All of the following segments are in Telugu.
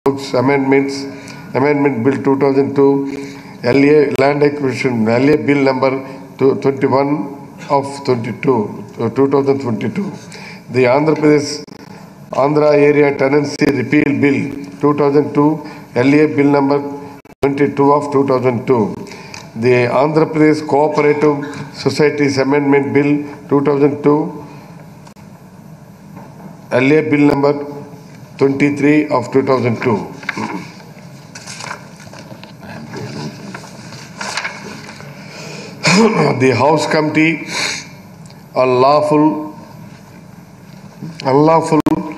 House Amendments, Amendment Bill 2002, LA Land Acquisition, LA Bill number two- 21 of 22, uh, 2022. The Andhra Pradesh Andhra Area Tenancy Repeal Bill 2002, LA Bill number 22 of 2002. The Andhra Pradesh Cooperative Societies Amendment Bill 2002, LA Bill number 23 of 2002. The House Committee on Lawful, Unlawful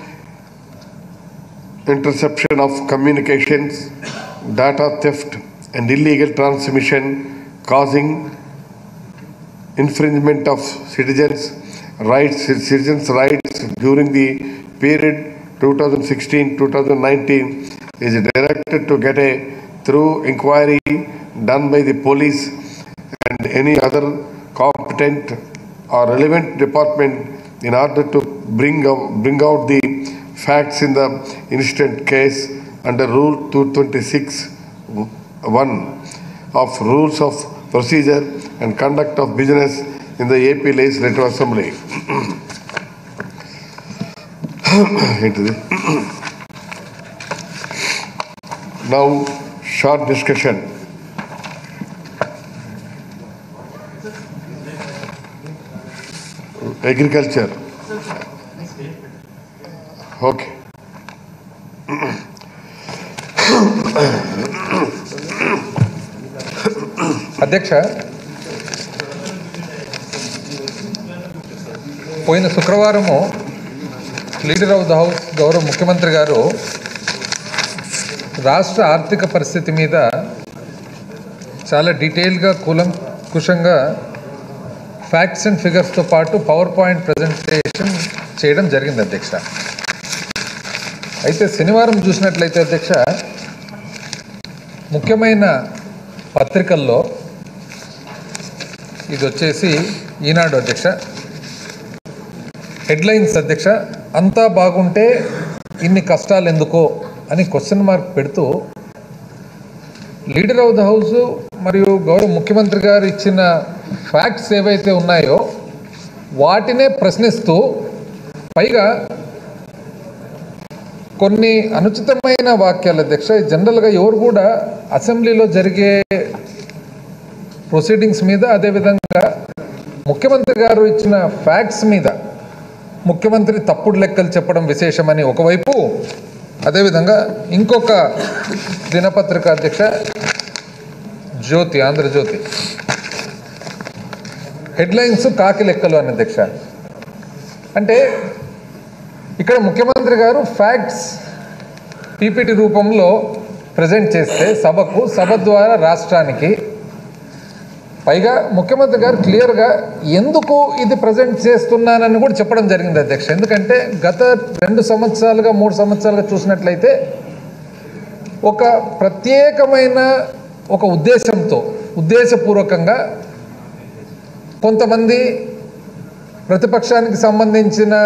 Interception of Communications, Data Theft and Illegal Transmission causing infringement of citizens' rights, citizens' rights during the period 2016-2019 is directed to get a through inquiry done by the police and any other competent or relevant department in order to bring out, bring out the facts in the incident case under Rule 226 1 of Rules of Procedure and Conduct of Business in the AP Legislative Assembly. ఏంటిది now short discussion agriculture okay అధ్యక్ష పోయిన శుక్రవారము లీడర్ ఆఫ్ ద హౌస్ గౌరవ ముఖ్యమంత్రి గారు రాష్ట్ర ఆర్థిక పరిస్థితి మీద చాలా డీటెయిల్గా కూలంకుషంగా ఫ్యాక్ట్స్ అండ్ ఫిగర్స్తో పాటు పవర్ పాయింట్ ప్రజెంటేషన్ చేయడం జరిగింది అధ్యక్ష అయితే శనివారం చూసినట్లయితే అధ్యక్ష ముఖ్యమైన పత్రికల్లో ఇది వచ్చేసి ఈనాడు అధ్యక్ష హెడ్లైన్స్ అధ్యక్ష అంతా బాగుంటే ఇన్ని కష్టాలు ఎందుకో అని క్వశ్చన్ మార్క్ పెడుతూ లీడర్ ఆఫ్ ద హౌస్ మరియు గౌరవ ముఖ్యమంత్రి గారు ఇచ్చిన ఫ్యాక్ట్స్ ఏవైతే ఉన్నాయో వాటినే ప్రశ్నిస్తూ పైగా కొన్ని అనుచితమైన వాక్యాలు అధ్యక్ష జనరల్గా ఎవరు కూడా అసెంబ్లీలో జరిగే ప్రొసీడింగ్స్ మీద అదేవిధంగా ముఖ్యమంత్రి గారు ఇచ్చిన ఫ్యాక్ట్స్ మీద ముఖ్యమంత్రి తప్పుడు లెక్కలు చెప్పడం విశేషమని ఒకవైపు అదేవిధంగా ఇంకొక దినపత్రిక అధ్యక్ష జ్యోతి ఆంధ్రజ్యోతి హెడ్లైన్స్ కాకి లెక్కలు అని అధ్యక్ష అంటే ఇక్కడ ముఖ్యమంత్రి గారు ఫ్యాక్ట్స్ పీపీటీ రూపంలో ప్రజెంట్ చేస్తే సభకు సభ ద్వారా రాష్ట్రానికి పైగా ముఖ్యమంత్రి గారు క్లియర్గా ఎందుకు ఇది ప్రజెంట్ చేస్తున్నానని కూడా చెప్పడం జరిగింది అధ్యక్ష ఎందుకంటే గత రెండు సంవత్సరాలుగా మూడు సంవత్సరాలుగా చూసినట్లయితే ఒక ప్రత్యేకమైన ఒక ఉద్దేశంతో ఉద్దేశపూర్వకంగా కొంతమంది ప్రతిపక్షానికి సంబంధించిన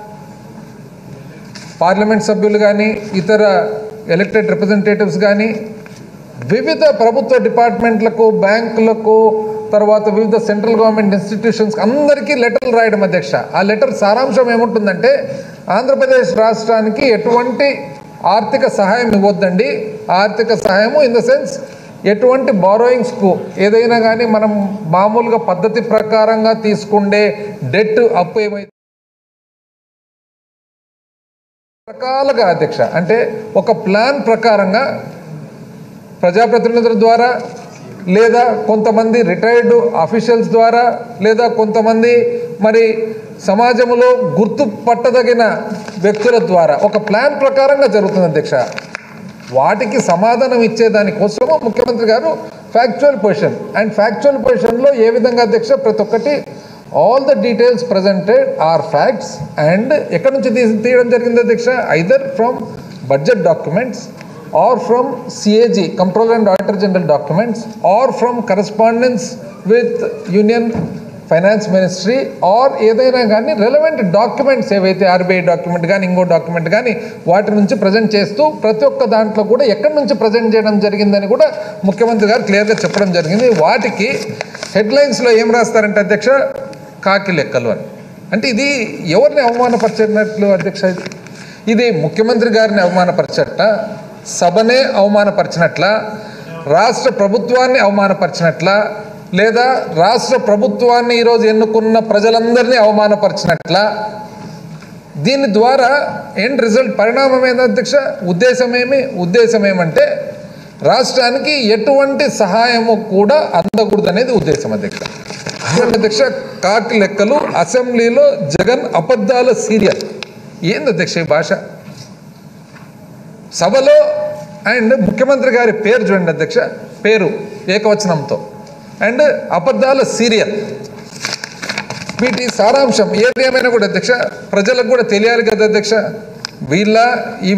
పార్లమెంట్ సభ్యులు కానీ ఇతర ఎలక్టెడ్ రిప్రజెంటేటివ్స్ కానీ వివిధ ప్రభుత్వ డిపార్ట్మెంట్లకు బ్యాంకులకు తర్వాత వివిధ సెంట్రల్ గవర్నమెంట్ ఇన్స్టిట్యూషన్స్ అందరికీ లెటర్లు రాయడం అధ్యక్ష ఆ లెటర్ సారాంశం ఏముంటుందంటే ఆంధ్రప్రదేశ్ రాష్ట్రానికి ఎటువంటి ఆర్థిక సహాయం ఇవ్వద్దండి ఆర్థిక సహాయము ఇన్ ద సెన్స్ ఎటువంటి బారోయింగ్స్కు ఏదైనా కానీ మనం మామూలుగా పద్ధతి ప్రకారంగా తీసుకుండే డెట్ అప్పు ఏమైతే రకాలుగా అధ్యక్ష అంటే ఒక ప్లాన్ ప్రకారంగా ప్రజాప్రతినిధుల ద్వారా లేదా కొంతమంది రిటైర్డ్ అఫీషియల్స్ ద్వారా లేదా కొంతమంది మరి సమాజంలో గుర్తుపట్టదగిన వ్యక్తుల ద్వారా ఒక ప్లాన్ ప్రకారంగా జరుగుతుంది అధ్యక్ష వాటికి సమాధానం ఇచ్చేదానికోసము ముఖ్యమంత్రి గారు ఫ్యాక్చువల్ పొజిషన్ అండ్ ఫ్యాక్చువల్ పొజిషన్లో ఏ విధంగా అధ్యక్ష ప్రతి ఒక్కటి all the details presented are facts and ఎక్కడి నుంచి తీసి తీయడం జరిగింది అధ్యక్ష either from budget documents or from CAG, Comptroller and Auditor General documents, or from correspondence with Union finance ministry or ఏదైనా కానీ రెలవెంట్ డాక్యుమెంట్స్ ఏవైతే ఆర్బీఐ డాక్యుమెంట్ కానీ ఇంకో డాక్యుమెంట్ కానీ వాటి నుంచి ప్రజెంట్ చేస్తూ ప్రతి ఒక్క దాంట్లో కూడా ఎక్కడి నుంచి ప్రజెంట్ చేయడం జరిగిందని కూడా ముఖ్యమంత్రి గారు క్లియర్గా చెప్పడం జరిగింది వాటికి హెడ్లైన్స్లో ఏం రాస్తారంటే అధ్యక్ష కాకి లెక్కలు అని అంటే ఇది ఎవరిని అవమానపరిచినట్లు అధ్యక్ష ఇది ఇది ముఖ్యమంత్రి గారిని అవమానపరచట సభనే అవమానపరిచినట్ల రాష్ట్ర ప్రభుత్వాన్ని అవమానపరిచినట్ల లేదా రాష్ట్ర ప్రభుత్వాన్ని ఈరోజు ఎన్నుకున్న ప్రజలందరినీ అవమానపరిచినట్ల దీని ద్వారా ఎండ్ రిజల్ట్ పరిణామం ఏంది అధ్యక్ష ఉద్దేశం ఏమి ఉద్దేశం ఏమంటే రాష్ట్రానికి ఎటువంటి సహాయము కూడా అందకూడదు అనేది ఉద్దేశం అధ్యక్ష చూడండి అధ్యక్ష కాకి లెక్కలు అసెంబ్లీలో జగన్ అబద్ధాల సీరియల్ ఏంది అధ్యక్ష ఈ భాష సభలో అండ్ ముఖ్యమంత్రి గారి పేరు చూడండి అధ్యక్ష పేరు ఏకవచనంతో అండ్ అబద్ధాల సీరియల్ వీటి సారాంశం ఏది ఏమైనా కూడా అధ్యక్ష ప్రజలకు కూడా తెలియాలి కదా అధ్యక్ష వీళ్ళ ఈ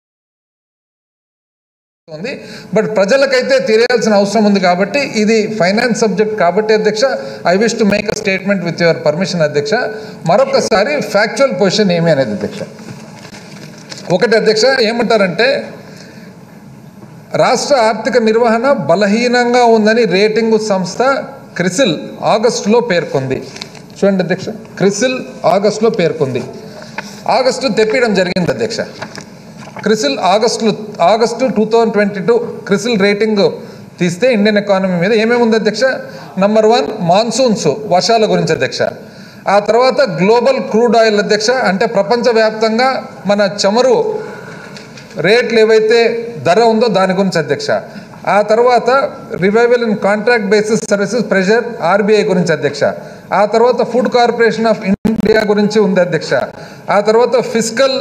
ఉంది బట్ ప్రజలకైతే తెలియాల్సిన అవసరం ఉంది కాబట్టి ఇది ఫైనాన్స్ సబ్జెక్ట్ కాబట్టి అధ్యక్ష I wish to make a statement with your permission అధ్యక్ష మరొకసారి ఫ్యాక్చువల్ పొజిషన్ ఏమి అనేది అధ్యక్ష ఒకటి అధ్యక్ష ఏమంటారంటే రాష్ట్ర ఆర్థిక నిర్వహణ బలహీనంగా ఉందని రేటింగు సంస్థ క్రిసిల్ ఆగస్టులో పేర్కొంది చూడండి అధ్యక్ష క్రిసిల్ ఆగస్టులో పేర్కొంది ఆగస్టు తెప్పియడం జరిగింది అధ్యక్ష క్రిసిల్ ఆగస్టులో August two thousand twenty two CRISIL rating తీస్తే ఇండియన్ ఎకానమీ మీద ఏమేమి ఉంది అధ్యక్ష నంబర్ వన్ మాన్సూన్స్ వర్షాల గురించి అధ్యక్ష ఆ తర్వాత గ్లోబల్ క్రూడ్ ఆయిల్ అధ్యక్ష అంటే ప్రపంచవ్యాప్తంగా మన చమురు రేట్లు ఏవైతే ధర ఉందో దాని గురించి అధ్యక్ష ఆ తర్వాత revival in contract basis services pressure RBI గురించి అధ్యక్ష ఆ తర్వాత ఫుడ్ కార్పొరేషన్ ఆఫ్ ఇండియా గురించి ఉంది అధ్యక్ష ఆ తర్వాత ఫిజికల్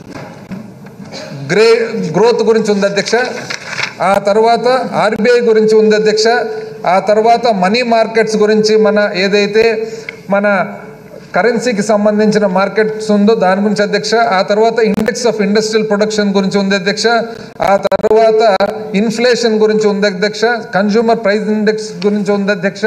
గ్రే గ్రోత్ గురించి ఉంది అధ్యక్ష ఆ తర్వాత ఆర్బీఐ గురించి ఉంది అధ్యక్ష ఆ తర్వాత మనీ మార్కెట్స్ గురించి మన ఏదైతే మన కరెన్సీకి సంబంధించిన మార్కెట్స్ ఉందో దాని గురించి అధ్యక్ష ఆ తర్వాత ఇండెక్స్ ఆఫ్ ఇండస్ట్రియల్ ప్రొడక్షన్ గురించి ఉంది అధ్యక్ష ఆ తర్వాత ఇన్ఫ్లేషన్ గురించి ఉంది అధ్యక్ష కన్జ్యూమర్ ప్రైస్ ఇండెక్స్ గురించి ఉంది అధ్యక్ష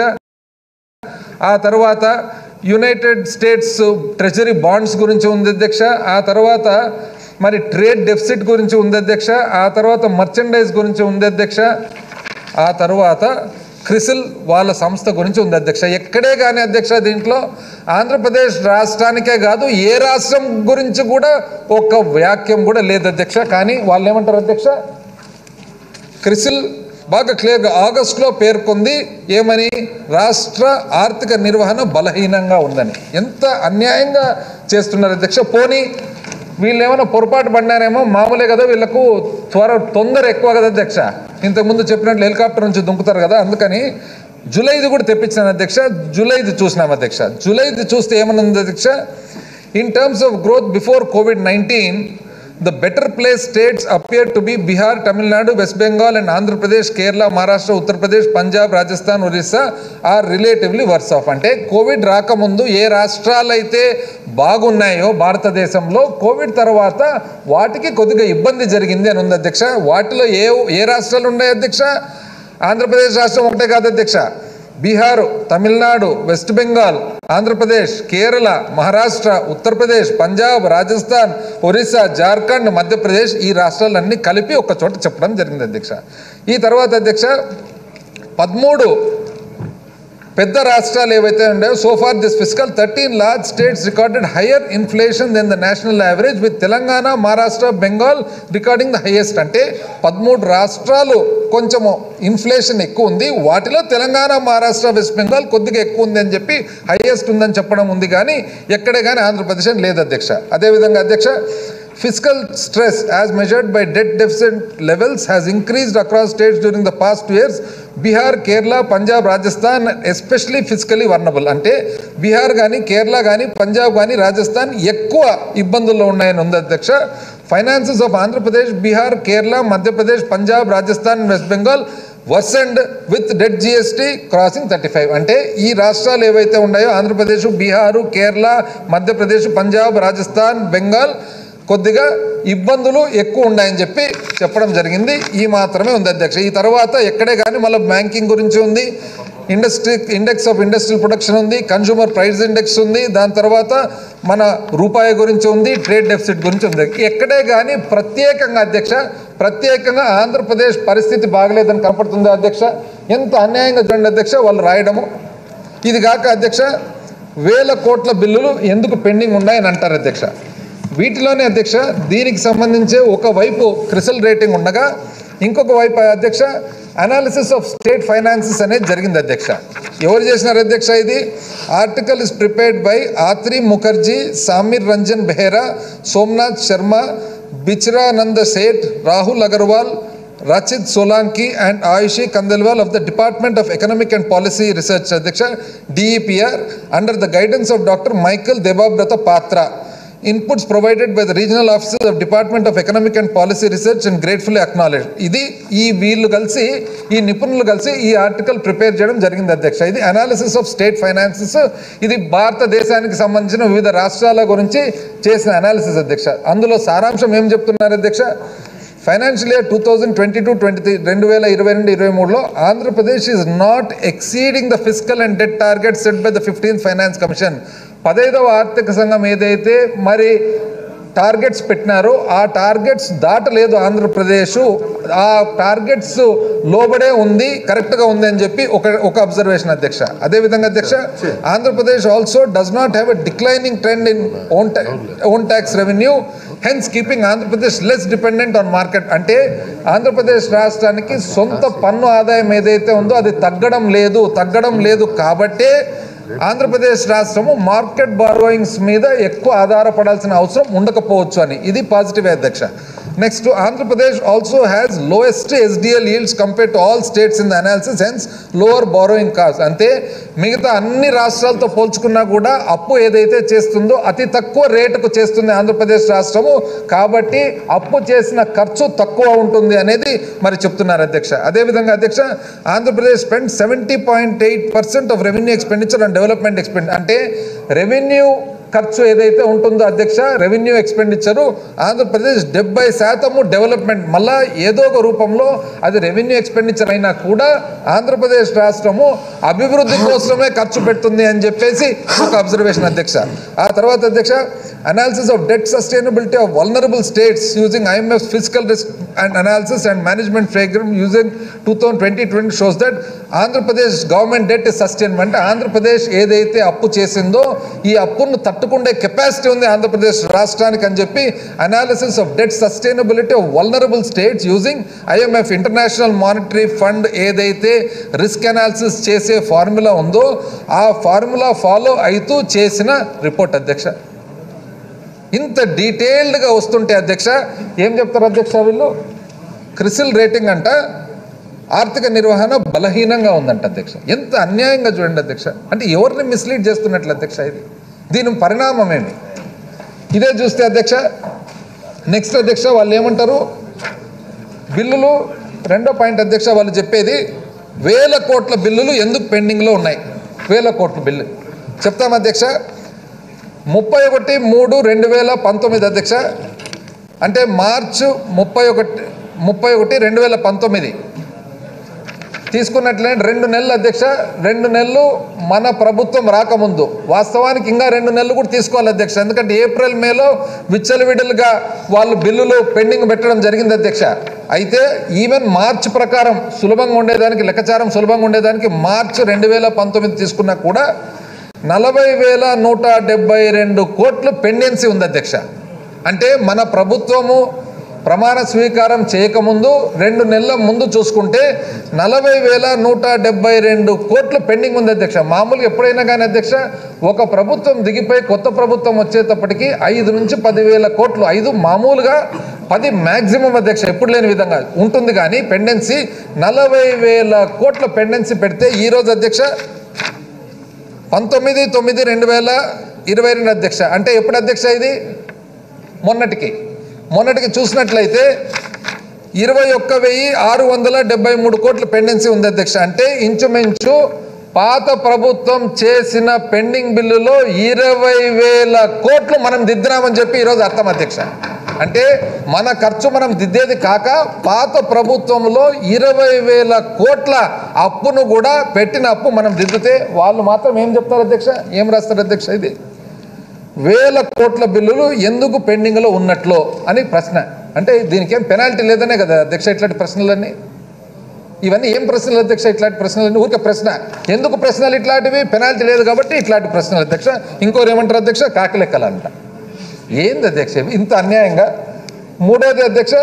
ఆ తర్వాత యునైటెడ్ స్టేట్స్ ట్రెజరీ బాండ్స్ గురించి ఉంది అధ్యక్ష ఆ తర్వాత మరి ట్రేడ్ డెఫిసిట్ గురించి ఉంది అధ్యక్ష ఆ తర్వాత మర్చెండైజ్ గురించి ఉంది అధ్యక్ష ఆ తర్వాత క్రిసిల్ వాళ్ళ సంస్థ గురించి ఉంది అధ్యక్ష ఎక్కడే కానీ అధ్యక్ష దీంట్లో ఆంధ్రప్రదేశ్ రాష్ట్రానికే కాదు ఏ రాష్ట్రం గురించి కూడా ఒక్క వాక్యం కూడా లేదు అధ్యక్ష కానీ వాళ్ళు ఏమంటారు అధ్యక్ష క్రిసిల్ బాగా క్లియర్గా ఆగస్టులో పేర్కొంది ఏమని రాష్ట్ర ఆర్థిక నిర్వహణ బలహీనంగా ఉందని ఎంత అన్యాయంగా చేస్తున్నారు అధ్యక్ష పోనీ వీళ్ళు ఏమైనా పొరపాటు పడినారేమో మామూలే కదా వీళ్ళకు త్వర తొందర ఎక్కువ కదా అధ్యక్ష ఇంతకుముందు చెప్పినట్లు హెలికాప్టర్ నుంచి దుంకుతారు కదా అందుకని జూలైది కూడా తెప్పించాను అధ్యక్ష జూలైది చూసినాం అధ్యక్ష జూలైది చూస్తే ఏమనుంది అధ్యక్ష in terms of growth before COVID nineteen the better place states appear to be Bihar Tamil Nadu West Bengal and Andhra Pradesh Kerala Maharashtra Uttar Pradesh Punjab Rajasthan Orissa are relatively worse off అంటే కోవిడ్ రాకముందు ఏ రాష్ట్రాలు అయితే బాగున్నాయో భారతదేశంలో కోవిడ్ తర్వాత వాటికి కొద్దిగా ఇబ్బంది జరిగింది అని ఉంది అధ్యక్ష వాటిలో ఏ ఏ రాష్ట్రాలు ఉన్నాయి అధ్యక్ష ఆంధ్రప్రదేశ్ రాష్ట్రం ఒకటే కాదు అధ్యక్ష బీహార్ తమిళనాడు వెస్ట్ బెంగాల్ ఆంధ్రప్రదేశ్ కేరళ మహారాష్ట్ర ఉత్తరప్రదేశ్ పంజాబ్ రాజస్థాన్ ఒరిస్సా జార్ఖండ్ మధ్యప్రదేశ్ ఈ రాష్ట్రాలన్నీ కలిపి ఒక చోట చెప్పడం జరిగింది అధ్యక్ష ఈ తర్వాత అధ్యక్ష పదమూడు పెద్ద రాష్ట్రాలు ఏవైతే ఉన్నాయో so far this physical thirteen large states recorded higher inflation than the national average with Telangana Maharashtra Bengal recording the highest అంటే పదమూడు రాష్ట్రాలు కొంచెము ఇన్ఫ్లేషన్ ఎక్కువ ఉంది వాటిలో తెలంగాణ మహారాష్ట్ర వెస్ట్ బెంగాల్ కొద్దిగా ఎక్కువ ఉంది అని చెప్పి హైయెస్ట్ ఉందని చెప్పడం ఉంది కానీ ఎక్కడే కానీ ఆంధ్రప్రదేశ్ అని లేదు అధ్యక్ష అదేవిధంగా అధ్యక్ష Fiscal stress as measured by debt deficit levels has increased across states during the past two years. Bihar Kerala Punjab Rajasthan especially physically vulnerable అంటే బీహార్ కానీ కేరళ కానీ పంజాబ్ కానీ రాజస్థాన్ ఎక్కువ ఇబ్బందుల్లో ఉన్నాయని ఉంది అధ్యక్ష finances of Andhra Pradesh Bihar Kerala Madhya Pradesh Punjab Rajasthan West Bengal worsened with debt GST crossing thirty five అంటే ఈ రాష్ట్రాలు ఏవైతే ఉన్నాయో ఆంధ్రప్రదేశ్ బీహారు కేరళ మధ్యప్రదేశ్ పంజాబ్ రాజస్థాన్ బెంగాల్ కొద్దిగా ఇబ్బందులు ఎక్కువ ఉన్నాయని చెప్పి చెప్పడం జరిగింది ఈ మాత్రమే ఉంది అధ్యక్ష ఈ తర్వాత ఎక్కడే కానీ మళ్ళీ బ్యాంకింగ్ గురించి ఉంది industry index of industrial production ఉంది కన్జ్యూమర్ ప్రైస్ ఇండెక్స్ ఉంది దాని తర్వాత మన రూపాయి గురించి ఉంది ట్రేడ్ డెఫిసిట్ గురించి ఉంది ఎక్కడే కానీ ప్రత్యేకంగా అధ్యక్ష ప్రత్యేకంగా ఆంధ్రప్రదేశ్ పరిస్థితి బాగలేదని కనపడుతుంది అధ్యక్ష ఎంత అన్యాయంగా చూడండి అధ్యక్ష వాళ్ళు రాయడము ఇది కాక అధ్యక్ష వేల కోట్ల బిల్లులు ఎందుకు పెండింగ్ ఉన్నాయని అంటారు అధ్యక్ష వీటిలోనే అధ్యక్ష దీనికి సంబంధించే ఒకవైపు క్రిసల్ రేటింగ్ ఉండగా ఇంకొక వైపు అధ్యక్ష అనాలిసిస్ ఆఫ్ స్టేట్ ఫైనాన్సెస్ అనేది జరిగింది అధ్యక్ష ఎవరు చేసినారు అధ్యక్ష ఇది article is prepared by Atri Mukherjee Samir Ranjan Behra Somnath Sharma Bichrananda Seth Rahul Agarwal Rachit Solanki and Ayushi Kandelwal of the Department of Economic and Policy Research Adhyaksha, DEPR, under the guidance of Dr. Michael Debabrata Patra. Inputs provided by the regional offices of Department of Economic and Policy Research and gratefully acknowledged. ఇది ఈ వీళ్ళు కలిసి ఈ నిపుణులు కలిసి ఈ ఆర్టికల్ ప్రిపేర్ చేయడం జరిగింది అధ్యక్ష ఇది అనాలిసిస్ ఆఫ్ స్టేట్ ఫైనాన్సెస్ ఇది భారతదేశానికి సంబంధించిన వివిధ రాష్ట్రాల గురించి చేసిన అనాలిసిస్ అధ్యక్ష అందులో సారాంశం ఏం చెప్తున్నారు అధ్యక్ష financial year two thousand twenty two twenty three రెండు వేల ఇరవై రెండు ఇరవై మూడులో Andhra Pradesh is not exceeding the physical and debt target set by the fifteenth finance commission పదైదవ ఆర్థిక సంఘం ఏదైతే మరి టార్గెట్స్ పెట్టినారో ఆ టార్గెట్స్ దాటలేదు ఆంధ్రప్రదేశ్ ఆ టార్గెట్స్ లోబడే ఉంది కరెక్ట్గా ఉంది అని చెప్పి ఒక ఒక అబ్జర్వేషన్ అధ్యక్ష అదేవిధంగా అధ్యక్ష Andhra Pradesh also does not have a declining trend in own own tax revenue hence keeping Andhra Pradesh less dependent on market అంటే ఆంధ్రప్రదేశ్ రాష్ట్రానికి సొంత పన్ను ఆదాయం ఏదైతే ఉందో అది తగ్గడం లేదు తగ్గడం లేదు కాబట్టే ఆంధ్రప్రదేశ్ రాష్ట్రము మార్కెట్ బారోయింగ్స్ మీద ఎక్కువ ఆధారపడాల్సిన అవసరం ఉండకపోవచ్చు అని ఇది పాజిటివ్ అధ్యక్ష next Andhra Pradesh also has lowest SDL yields compare to all states in the analysis hence lower borrowing cost అంటే మిగతా అన్ని రాష్ట్రాలతో పోల్చుకున్నా కూడా అప్పు ఏదైతే చేస్తుందో అతి తక్కువ రేటుకు చేస్తుంది ఆంధ్రప్రదేశ్ రాష్ట్రము కాబట్టి అప్పు చేసిన ఖర్చు తక్కువ ఉంటుంది అనేది మరి చెప్తున్నారు అధ్యక్ష అదేవిధంగా అధ్యక్ష Andhra Pradesh spend seventy point eight percent of revenue expenditure and development expend అంటే రెవెన్యూ ఖర్చు ఏదైతే ఉంటుందో అధ్యక్ష రెవెన్యూ ఎక్స్పెండిచరు ఆంధ్రప్రదేశ్ డెబ్బై శాతము డెవలప్మెంట్ మళ్ళా ఏదో ఒక రూపంలో అది రెవెన్యూ ఎక్స్పెండిచర్ అయినా కూడా ఆంధ్రప్రదేశ్ రాష్ట్రము అభివృద్ధి కోసమే ఖర్చు పెడుతుంది అని చెప్పేసి ఒక అబ్జర్వేషన్ అధ్యక్ష ఆ తర్వాత అధ్యక్ష analysis of debt sustainability of vulnerable states using IMF physical risk and analysis and management program using two thousand twenty twenty shows that Andhra Pradesh government debt is sustain అంటే ఆంధ్రప్రదేశ్ ఏదైతే అప్పు చేసిందో ఈ అప్పును తట్టుకుండే కెపాసిటీ ఉంది ఆంధ్రప్రదేశ్ రాష్ట్రానికి అని చెప్పి analysis of debt sustainability of vulnerable states using IMF international monetary fund ఏదైతే రిస్క్ అనాలిసిస్ చేసే ఫార్ములా ఉందో ఆ ఫార్ములా ఫాలో అవుతూ చేసిన రిపోర్ట్ అధ్యక్ష ఇంత డీటెయిల్డ్గా వస్తుంటే అధ్యక్ష ఏం చెప్తారు అధ్యక్ష వీళ్ళు క్రిసిల్ రేటింగ్ అంట ఆర్థిక నిర్వహణ బలహీనంగా ఉందంట అధ్యక్ష ఎంత అన్యాయంగా చూడండి అధ్యక్ష అంటే ఎవరిని మిస్లీడ్ చేస్తున్నట్లు అధ్యక్ష ఇది దీని పరిణామం ఏమి ఇదే చూస్తే అధ్యక్ష నెక్స్ట్ అధ్యక్ష వాళ్ళు ఏమంటారు బిల్లులు రెండో పాయింట్ అధ్యక్ష వాళ్ళు చెప్పేది వేల కోట్ల బిల్లులు ఎందుకు పెండింగ్లో ఉన్నాయి వేల కోట్ల బిల్లు చెప్తాం అధ్యక్ష ముప్పై ఒకటి మూడు రెండు వేల పంతొమ్మిది అధ్యక్ష అంటే మార్చు ముప్పై ఒకటి ముప్పై ఒకటి రెండు వేల పంతొమ్మిది తీసుకున్నట్లే రెండు నెలలు అధ్యక్ష రెండు నెలలు మన ప్రభుత్వం రాకముందు వాస్తవానికి ఇంకా రెండు నెలలు కూడా తీసుకోవాలి అధ్యక్ష ఎందుకంటే ఏప్రిల్ మేలో విచ్చలవిడలుగా వాళ్ళు బిల్లులు పెండింగ్ పెట్టడం జరిగింది అధ్యక్ష అయితే ఈవెన్ మార్చ్ ప్రకారం సులభంగా ఉండేదానికి లెక్కచారం సులభంగా ఉండేదానికి మార్చ్ రెండు వేల పంతొమ్మిది తీసుకున్నా కూడా నలభై వేల నూట డెబ్బై రెండు కోట్లు పెండెన్సీ ఉంది అధ్యక్ష అంటే మన ప్రభుత్వము ప్రమాణ స్వీకారం చేయకముందు రెండు నెలల ముందు చూసుకుంటే నలభై వేల నూట డెబ్బై రెండు కోట్లు పెండింగ్ ఉంది అధ్యక్ష మామూలుగా ఎప్పుడైనా కానీ అధ్యక్ష ఒక ప్రభుత్వం దిగిపోయి కొత్త ప్రభుత్వం వచ్చేటప్పటికి ఐదు నుంచి పదివేల కోట్లు ఐదు మామూలుగా పది మ్యాక్సిమం అధ్యక్ష ఎప్పుడు లేని విధంగా ఉంటుంది కానీ పెండెన్సీ నలభై వేల కోట్ల పెండెన్సీ పెడితే ఈరోజు అధ్యక్ష పంతొమ్మిది తొమ్మిది రెండు వేల ఇరవై రెండు అధ్యక్ష అంటే ఎప్పుడు అధ్యక్ష ఇది మొన్నటికి మొన్నటికి చూసినట్లయితే ఇరవై ఒక్క వెయ్యి ఆరు వందల డెబ్బై మూడు కోట్ల పెండెన్సీ ఉంది అధ్యక్ష అంటే ఇంచుమించు పాత ప్రభుత్వం చేసిన పెండింగ్ బిల్లులో ఇరవై వేల కోట్లు మనం దిద్దినామని చెప్పి ఈరోజు అర్థం అధ్యక్ష అంటే మన ఖర్చు మనం దిద్దేది కాక పాత ప్రభుత్వంలో ఇరవై వేల కోట్ల అప్పును కూడా పెట్టిన అప్పు మనం దిద్దితే వాళ్ళు మాత్రం ఏం చెప్తారు అధ్యక్ష ఏం రాస్తారు అధ్యక్ష ఇది వేల కోట్ల బిల్లులు ఎందుకు పెండింగ్లో ఉన్నట్లో అని ప్రశ్న అంటే దీనికి ఏం పెనాల్టీ లేదనే కదా అధ్యక్ష ఇట్లాంటి ప్రశ్నలన్నీ ఇవన్నీ ఏం ప్రశ్నలు అధ్యక్ష ఇట్లాంటి ప్రశ్నలన్నీ ఊరికే ప్రశ్న ఎందుకు ప్రశ్నలు ఇట్లాంటివి పెనాల్టీ లేదు కాబట్టి ఇట్లాంటి ప్రశ్నలు అధ్యక్ష ఇంకోరు ఏమంటారు అధ్యక్ష కాకిలెక్కలంట ఏంది అధ్యక్ష ఇవి? ఇంత అన్యాయంగా మూడోది అధ్యక్ష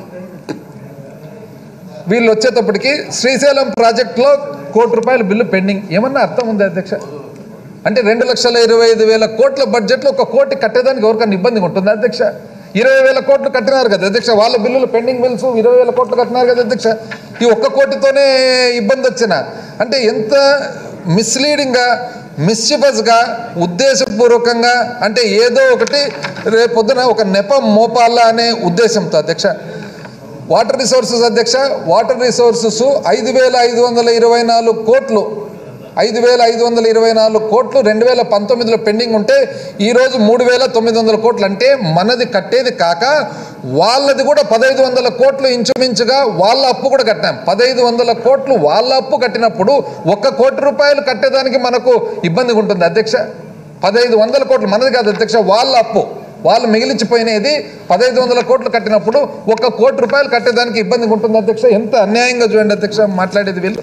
వీళ్ళు వచ్చేటప్పటికి శ్రీశైలం ప్రాజెక్టులో కోటి రూపాయల బిల్లు పెండింగ్ ఏమన్నా అర్థం ఉంది అధ్యక్ష అంటే రెండు లక్షల ఇరవై ఐదు వేల కోట్ల బడ్జెట్లో ఒక కోటి కట్టేదానికి ఎవరికైనా ఇబ్బంది ఉంటుంది అధ్యక్ష ఇరవై వేల కోట్లు కట్టినారు కదా అధ్యక్ష వాళ్ళ బిల్లులు పెండింగ్ బిల్స్ ఇరవై వేల కోట్లు కట్టినారు కదా అధ్యక్ష ఈ ఒక్క కోటితోనే ఇబ్బంది వచ్చిన అంటే ఎంత మిస్లీడింగ్గా మిస్చిఫస్గా ఉద్దేశపూర్వకంగా అంటే ఏదో ఒకటి రేపొద్దున ఒక నెపం మోపాలా అనే ఉద్దేశంతో అధ్యక్ష వాటర్ రిసోర్సెస్ అధ్యక్ష వాటర్ రిసోర్సెస్ ఐదు వేల ఐదు వందల ఇరవై నాలుగు కోట్లు ఐదు వేల ఐదు వందల ఇరవై నాలుగు కోట్లు రెండు వేల పంతొమ్మిదిలో పెండింగ్ ఉంటే ఈరోజు మూడు వేల తొమ్మిది వందల కోట్లు అంటే మనది కట్టేది కాక వాళ్ళది కూడా పదహైదు వందల కోట్లు ఇంచుమించుగా వాళ్ళ అప్పు కూడా కట్టాం పదహైదు వందల కోట్లు వాళ్ళ అప్పు కట్టినప్పుడు ఒక్క కోటి రూపాయలు కట్టేదానికి మనకు ఇబ్బందిగా ఉంటుంది అధ్యక్ష పదహైదు వందల కోట్లు మనది కాదు అధ్యక్ష వాళ్ళ అప్పు వాళ్ళు మిగిలిచిపోయినది పదహైదు వందల కోట్లు కట్టినప్పుడు ఒక కోటి రూపాయలు కట్టేదానికి ఇబ్బందిగా ఉంటుంది అధ్యక్ష ఎంత అన్యాయంగా చూడండి అధ్యక్ష మాట్లాడేది వీళ్ళు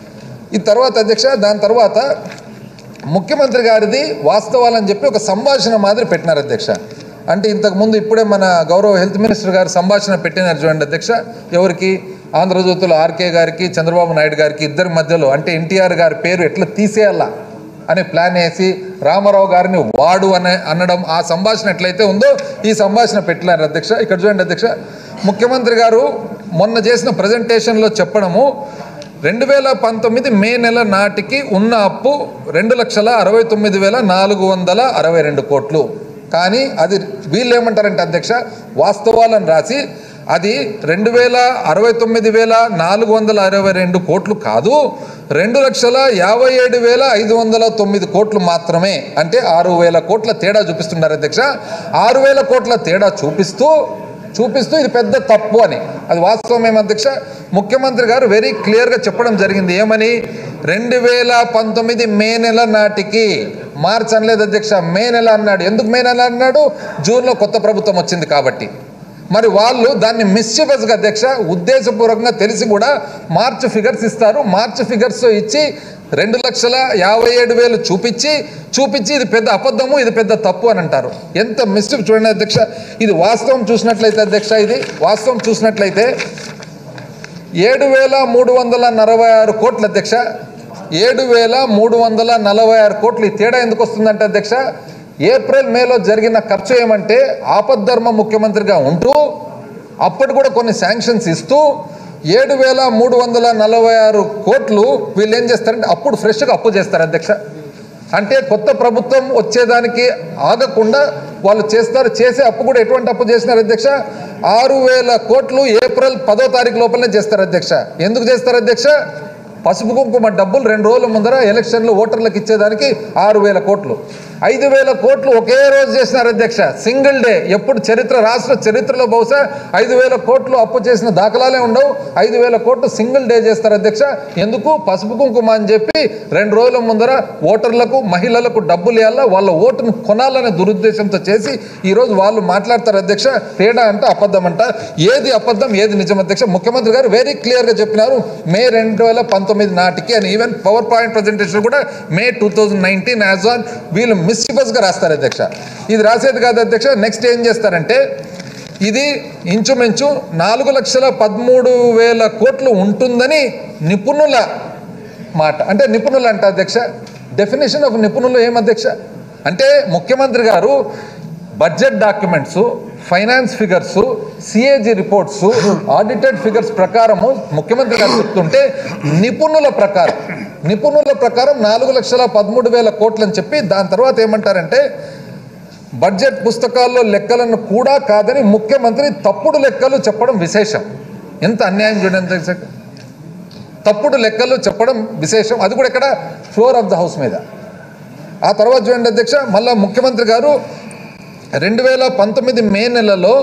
ఈ తర్వాత అధ్యక్ష దాని తర్వాత ముఖ్యమంత్రి గారిది వాస్తవాలని చెప్పి ఒక సంభాషణ మాదిరి పెట్టినారు అధ్యక్ష అంటే ఇంతకుముందు ఇప్పుడే మన గౌరవ హెల్త్ మినిస్టర్ గారు సంభాషణ పెట్టినారు చూడండి అధ్యక్ష ఎవరికి ఆంధ్రజ్యోతిలో ఆర్కే గారికి చంద్రబాబు నాయుడు గారికి ఇద్దరి మధ్యలో అంటే ఎన్టీఆర్ గారి పేరు ఎట్లా తీసేయాలా అనే ప్లాన్ వేసి రామారావు గారిని వాడు అనే అనడం ఆ సంభాషణ ఎట్లయితే ఉందో ఈ సంభాషణ పెట్టలేరు అధ్యక్ష ఇక్కడ చూడండి అధ్యక్ష ముఖ్యమంత్రి గారు మొన్న చేసిన ప్రజెంటేషన్లో చెప్పడము రెండు వేల పంతొమ్మిది మే నెల నాటికి ఉన్న అప్పు రెండు లక్షల అరవై తొమ్మిది వేల నాలుగు వందల అరవై రెండు కోట్లు కానీ అది వీళ్ళు ఏమంటారంటే అధ్యక్ష వాస్తవాలను రాసి అది రెండు వేల అరవై తొమ్మిది వేల నాలుగు వందల అరవై రెండు కోట్లు కాదు రెండు లక్షల యాభై ఏడు వేల ఐదు వందల తొమ్మిది కోట్లు మాత్రమే అంటే ఆరు వేల కోట్ల తేడా చూపిస్తున్నారు అధ్యక్ష ఆరు వేల కోట్ల తేడా చూపిస్తూ చూపిస్తూ ఇది పెద్ద తప్పు అని అది వాస్తవం ఏం అధ్యక్ష ముఖ్యమంత్రి గారు వెరీ క్లియర్గా చెప్పడం జరిగింది ఏమని రెండు వేల పంతొమ్మిది మే నెల నాటికి మార్చ్ అనలేదు అధ్యక్ష మే నెల అన్నాడు ఎందుకు మే నెల అన్నాడు జూన్లో కొత్త ప్రభుత్వం వచ్చింది కాబట్టి మరి వాళ్ళు దాన్ని మిస్చిఫస్గా అధ్యక్ష ఉద్దేశపూర్వకంగా తెలిసి కూడా మార్చ్ ఫిగర్స్ ఇస్తారు మార్చ్ ఫిగర్స్ ఇచ్చి రెండు లక్షల యాభై ఏడు వేలు చూపించి చూపించి ఇది పెద్ద అబద్ధము ఇది పెద్ద తప్పు అని అంటారు ఎంత మిస్చిఫ్ చూడండి అధ్యక్ష ఇది వాస్తవం చూసినట్లయితే అధ్యక్ష ఇది వాస్తవం చూసినట్లయితే ఏడు వేల మూడు వందల నలభై ఆరు కోట్ల అధ్యక్ష ఏడు వేల మూడు వందల నలభై ఆరు కోట్లు ఈ తేడా ఎందుకు వస్తుందంటే అధ్యక్ష ఏప్రిల్ మేలో జరిగిన ఖర్చు ఏమంటే ఆపద్ధర్మ ముఖ్యమంత్రిగా ఉంటూ అప్పటి కూడా కొన్ని శాంక్షన్స్ ఇస్తూ ఏడు వేల మూడు వందల నలభై ఆరు కోట్లు వీళ్ళు ఏం చేస్తారంటే అప్పుడు ఫ్రెష్గా అప్పు చేస్తారు అధ్యక్ష అంటే కొత్త ప్రభుత్వం వచ్చేదానికి ఆగకుండా వాళ్ళు చేస్తారు చేసే అప్పు కూడా ఎటువంటి అప్పు చేసినారు అధ్యక్ష ఆరు వేల కోట్లు ఏప్రిల్ పదో తారీఖు లోపలనే చేస్తారు అధ్యక్ష ఎందుకు చేస్తారు అధ్యక్ష పసుపు కుంకుమ డబ్బులు రెండు రోజుల ముందర ఎలక్షన్లు ఓటర్లకు ఇచ్చేదానికి ఆరు వేల కోట్లు ఐదు వేల కోట్లు ఒకే రోజు చేసినారు అధ్యక్ష సింగిల్ డే ఎప్పుడు చరిత్ర రాష్ట్ర చరిత్రలో బహుశా ఐదు వేల కోట్లు అప్పు చేసిన దాఖలాలే ఉండవు ఐదు వేల కోట్లు సింగిల్ డే చేస్తారు అధ్యక్ష ఎందుకు పసుపు కుంకుమ అని చెప్పి రెండు రోజుల ముందర ఓటర్లకు మహిళలకు డబ్బులు ఇవ్వాలా వాళ్ళ ఓటును కొనాలనే దురుద్దేశంతో చేసి ఈరోజు వాళ్ళు మాట్లాడతారు అధ్యక్ష తేడా అంటే అబద్ధం అంట ఏది అబద్ధం ఏది నిజం అధ్యక్ష ముఖ్యమంత్రి గారు వెరీ క్లియర్గా చెప్పినారు మే రెండు వేల పంతొమ్మిది నాటికి అని ఈవెన్ పవర్ పాయింట్ ప్రజెంటేషన్ కూడా May two thousand nineteen as on వీళ్ళు మిస్చిఫస్గా రాస్తారు అధ్యక్ష ఇది రాసేది కాదు అధ్యక్ష నెక్స్ట్ ఏం చేస్తారంటే ఇది ఇంచుమించు నాలుగు లక్షల పదమూడు వేల కోట్లు ఉంటుందని నిపుణుల మాట అంటే నిపుణులు అంట అధ్యక్ష డెఫినేషన్ ఆఫ్ నిపుణులు ఏం అధ్యక్ష అంటే ముఖ్యమంత్రి గారు budget documents finance figures CAG reports audited figures ప్రకారము ముఖ్యమంత్రి గారు చెప్తుంటే నిపుణుల ప్రకారం నిపుణుల ప్రకారం నాలుగు లక్షల పదమూడు వేల కోట్లు అని చెప్పి దాని తర్వాత ఏమంటారంటే బడ్జెట్ పుస్తకాల్లో లెక్కలను కూడా కాదని ముఖ్యమంత్రి తప్పుడు లెక్కలు చెప్పడం విశేషం ఎంత అన్యాయం చూడండి అధ్యక్ష. తప్పుడు లెక్కలు చెప్పడం విశేషం అది కూడా ఇక్కడ ఫ్లోర్ ఆఫ్ ద హౌస్ మీద ఆ తర్వాత చూడండి అధ్యక్ష మళ్ళా ముఖ్యమంత్రి గారు రెండు వేల పంతొమ్మిది మే నెలలో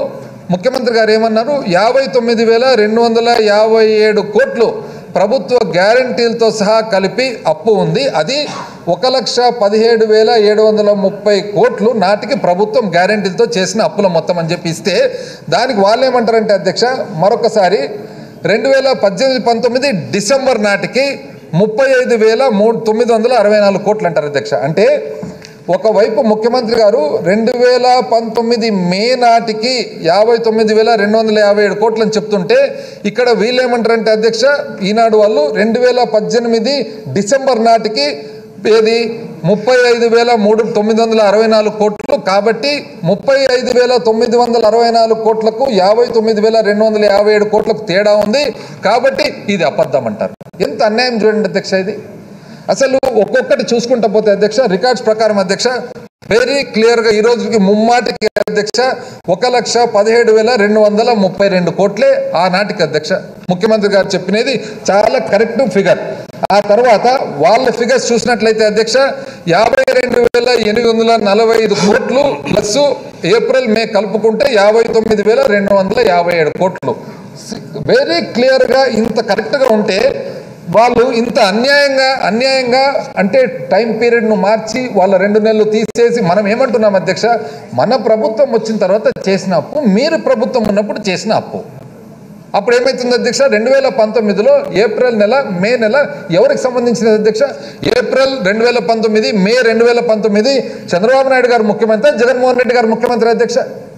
ముఖ్యమంత్రి గారు ఏమన్నారు యాభై తొమ్మిది వేల రెండు వందల యాభై ఏడు కోట్లు ప్రభుత్వ గ్యారంటీలతో సహా కలిపి అప్పు ఉంది అది ఒక లక్ష పదిహేడు వేల ఏడు వందల ముప్పై కోట్లు నాటికి ప్రభుత్వం గ్యారంటీలతో చేసిన అప్పుల మొత్తం అని చెప్పి ఇస్తే దానికి వాళ్ళు ఏమంటారంటే అధ్యక్ష మరొకసారి రెండు వేల పద్దెనిమిది పంతొమ్మిది డిసెంబర్ నాటికి ముప్పై ఐదు వేల మూడు తొమ్మిది వందల అరవై నాలుగు కోట్లు అంటారు అధ్యక్ష అంటే ఒకవైపు ముఖ్యమంత్రి గారు రెండు వేల పంతొమ్మిది మే నాటికి యాభై తొమ్మిది వేల రెండు వందల యాభై ఏడు కోట్లు అని చెప్తుంటే ఇక్కడ వీళ్ళు ఏమంటారంటే అధ్యక్ష ఈనాడు వాళ్ళు రెండు వేల పద్దెనిమిది డిసెంబర్ నాటికి ఏది ముప్పై ఐదు వేల మూడు తొమ్మిది వందల అరవై నాలుగు కోట్లు కాబట్టి ముప్పై ఐదు వేల తొమ్మిది వందల అరవై నాలుగు కోట్లకు యాభై తొమ్మిది వేల రెండు వందల యాభై ఏడు కోట్లకు తేడా ఉంది కాబట్టి ఇది అబద్ధం అంటారు ఎంత అన్యాయం చూడండి అధ్యక్ష ఇది అసలు ఒక్కొక్కటి చూసుకుంటా పోతే అధ్యక్ష రికార్డ్స్ ప్రకారం అధ్యక్ష వెరీ క్లియర్గా ఈ రోజుకి ముమ్మాటికి అధ్యక్ష ఒక లక్ష పదిహేడు వేల రెండు వందల ముప్పై రెండు కోట్లే ఆనాటికి అధ్యక్ష ముఖ్యమంత్రి గారు చెప్పినది చాలా కరెక్ట్ ఫిగర్ ఆ తర్వాత వాళ్ళ ఫిగర్స్ చూసినట్లయితే అధ్యక్ష యాభై రెండు వేల ఎనిమిది వందల నలభై ఐదు కోట్లు ప్లస్ ఏప్రిల్ మే కలుపుకుంటే యాభై తొమ్మిది వేల రెండు వందల యాభై ఏడు కోట్లు వెరీ క్లియర్గా ఇంత కరెక్ట్గా ఉంటే వాళ్ళు ఇంత అన్యాయంగా అన్యాయంగా అంటే టైం పీరియడ్ను మార్చి వాళ్ళ రెండు నెలలు తీసేసి మనం ఏమంటున్నాం అధ్యక్ష మన ప్రభుత్వం వచ్చిన తర్వాత చేసిన అప్పు మీరు ప్రభుత్వం ఉన్నప్పుడు చేసిన అప్పు అప్పుడు ఏమైతుంది అధ్యక్ష రెండు వేల పంతొమ్మిదిలో ఏప్రిల్ నెల మే నెల ఎవరికి సంబంధించినది అధ్యక్ష ఏప్రిల్ రెండు వేల పంతొమ్మిది మే రెండు వేల పంతొమ్మిది చంద్రబాబు నాయుడు గారు ముఖ్యమంత్రి జగన్మోహన్ రెడ్డి గారు ముఖ్యమంత్రి అధ్యక్ష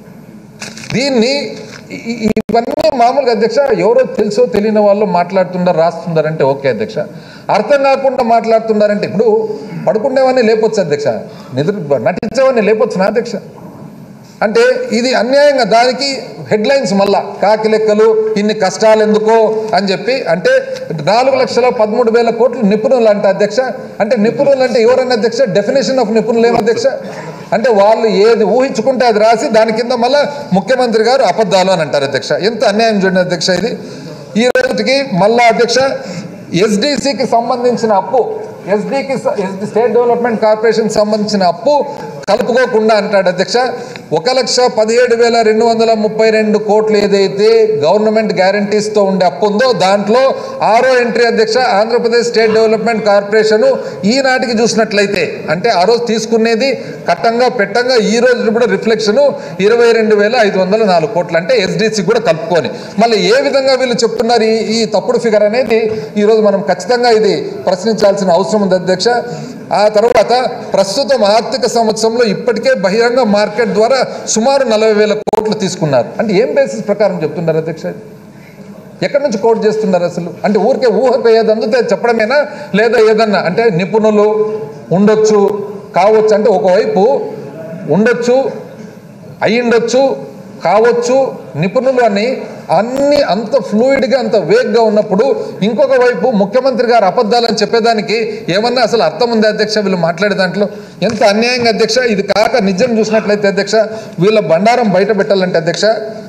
దీన్ని ఈ- ఈ- ఇవన్నీ మామూలుగా అధ్యక్ష ఎవరో తెలుసో తెలియని వాళ్ళు మాట్లాడుతున్నారు రాస్తున్నారంటే ఓకే అధ్యక్ష అర్థం కాకుండా మాట్లాడుతున్నారంటే ఇప్పుడు పడుకునేవన్నీ లేపొచ్చు అధ్యక్ష నిద్ర నటించేవన్నీ లేపొచ్చు నా అధ్యక్ష అంటే ఇది అన్యాయంగా దానికి హెడ్లైన్స్ మళ్ళా కాకి లెక్కలు ఇన్ని కష్టాలు ఎందుకో అని చెప్పి అంటే నాలుగు లక్షల పదమూడు వేల కోట్లు నిపుణులు అంట అధ్యక్ష అంటే నిపుణులు అంటే ఎవరన్నా అధ్యక్ష డెఫినేషన్ ఆఫ్ నిపుణులు ఏం అధ్యక్ష అంటే వాళ్ళు ఏది ఊహించుకుంటే అది రాసి దాని కింద మళ్ళా ముఖ్యమంత్రి గారు అబద్ధాలు అని అంటారు అధ్యక్ష ఎంత అన్యాయం చూడండి అధ్యక్ష ఇది ఈ రోజుకి మళ్ళా అధ్యక్ష ఎస్డిసికి సంబంధించిన అప్పు ఎస్డికి ఎస్డి స్టేట్ డెవలప్మెంట్ కార్పొరేషన్ సంబంధించిన అప్పు కలుపుకోకుండా అంటాడు అధ్యక్ష ఒక లక్ష పదిహేడు వేల రెండు వందల ముప్పై రెండు కోట్లు ఏదైతే గవర్నమెంట్ గ్యారంటీస్తో ఉండే అప్పు ఉందో దాంట్లో ఆరో ఎంట్రీ అధ్యక్ష ఆంధ్రప్రదేశ్ స్టేట్ డెవలప్మెంట్ కార్పొరేషన్ ఈనాటికి చూసినట్లయితే అంటే ఆ రోజు తీసుకునేది కట్టంగా పెట్టంగా ఈ రోజు కూడా రిఫ్లెక్షన్ ఇరవై రెండు వేల ఐదు వందల నాలుగు కోట్లు అంటే ఎస్డిసి కూడా కలుపుకొని మళ్ళీ ఏ విధంగా వీళ్ళు చెప్తున్నారు ఈ ఈ తప్పుడు ఫిగర్ అనేది ఈరోజు మనం ఖచ్చితంగా ఇది ప్రశ్నించాల్సిన అవసరం ఉంది అధ్యక్ష ఆ తర్వాత ప్రస్తుతం ఆర్థిక సంవత్సరంలో ఇప్పటికే బహిరంగ మార్కెట్ ద్వారా సుమారు నలభై వేల కోట్లు తీసుకున్నారు అంటే ఏం బేసిస్ ప్రకారం చెప్తున్నారు అధ్యక్ష ఇది? ఎక్కడి నుంచి కోట్ చేస్తున్నారు అసలు అంటే ఊరికే ఊహకు ఏది అందుతే చెప్పడమేనా లేదా ఏదన్నా అంటే నిపుణులు ఉండొచ్చు కావచ్చు అంటే ఒకవైపు ఉండొచ్చు అయ్యిండొచ్చు కావచ్చు నిపుణులు అని అన్ని అంత ఫ్లూయిడ్గా అంత వేగ్గా ఉన్నప్పుడు ఇంకొక వైపు ముఖ్యమంత్రి గారు అబద్ధాలని చెప్పేదానికి ఏమన్నా అసలు అర్థం ఉంది అధ్యక్ష వీళ్ళు మాట్లాడే దాంట్లో ఎంత అన్యాయంగా అధ్యక్ష ఇది కాక నిజం చూసినట్లయితే అధ్యక్ష వీళ్ళ బండారం బయట పెట్టాలంటే అధ్యక్ష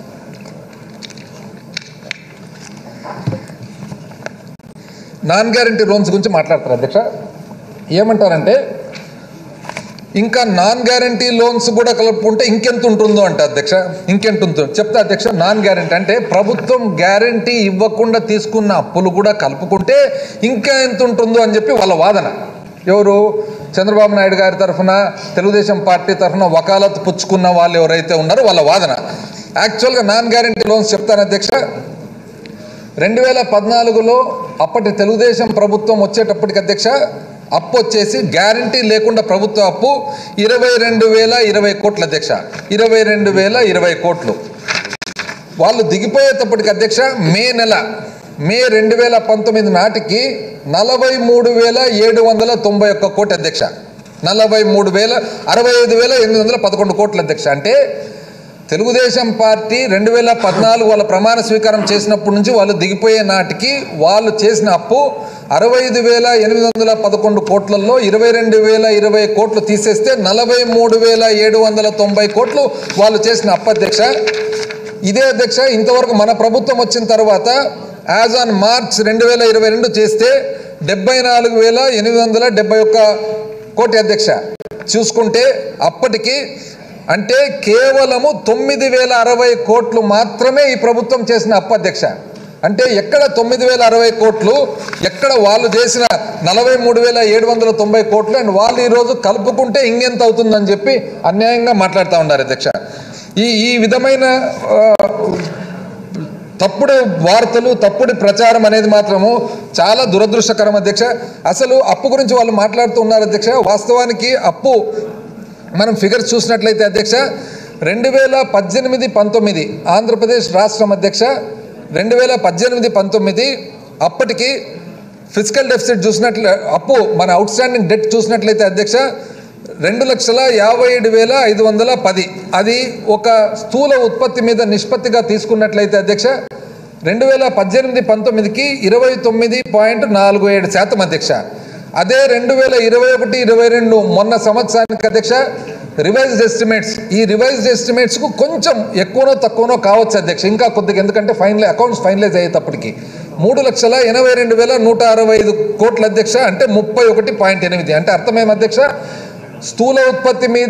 నాన్ గ్యారంటీ లోన్స్ గురించి మాట్లాడతారు అధ్యక్ష ఏమంటారంటే ఇంకా నాన్ గ్యారంటీ లోన్స్ కూడా కలుపుకుంటే ఇంకెంత ఉంటుందో అంట అధ్యక్ష ఇంకెంత ఉంటుందో చెప్తా అధ్యక్ష నాన్ గ్యారంటీ అంటే ప్రభుత్వం గ్యారంటీ ఇవ్వకుండా తీసుకున్న అప్పులు కూడా కలుపుకుంటే ఇంకా ఎంత ఉంటుందో అని చెప్పి వాళ్ళ వాదన ఎవరు చంద్రబాబు నాయుడు గారి తరఫున తెలుగుదేశం పార్టీ తరఫున వకాలత్ పుచ్చుకున్న వాళ్ళు ఎవరైతే ఉన్నారో వాళ్ళ వాదన యాక్చువల్గా నాన్ గ్యారంటీ లోన్స్ చెప్తాను అధ్యక్ష రెండు వేల పద్నాలుగులో అప్పటి తెలుగుదేశం ప్రభుత్వం వచ్చేటప్పటికి అధ్యక్ష అప్పు వచ్చేసి గ్యారంటీ లేకుండా ప్రభుత్వ అప్పు ఇరవై రెండు వేల ఇరవై కోట్ల అధ్యక్ష ఇరవై రెండు వేల ఇరవై కోట్లు వాళ్ళు దిగిపోయేటప్పటికి అధ్యక్ష మే నెల మే రెండు వేల పంతొమ్మిది నాటికి నలభై మూడు వేల ఏడు వందల తొంభై ఒక్క కోటి అధ్యక్ష నలభై మూడు వేల అరవై ఐదు వేల ఎనిమిది వందల పదకొండు కోట్ల అధ్యక్ష అంటే తెలుగుదేశం పార్టీ రెండు వేల పద్నాలుగు వాళ్ళ ప్రమాణ స్వీకారం చేసినప్పటి నుంచి వాళ్ళు దిగిపోయే నాటికి వాళ్ళు చేసిన అప్పు అరవై ఐదు వేల ఎనిమిది వందల పదకొండు కోట్లలో ఇరవై రెండు వేల ఇరవై కోట్లు తీసేస్తే నలభై మూడు వేల ఏడు వందల తొంభై కోట్లు వాళ్ళు చేసిన అప్పు అధ్యక్ష ఇదే అధ్యక్ష ఇంతవరకు మన ప్రభుత్వం వచ్చిన తర్వాత యాజ్ ఆన్ మార్చ్ రెండు వేల ఇరవై రెండు చేస్తే డెబ్బై నాలుగు వేల ఎనిమిది వందల డెబ్బై ఒక్క కోటి అధ్యక్ష చూసుకుంటే అప్పటికి అంటే కేవలము తొమ్మిది వేల అరవై కోట్లు మాత్రమే ఈ ప్రభుత్వం చేసిన అప్పు అధ్యక్ష అంటే ఎక్కడ తొమ్మిది వేల అరవై కోట్లు ఎక్కడ వాళ్ళు చేసిన నలభై మూడు వేల ఏడు వందల తొంభై కోట్లు అండ్ వాళ్ళు ఈరోజు కలుపుకుంటే ఇంకెంత అవుతుందని చెప్పి అన్యాయంగా మాట్లాడుతూ ఉన్నారు అధ్యక్ష ఈ ఈ విధమైన ఆ, తప్పుడు వార్తలు తప్పుడు ప్రచారం అనేది మాత్రము చాలా దురదృష్టకరం అధ్యక్ష అసలు అప్పు గురించి వాళ్ళు మాట్లాడుతూ ఉన్నారు అధ్యక్ష వాస్తవానికి అప్పు మనం ఫిగర్స్ చూసినట్లయితే అధ్యక్ష రెండు వేల పద్దెనిమిది పంతొమ్మిది ఆంధ్రప్రదేశ్ రాష్ట్రం అధ్యక్ష రెండు వేల పద్దెనిమిది పంతొమ్మిది అప్పటికి ఫిజికల్ డెఫిసిట్ చూసినట్లు అప్పు మన అవుట్ స్టాండింగ్ డెట్ చూసినట్లయితే అధ్యక్ష రెండు లక్షల యాభై ఏడు వేల ఐదు వందల పది అది ఒక స్థూల ఉత్పత్తి మీద నిష్పత్తిగా తీసుకున్నట్లయితే అధ్యక్ష రెండు వేల పద్దెనిమిది పంతొమ్మిదికి ఇరవై తొమ్మిది పాయింట్ నాలుగు ఏడు శాతం అధ్యక్ష అదే రెండు వేల ఇరవై ఒకటి ఇరవై రెండు మొన్న సంవత్సరానికి అధ్యక్ష రివైజ్డ్ ఎస్టిమేట్స్ ఈ రివైజ్డ్ ఎస్టిమేట్స్కు కొంచెం ఎక్కువనో తక్కువనో కావచ్చు అధ్యక్ష ఇంకా కొద్దిగా ఎందుకంటే ఫైనల్ అకౌంట్స్ ఫైనలైజ్ అయ్యేటప్పటికి మూడు లక్షల ఎనభై రెండు వేల నూట అరవై ఐదు కోట్ల అధ్యక్ష అంటే ముప్పై ఒకటి పాయింట్ ఎనిమిది అంటే అర్థమేం అధ్యక్ష స్థూల ఉత్పత్తి మీద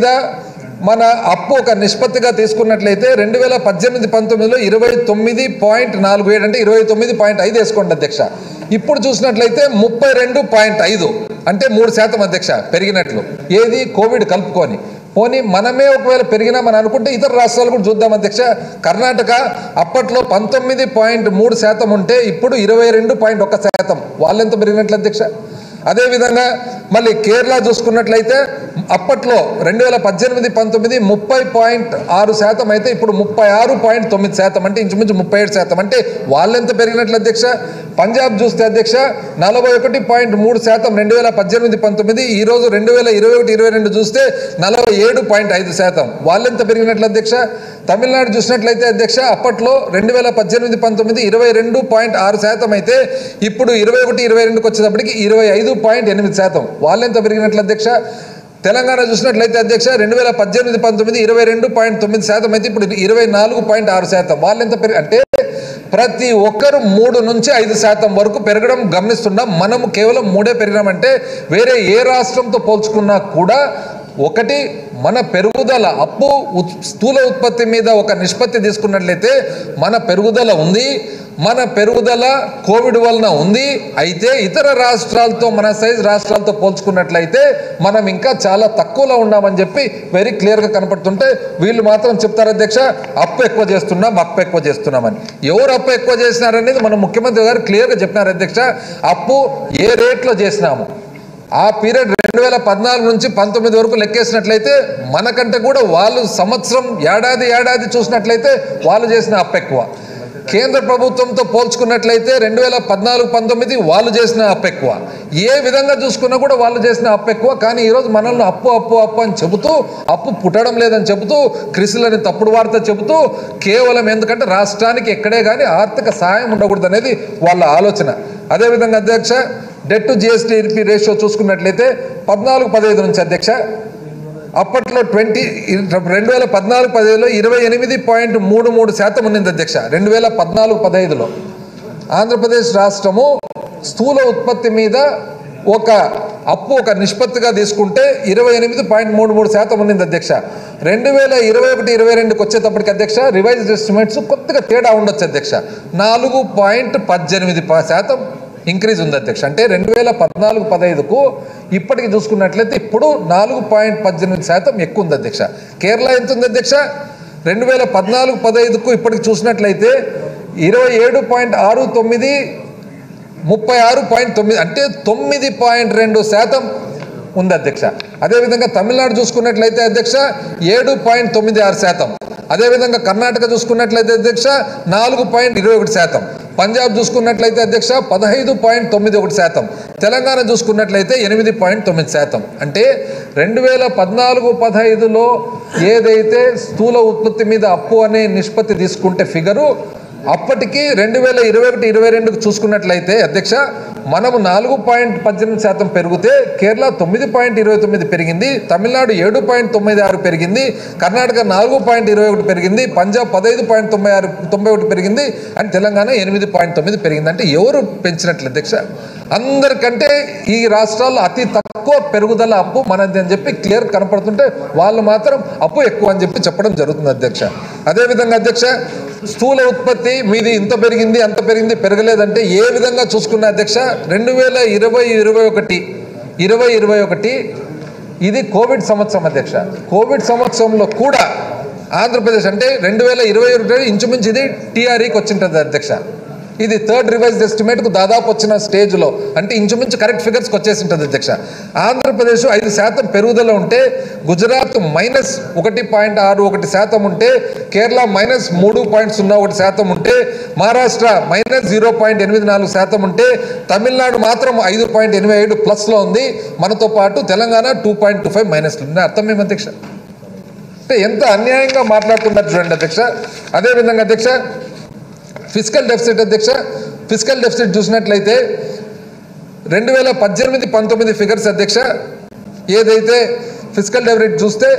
మన అప్పు ఒక నిష్పత్తిగా తీసుకున్నట్లయితే రెండు వేల పద్దెనిమిది పంతొమ్మిదిలో ఇరవై తొమ్మిది పాయింట్ నాలుగు ఏడు అంటే ఇరవై తొమ్మిది పాయింట్ ఐదు వేసుకోండి అధ్యక్ష ఇప్పుడు చూసినట్లయితే ముప్పై రెండు పాయింట్ ఐదు అంటే మూడు శాతం అధ్యక్ష పెరిగినట్లు ఏది కోవిడ్ కలుపుకొని పోనీ మనమే ఒకవేళ పెరిగినా మనం అనుకుంటే ఇతర రాష్ట్రాలు కూడా చూద్దాం అధ్యక్ష కర్ణాటక అప్పట్లో పంతొమ్మిది పాయింట్ మూడు శాతం ఉంటే ఇప్పుడు ఇరవై రెండు పాయింట్ ఒక శాతం వాళ్ళెంత పెరిగినట్లు అధ్యక్ష అదేవిధంగా మళ్ళీ కేరళ చూసుకున్నట్లయితే అప్పట్లో రెండు వేల పద్దెనిమిది పంతొమ్మిది ముప్పై పాయింట్ ఆరు శాతం అయితే ఇప్పుడు ముప్పై ఆరు పాయింట్ తొమ్మిది శాతం అంటే ఇంచుమించు ముప్పై ఏడు శాతం అంటే వాళ్ళెంత పెరిగినట్లు అధ్యక్ష పంజాబ్ చూస్తే అధ్యక్ష నలభై ఒకటి పాయింట్ మూడు శాతం రెండు వేల పద్దెనిమిది పంతొమ్మిది ఈ రోజు రెండు వేల ఇరవై ఒకటి ఇరవై రెండు చూస్తే నలభై ఏడు పాయింట్ ఐదు శాతం వాళ్ళెంత పెరిగినట్లు అధ్యక్ష తమిళనాడు చూసినట్లయితే అధ్యక్ష అప్పట్లో రెండు వేల పద్దెనిమిది పంతొమ్మిది ఇరవై రెండు పాయింట్ ఆరు శాతం అయితే ఇప్పుడు ఇరవై ఒకటి ఇరవై రెండుకి వచ్చేటప్పటికి ఇరవై ఐదు పాయింట్ ఎనిమిది శాతం వాళ్ళెంత పెరిగినట్లు అధ్యక్ష తెలంగాణ చూసినట్లయితే అధ్యక్ష రెండు వేల పద్దెనిమిది పంతొమ్మిది ఇరవై రెండు పాయింట్ తొమ్మిది శాతం అయితే ఇప్పుడు ఇరవై నాలుగు పాయింట్ ఆరు శాతం వాళ్ళెంత పెరిగి అంటే ప్రతి ఒక్కరు మూడు నుంచి ఐదు శాతం వరకు పెరగడం గమనిస్తున్నాం మనము కేవలం మూడే పెరిగినామంటే వేరే ఏ రాష్ట్రంతో పోల్చుకున్నా కూడా ఒకటి మన పెరుగుదల అప్పు ఉత్- స్థూల ఉత్పత్తి మీద ఒక నిష్పత్తి తీసుకున్నట్లయితే మన పెరుగుదల ఉంది మన పెరుగుదల కోవిడ్ వలన ఉంది అయితే ఇతర రాష్ట్రాలతో మన సైజ్ రాష్ట్రాలతో పోల్చుకున్నట్లయితే మనం ఇంకా చాలా తక్కువలో ఉన్నామని చెప్పి వెరీ క్లియర్గా కనపడుతుంటే వీళ్ళు మాత్రం చెప్తారు అధ్యక్ష అప్పు ఎక్కువ చేస్తున్నాం అప్పు ఎక్కువ చేస్తున్నామని ఎవరు అప్పు ఎక్కువ చేసినారనేది మన ముఖ్యమంత్రి గారు క్లియర్గా చెప్పినారు అధ్యక్ష అప్పు ఏ రేట్లో చేసినాము ఆ పీరియడ్ రెండు వేల పద్నాలుగు నుంచి పంతొమ్మిది వరకు లెక్కేసినట్లయితే మనకంటే కూడా వాళ్ళు సంవత్సరం ఏడాది ఏడాది చూసినట్లయితే వాళ్ళు చేసిన అప్పు ఎక్కువ కేంద్ర ప్రభుత్వంతో పోల్చుకున్నట్లయితే రెండు వేల పద్నాలుగు పంతొమ్మిది వాళ్ళు చేసిన అప్పు ఎక్కువ ఏ విధంగా చూసుకున్నా కూడా వాళ్ళు చేసిన అప్పు ఎక్కువ కానీ ఈరోజు మనల్ని అప్పు అప్పు అప్పు అని చెబుతూ అప్పు పుట్టడం లేదని చెబుతూ క్రిసులని తప్పుడు వార్త చెబుతూ కేవలం ఎందుకంటే రాష్ట్రానికి ఎక్కడే కానీ ఆర్థిక సహాయం ఉండకూడదు అనేది వాళ్ళ ఆలోచన అదేవిధంగా అధ్యక్ష డెట్ టు జిఎస్టీ రేషియో చూసుకున్నట్లయితే పద్నాలుగు పదహైదు నుంచి అధ్యక్ష అప్పట్లో ట్వంటీ రెండు వేల పద్నాలుగు పదిహేనులో ఇరవై ఎనిమిది పాయింట్ మూడు మూడు శాతం ఉన్నింది అధ్యక్ష రెండు వేల పద్నాలుగు పదహైదులో ఆంధ్రప్రదేశ్ రాష్ట్రము స్థూల ఉత్పత్తి మీద ఒక అప్పు ఒక నిష్పత్తిగా తీసుకుంటే ఇరవై ఎనిమిది పాయింట్ మూడు మూడు శాతం ఉన్నింది అధ్యక్ష రెండు వేల ఇరవై ఒకటి ఇరవై రెండుకి వచ్చేటప్పటికి అధ్యక్ష రివైజ్డ్ ఎస్టిమేట్స్ కొద్దిగా తేడా ఉండొచ్చు అధ్యక్ష నాలుగు పాయింట్ పద్దెనిమిది ప- శాతం ఇంక్రీజ్ ఉంది అధ్యక్ష అంటే రెండు వేల పద్నాలుగు పదహైదుకు ఇప్పటికి చూసుకున్నట్లయితే ఇప్పుడు నాలుగు పాయింట్ పద్దెనిమిది శాతం ఎక్కువ ఉంది అధ్యక్ష కేరళ ఎంత ఉంది అధ్యక్ష రెండు వేల పద్నాలుగు పదహైదుకు ఇప్పటికి చూసినట్లయితే ఇరవై ఏడు పాయింట్ ఆరు తొమ్మిది ముప్పై ఆరు పాయింట్ తొమ్మిది అంటే తొమ్మిది పాయింట్ రెండు శాతం ఉంది అధ్యక్ష అదేవిధంగా తమిళనాడు చూసుకున్నట్లయితే అధ్యక్ష ఏడు పాయింట్ తొమ్మిది ఆరు శాతం అదేవిధంగా కర్ణాటక చూసుకున్నట్లయితే అధ్యక్ష నాలుగు పాయింట్ ఇరవై ఒకటి శాతం పంజాబ్ చూసుకున్నట్లయితే అధ్యక్ష పదహైదు పాయింట్ తొమ్మిది ఒకటి శాతం తెలంగాణ చూసుకున్నట్లయితే ఎనిమిది పాయింట్ తొమ్మిది శాతం అంటే రెండు వేల పద్నాలుగు పదహైదులో ఏదైతే స్థూల ఉత్పత్తి మీద అప్పు అనే నిష్పత్తి తీసుకుంటే ఫిగరు అప్పటికి రెండు వేల ఇరవై ఒకటి ఇరవై రెండుకు చూసుకున్నట్లయితే అధ్యక్ష మనము నాలుగు పాయింట్ పద్దెనిమిది శాతం పెరిగితే కేరళ తొమ్మిది పాయింట్ ఇరవై తొమ్మిది పెరిగింది తమిళనాడు ఏడు పాయింట్ తొమ్మిది ఆరు పెరిగింది కర్ణాటక నాలుగు పాయింట్ ఇరవై ఒకటి పెరిగింది పంజాబ్ పదహైదు పాయింట్ తొంభై ఆరు తొంభై ఒకటి పెరిగింది అండ్ తెలంగాణ ఎనిమిది పాయింట్ తొమ్మిది పెరిగింది అంటే ఎవరు పెంచినట్లు అధ్యక్ష అందరికంటే ఈ రాష్ట్రాల్లో అతి తక్కువ పెరుగుదల అప్పు మనది అని చెప్పి క్లియర్ కనపడుతుంటే వాళ్ళు మాత్రం అప్పు ఎక్కువ అని చెప్పి చెప్పడం జరుగుతుంది అధ్యక్ష అదేవిధంగా అధ్యక్ష స్థూల ఉత్పత్తి మీది ఇంత పెరిగింది అంత పెరిగింది పెరగలేదంటే ఏ విధంగా చూసుకున్న అధ్యక్ష రెండు వేల ఇరవై ఇరవై ఒకటి ఇరవై ఇరవై ఒకటి ఇది కోవిడ్ సంవత్సరం అధ్యక్ష కోవిడ్ సంవత్సరంలో కూడా ఆంధ్రప్రదేశ్ అంటే రెండు వేల ఇరవై ఒకటి ఇంచుమించు ఇది టీఆర్ఈకి వచ్చింటుంది అధ్యక్ష ఇది థర్డ్ రివైజ్డ్ ఎస్టిమేట్కు దాదాపు వచ్చిన స్టేజ్లో అంటే ఇంచుమించు కరెక్ట్ ఫిగర్స్కి వచ్చేసి ఉంటుంది అధ్యక్ష ఆంధ్రప్రదేశ్ ఐదు శాతం పెరుగుదల ఉంటే గుజరాత్ మైనస్ ఒకటి పాయింట్ ఆరు ఒకటి శాతం ఉంటే కేరళ మైనస్ మూడు పాయింట్ సున్నా ఒకటి శాతం ఉంటే మహారాష్ట్ర మైనస్ జీరో పాయింట్ ఎనిమిది నాలుగు శాతం ఉంటే తమిళనాడు మాత్రం ఐదు పాయింట్ ఎనభై ఏడు ప్లస్లో ఉంది మనతో పాటు Telangana two point two five మైనస్లో ఉంది అర్థం ఏమి అధ్యక్ష అంటే ఎంత అన్యాయంగా మాట్లాడుతున్నారు చూడండి అధ్యక్ష అదేవిధంగా అధ్యక్ష ఫిజికల్ డెఫిసిట్ అధ్యక్ష ఫిజికల్ డెఫిసిట్ చూసినట్లయితే రెండు వేల పద్దెనిమిది పంతొమ్మిది ఫిగర్స్ అధ్యక్ష ఏదైతే ఫిజికల్ డెఫిసిట్ చూస్తే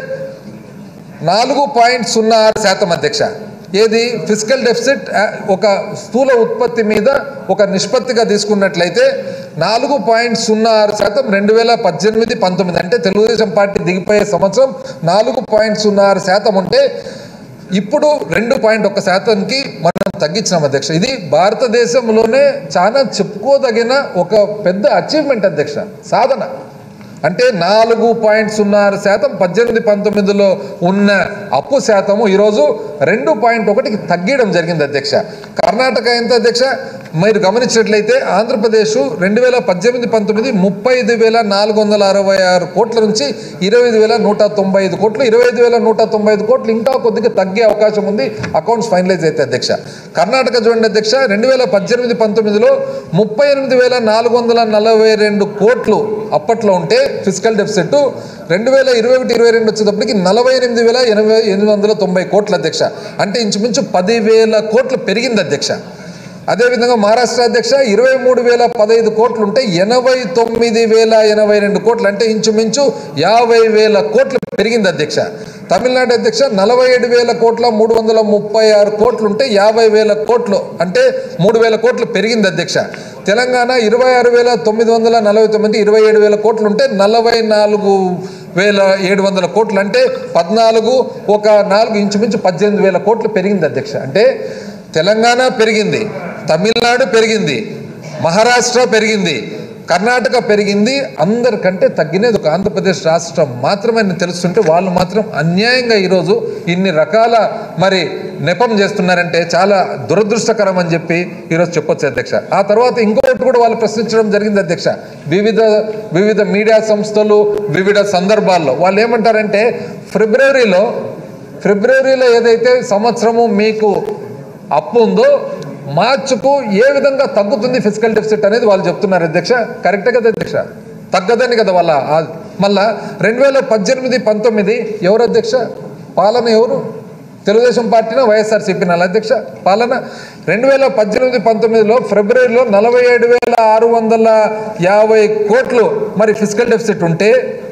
నాలుగు పాయింట్ సున్నా ఆరు శాతం అధ్యక్ష ఏది ఫిజికల్ డెఫిసిట్ ఆ, ఒక స్థూల ఉత్పత్తి మీద ఒక నిష్పత్తిగా తీసుకున్నట్లయితే నాలుగు పాయింట్ సున్నా ఆరు శాతం రెండు వేల పద్దెనిమిది పంతొమ్మిది అంటే తెలుగుదేశం పార్టీ దిగిపోయే సంవత్సరం నాలుగు పాయింట్ సున్నా ఆరు శాతం ఉంటే ఇప్పుడు రెండు పాయింట్ ఒక శాతానికి మనం తగ్గించినాం అధ్యక్ష ఇది భారతదేశంలోనే చాలా చెప్పుకోదగిన ఒక పెద్ద అచీవ్మెంట్ అధ్యక్ష సాధన అంటే నాలుగు పాయింట్ సున్నా ఆరు శాతం పద్దెనిమిది పంతొమ్మిదిలో ఉన్న అప్పు శాతము ఈరోజు రెండు పాయింట్ ఒకటికి తగ్గడం జరిగింది అధ్యక్ష కర్ణాటక ఎంత అధ్యక్ష మీరు గమనించినట్లయితే ఆంధ్రప్రదేశ్ రెండు వేల పద్దెనిమిది పంతొమ్మిది ముప్పై ఐదు వేల నాలుగు వందల అరవై ఆరు కోట్ల నుంచి ఇరవై ఐదు వేల నూట తొంభై ఐదు కోట్లు ఇరవై ఐదు వేల నూట తొంభై ఐదు కోట్లు ఇంకా కొద్దిగా తగ్గే అవకాశం ఉంది అకౌంట్స్ ఫైనలైజ్ అయితే అధ్యక్ష కర్ణాటక చూడండి అధ్యక్ష రెండు వేల పద్దెనిమిది పంతొమ్మిదిలో ముప్పై ఎనిమిది వేల నాలుగు వందల నలభై రెండు కోట్లు అప్పట్లో ఉంటే ఫిజికల్ డెఫిసిట్ రెండు వేల ఇరవై ఒకటి ఇరవై రెండు వచ్చేటప్పటికి నలభై ఎనిమిది వేల ఎనభై ఎనిమిది వందల తొంభై కోట్ల అధ్యక్ష అంటే ఇంచుమించు పదివేల కోట్లు పెరిగింది అధ్యక్ష అదేవిధంగా మహారాష్ట్ర అధ్యక్ష ఇరవై మూడు వేల పదహైదు కోట్లు ఉంటే ఎనభై తొమ్మిది వేల ఎనభై రెండు కోట్లు అంటే ఇంచుమించు యాభై వేల కోట్లు పెరిగింది అధ్యక్ష తమిళనాడు అధ్యక్ష నలభై ఏడు వేల కోట్ల మూడు వందల ముప్పై ఆరు కోట్లు ఉంటే యాభై వేల కోట్లు అంటే మూడు వేల కోట్లు పెరిగింది అధ్యక్ష తెలంగాణ ఇరవై ఆరు వేల తొమ్మిది వందల నలభై తొమ్మిది ఇరవై ఏడు వేల కోట్లు ఉంటే నలభై నాలుగు వేల ఏడు వందల కోట్లు అంటే పద్నాలుగు ఒక నాలుగు ఇంచుమించు పద్దెనిమిది వేల కోట్లు పెరిగింది అధ్యక్ష అంటే తెలంగాణ పెరిగింది తమిళనాడు పెరిగింది మహారాష్ట్ర పెరిగింది కర్ణాటక పెరిగింది అందరికంటే తగ్గినది ఒక ఆంధ్రప్రదేశ్ రాష్ట్రం మాత్రమే అని తెలుస్తుంటే వాళ్ళు మాత్రం అన్యాయంగా ఈరోజు ఇన్ని రకాల మరి నెపం చేస్తున్నారంటే చాలా దురదృష్టకరం అని చెప్పి ఈరోజు చెప్పొచ్చు అధ్యక్ష ఆ తర్వాత ఇంకొకటి కూడా వాళ్ళు ప్రశ్నించడం జరిగింది అధ్యక్ష వివిధ వివిధ మీడియా సంస్థలు వివిధ సందర్భాల్లో వాళ్ళు ఏమంటారంటే ఫిబ్రవరిలో ఫిబ్రవరిలో ఏదైతే సంవత్సరము మీకు అప్పు ఉందో మార్చుకు ఏ విధంగా తగ్గుతుంది ఫిజికల్ డెఫిసిట్ అనేది వాళ్ళు చెప్తున్నారు అధ్యక్ష కరెక్టే కదా అధ్యక్ష తగ్గదని కదా వాళ్ళ ఆ- మళ్ళా రెండు వేల పద్దెనిమిది పంతొమ్మిది ఎవరు అధ్యక్ష పాలన ఎవరు తెలుగుదేశం పార్టీనా వైఎస్ఆర్సీపీనా అధ్యక్ష పాలన రెండు వేల పద్దెనిమిది పంతొమ్మిదిలో ఫిబ్రవరిలో నలభై ఏడు వేల ఆరు వందల యాభై కోట్లు మరి ఫిజికల్ డెఫిసిట్ ఉంటే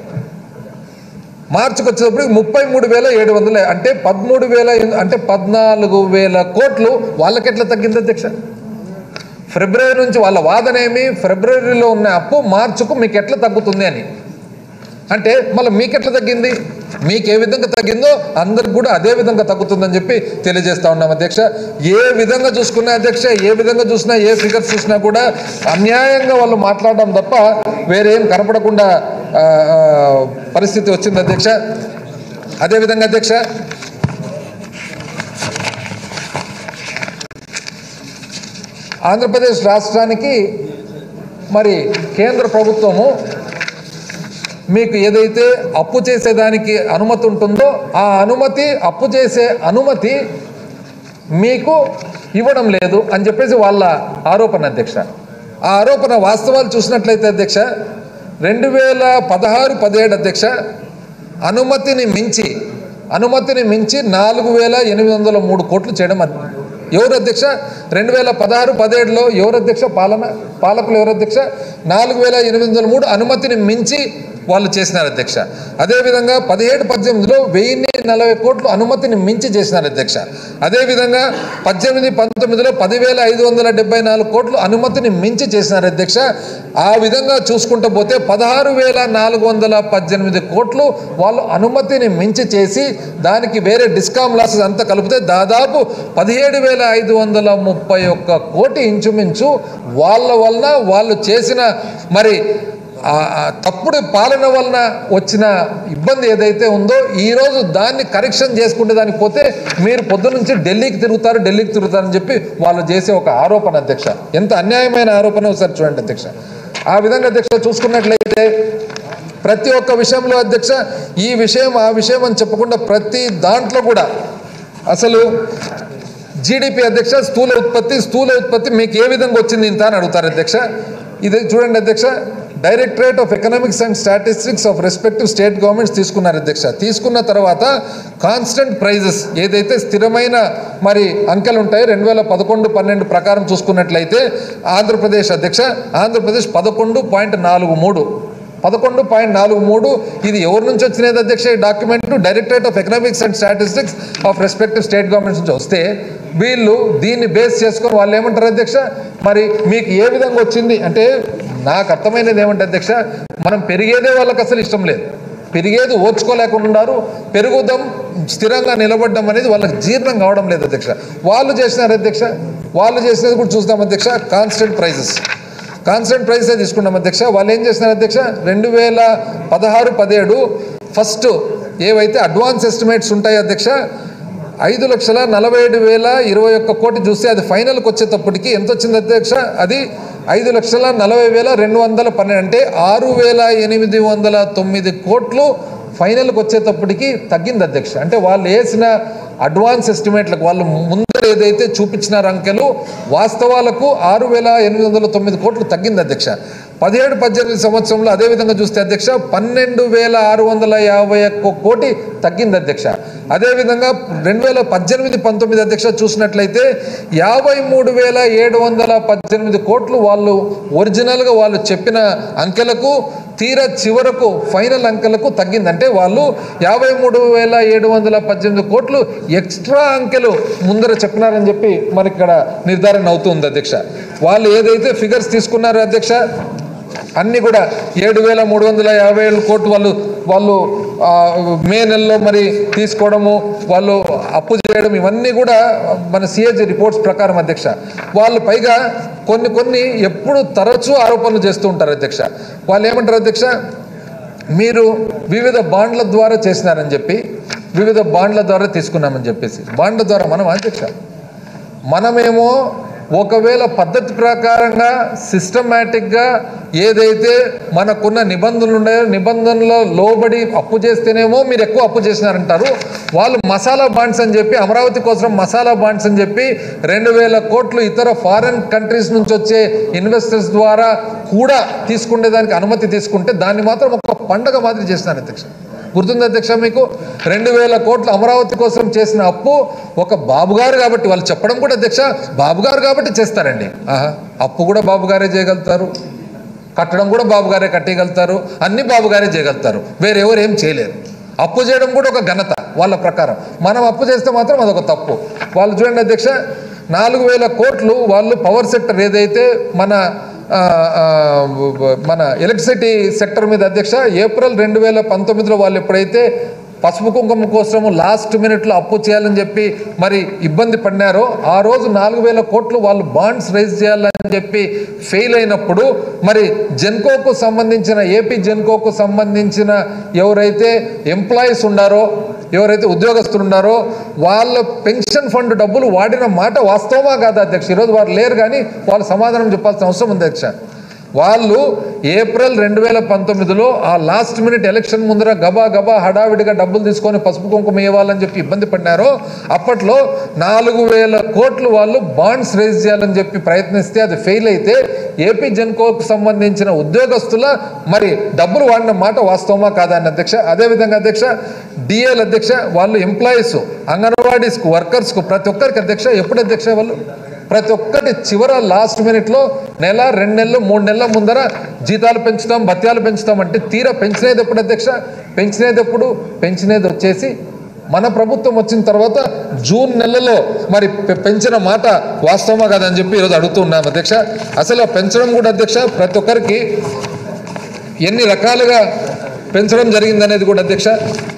మార్చికి వచ్చేటప్పుడు ముప్పై మూడు వేల ఏడు వందలు అంటే పదమూడు వేల ఎన్- అంటే పద్నాలుగు వేల కోట్లు వాళ్ళకి ఎట్లా తగ్గింది అధ్యక్ష ఫిబ్రవరి నుంచి వాళ్ళ వాదన ఏమి ఫిబ్రవరిలో ఉన్న అప్పు మార్చుకు మీకు ఎట్లా తగ్గుతుంది అని అంటే మళ్ళీ మీకు ఎట్లా తగ్గింది మీకు ఏ విధంగా తగ్గిందో అందరికి కూడా అదే విధంగా తగ్గుతుందని చెప్పి తెలియజేస్తా ఉన్నాం అధ్యక్ష ఏ విధంగా చూసుకున్నా అధ్యక్ష ఏ విధంగా చూసినా ఏ ఫిగర్స్ చూసినా కూడా అన్యాయంగా వాళ్ళు మాట్లాడడం తప్ప వేరేం కనపడకుండా ఆ, ఆ, పరిస్థితి వచ్చింది అధ్యక్ష అదేవిధంగా అధ్యక్ష ఆంధ్రప్రదేశ్ రాష్ట్రానికి మరి కేంద్ర ప్రభుత్వము మీకు ఏదైతే అప్పు చేసేదానికి అనుమతి ఉంటుందో ఆ అనుమతి అప్పు చేసే అనుమతి మీకు ఇవ్వడం లేదు అని చెప్పేసి వాళ్ళ ఆరోపణ అధ్యక్ష ఆ ఆరోపణ వాస్తవాలు చూసినట్లయితే అధ్యక్ష రెండు వేల పదహారు పదిహేడు అధ్యక్ష అనుమతిని మించి అనుమతిని మించి నాలుగు వేల ఎనిమిది వందల మూడు కోట్లు చేయడం అద్- ఎవరు అధ్యక్ష రెండు వేల పదహారు పదిహేడులో ఎవరు అధ్యక్ష పాలన పాలకులు ఎవరు అధ్యక్ష నాలుగు వేల ఎనిమిది వందల మూడు అనుమతిని మించి వాళ్ళు చేసినారు అధ్యక్ష అదేవిధంగా పదిహేడు పద్దెనిమిదిలో వెయ్యిన్ని నలభై కోట్లు అనుమతిని మించి చేసినారు అధ్యక్ష అదేవిధంగా పద్దెనిమిది పంతొమ్మిదిలో పదివేల ఐదు వందల డెబ్బై నాలుగు కోట్లు అనుమతిని మించి చేసినారు అధ్యక్ష ఆ విధంగా చూసుకుంటూ పోతే పదహారు వేల నాలుగు వందల పద్దెనిమిది కోట్లు వాళ్ళు అనుమతిని మించి చేసి దానికి వేరే డిస్కామ్ లాసెస్ అంతా కలిపితే దాదాపు పదిహేడు వేల ఐదు వందల ముప్పై ఒక్క కోటి ఇంచుమించు వాళ్ళ వలన వాళ్ళు చేసిన మరి ఆ ఆ తప్పుడు పాలన వలన వచ్చిన ఇబ్బంది ఏదైతే ఉందో ఈరోజు దాన్ని కరెక్షన్ చేసుకుంటే దానికి పోతే మీరు పొద్దు నుంచి ఢిల్లీకి తిరుగుతారు ఢిల్లీకి తిరుగుతారని చెప్పి వాళ్ళు చేసే ఒక ఆరోపణ అధ్యక్ష ఎంత అన్యాయమైన ఆరోపణ ఒకసారి చూడండి అధ్యక్ష ఆ విధంగా అధ్యక్ష చూసుకున్నట్లయితే ప్రతి ఒక్క విషయంలో అధ్యక్ష ఈ విషయం ఆ విషయం అని చెప్పకుండా ప్రతి దాంట్లో కూడా అసలు జీడిపి అధ్యక్ష స్థూల ఉత్పత్తి స్థూల ఉత్పత్తి మీకు ఏ విధంగా వచ్చింది ఇంత అని అడుగుతారు అధ్యక్ష ఇది చూడండి అధ్యక్ష directorate of economics and statistics of respective state governments తీసుకున్నారు అధ్యక్ష తీసుకున్న తర్వాత కాన్స్టెంట్ ప్రైజెస్ ఏదైతే స్థిరమైన మరి అంకెలు ఉంటాయో రెండు వేల పదకొండు పన్నెండు ప్రకారం చూసుకున్నట్లయితే ఆంధ్రప్రదేశ్ అధ్యక్ష ఆంధ్రప్రదేశ్ పదకొండు పాయింట్ నాలుగు మూడు పదకొండు పాయింట్ నాలుగు మూడు ఇది ఎవరి నుంచి వచ్చినది అధ్యక్ష ఈ document directorate of economics and statistics of respective state governments నుంచి వస్తే వీళ్ళు దీన్ని బేస్ చేసుకొని వాళ్ళు ఏమంటారు అధ్యక్ష మరి మీకు ఏ విధంగా వచ్చింది అంటే నాకు అర్థమైనది ఏమంటే అధ్యక్ష మనం పెరిగేదే వాళ్ళకి అసలు ఇష్టం లేదు పెరిగేది ఓర్చుకోలేకుండా ఉన్నారు పెరుగుదాం స్థిరంగా నిలబడ్డం అనేది వాళ్ళకి జీర్ణం కావడం లేదు అధ్యక్ష వాళ్ళు చేసినారు అధ్యక్ష వాళ్ళు చేసినది కూడా చూస్తాం అధ్యక్ష కాన్స్టెంట్ ప్రైజెస్ కాన్స్టెంట్ ప్రైసే తీసుకున్నాం అధ్యక్ష వాళ్ళు ఏం చేసినారు అధ్యక్ష రెండు వేల పదహారు పదిహేడు ఫస్ట్ ఏవైతే అడ్వాన్స్ ఎస్టిమేట్స్ ఉంటాయి అధ్యక్ష ఐదు లక్షల నలభై ఏడు వేల ఇరవై ఒక్క కోటి చూస్తే అది ఫైనల్కి వచ్చేటప్పటికి ఎంత వచ్చింది అధ్యక్ష అది ఐదు లక్షల నలభై వేల రెండు వందల పన్నెండు అంటే ఆరు వేల ఎనిమిది వందల తొమ్మిది కోట్లు ఫైనల్కి వచ్చేటప్పటికి తగ్గింది అధ్యక్ష అంటే వాళ్ళు వేసిన అడ్వాన్స్ ఎస్టిమేట్లకు వాళ్ళు ముందర ఏదైతే చూపించినారు అంకెలు వాస్తవాలకు ఆరు వేల ఎనిమిది వందల తొమ్మిది కోట్లు తగ్గింది అధ్యక్ష పదిహేడు పద్దెనిమిది సంవత్సరంలో అదేవిధంగా చూస్తే అధ్యక్ష పన్నెండు వేల ఆరు వందల యాభై ఒక్క కోటి తగ్గింది అధ్యక్ష అదేవిధంగా రెండు వేల పద్దెనిమిది పంతొమ్మిది అధ్యక్ష చూసినట్లయితే యాభై మూడు వేల ఏడు వందల పద్దెనిమిది కోట్లు వాళ్ళు ఒరిజినల్గా వాళ్ళు చెప్పిన అంకెలకు తీరా చివరకు ఫైనల్ అంకెలకు తగ్గింది అంటే వాళ్ళు యాభై మూడు వేల ఏడు వందల పద్దెనిమిది కోట్లు ఎక్స్ట్రా అంకెలు ముందర చెప్పినారని చెప్పి మనకి ఇక్కడ నిర్ధారణ అవుతుంది అధ్యక్ష వాళ్ళు ఏదైతే ఫిగర్స్ తీసుకున్నారో అధ్యక్ష అన్నీ కూడా ఏడు వేల మూడు వందల యాభై ఏడు కోట్లు వాళ్ళు వాళ్ళు ఆ, మే నెలలో మరి తీసుకోవడము వాళ్ళు అప్పు చేయడం ఇవన్నీ కూడా మన సిఏజీ రిపోర్ట్స్ ప్రకారం అధ్యక్ష వాళ్ళు పైగా కొన్ని కొన్ని ఎప్పుడు తరచూ ఆరోపణలు చేస్తూ ఉంటారు అధ్యక్ష వాళ్ళు ఏమంటారు అధ్యక్ష మీరు వివిధ బాండ్ల ద్వారా చేసినారని చెప్పి వివిధ బాండ్ల ద్వారా తీసుకున్నామని చెప్పేసి బాండ్ల ద్వారా మనం అధ్యక్ష మనమేమో ఒకవేళ పద్ధతి ప్రకారంగా సిస్టమేటిక్గా ఏదైతే మనకున్న నిబంధనలు ఉన్నాయో నిబంధనల లోబడి అప్పు చేస్తేనేమో మీరు ఎక్కువ అప్పు చేసినారంటారు వాళ్ళు మసాలా బాండ్స్ అని చెప్పి అమరావతి కోసం మసాలా బాండ్స్ అని చెప్పి రెండు వేల కోట్లు ఇతర ఫారెన్ కంట్రీస్ నుంచి వచ్చే ఇన్వెస్టర్స్ ద్వారా కూడా తీసుకునేదానికి అనుమతి తీసుకుంటే దాన్ని మాత్రం ఒక పండగ మాదిరి చేసినారు అధ్యక్ష గుర్తుంది అధ్యక్ష మీకు రెండు వేల కోట్ల అమరావతి కోసం చేసిన అప్పు ఒక బాబుగారు కాబట్టి వాళ్ళు చెప్పడం కూడా అధ్యక్ష బాబుగారు కాబట్టి చేస్తారండి ఆహా అప్పు కూడా బాబుగారే చేయగలుగుతారు కట్టడం కూడా బాబుగారే కట్టేయగలుగుతారు అన్ని బాబుగారే చేయగలుగుతారు వేరెవరు ఏం చేయలేరు అప్పు చేయడం కూడా ఒక ఘనత వాళ్ళ ప్రకారం మనం అప్పు చేస్తే మాత్రం అదొక తప్పు వాళ్ళు చూడండి అధ్యక్ష నాలుగు వేల కోట్లు వాళ్ళు పవర్ సెక్టర్ ఏదైతే మన ఆ, ఆ, మన ఎలక్ట్రిసిటీ సెక్టర్ మీద అధ్యక్ష ఏప్రిల్ రెండు వేల పంతొమ్మిదిలో వాళ్ళు ఎప్పుడైతే పసుపు కుంకుమ కోసము లాస్ట్ మినిట్లో అప్పు చేయాలని చెప్పి మరి ఇబ్బంది పడినారో ఆ రోజు నాలుగు వేల కోట్లు వాళ్ళు బాండ్స్ రైజ్ చేయాలని చెప్పి ఫెయిల్ అయినప్పుడు మరి జెన్కోకు సంబంధించిన ఏపీ జెన్కోకు సంబంధించిన ఎవరైతే ఎంప్లాయీస్ ఉండారో ఎవరైతే ఉద్యోగస్తులు ఉన్నారో వాళ్ళ పెన్షన్ ఫండ్ డబ్బులు వాడిన మాట వాస్తవమా కాదా అధ్యక్ష ఈరోజు వారు లేరు కానీ వాళ్ళు సమాధానం చెప్పాల్సిన అవసరం ఉంది అధ్యక్ష వాళ్ళు ఏప్రిల్ రెండు వేల పంతొమ్మిదిలో ఆ లాస్ట్ మినిట్ ఎలక్షన్ ముందర గబా గబా హడావిడిగా డబ్బులు తీసుకొని పసుపు కుంకుమ ఇవ్వాలని చెప్పి ఇబ్బంది పడినారో అప్పట్లో నాలుగు వేల కోట్లు వాళ్ళు బాండ్స్ రేజ్ చేయాలని చెప్పి ప్రయత్నిస్తే అది ఫెయిల్ అయితే ఏపీ జెన్కోకు సంబంధించిన ఉద్యోగస్తుల మరి డబ్బులు వాడిన మాట వాస్తవమా కాదా అని అధ్యక్ష అదేవిధంగా అధ్యక్ష డిఎల్ అధ్యక్ష వాళ్ళు ఎంప్లాయీస్ అంగన్వాడీస్కు వర్కర్స్కు ప్రతి ఒక్కరికి అధ్యక్ష ఎప్పుడు అధ్యక్ష వాళ్ళు ప్రతి ఒక్కటి చివర లాస్ట్ మినిట్లో నెల రెండు నెలలు మూడు నెలల ముందర జీతాలు పెంచుతాం భత్యాలు పెంచుతాం అంటే తీరా పెంచినది ఎప్పుడు అధ్యక్ష పెంచినది ఎప్పుడు పెంచినది వచ్చేసి మన ప్రభుత్వం వచ్చిన తర్వాత జూన్ నెలలో మరి పె- పెంచిన మాట వాస్తవమా కదని చెప్పి ఈరోజు అడుగుతూ ఉన్నాం అధ్యక్ష అసలు ఆ పెంచడం కూడా అధ్యక్ష ప్రతి ఒక్కరికి ఎన్ని రకాలుగా పెంచడం జరిగిందనేది కూడా అధ్యక్ష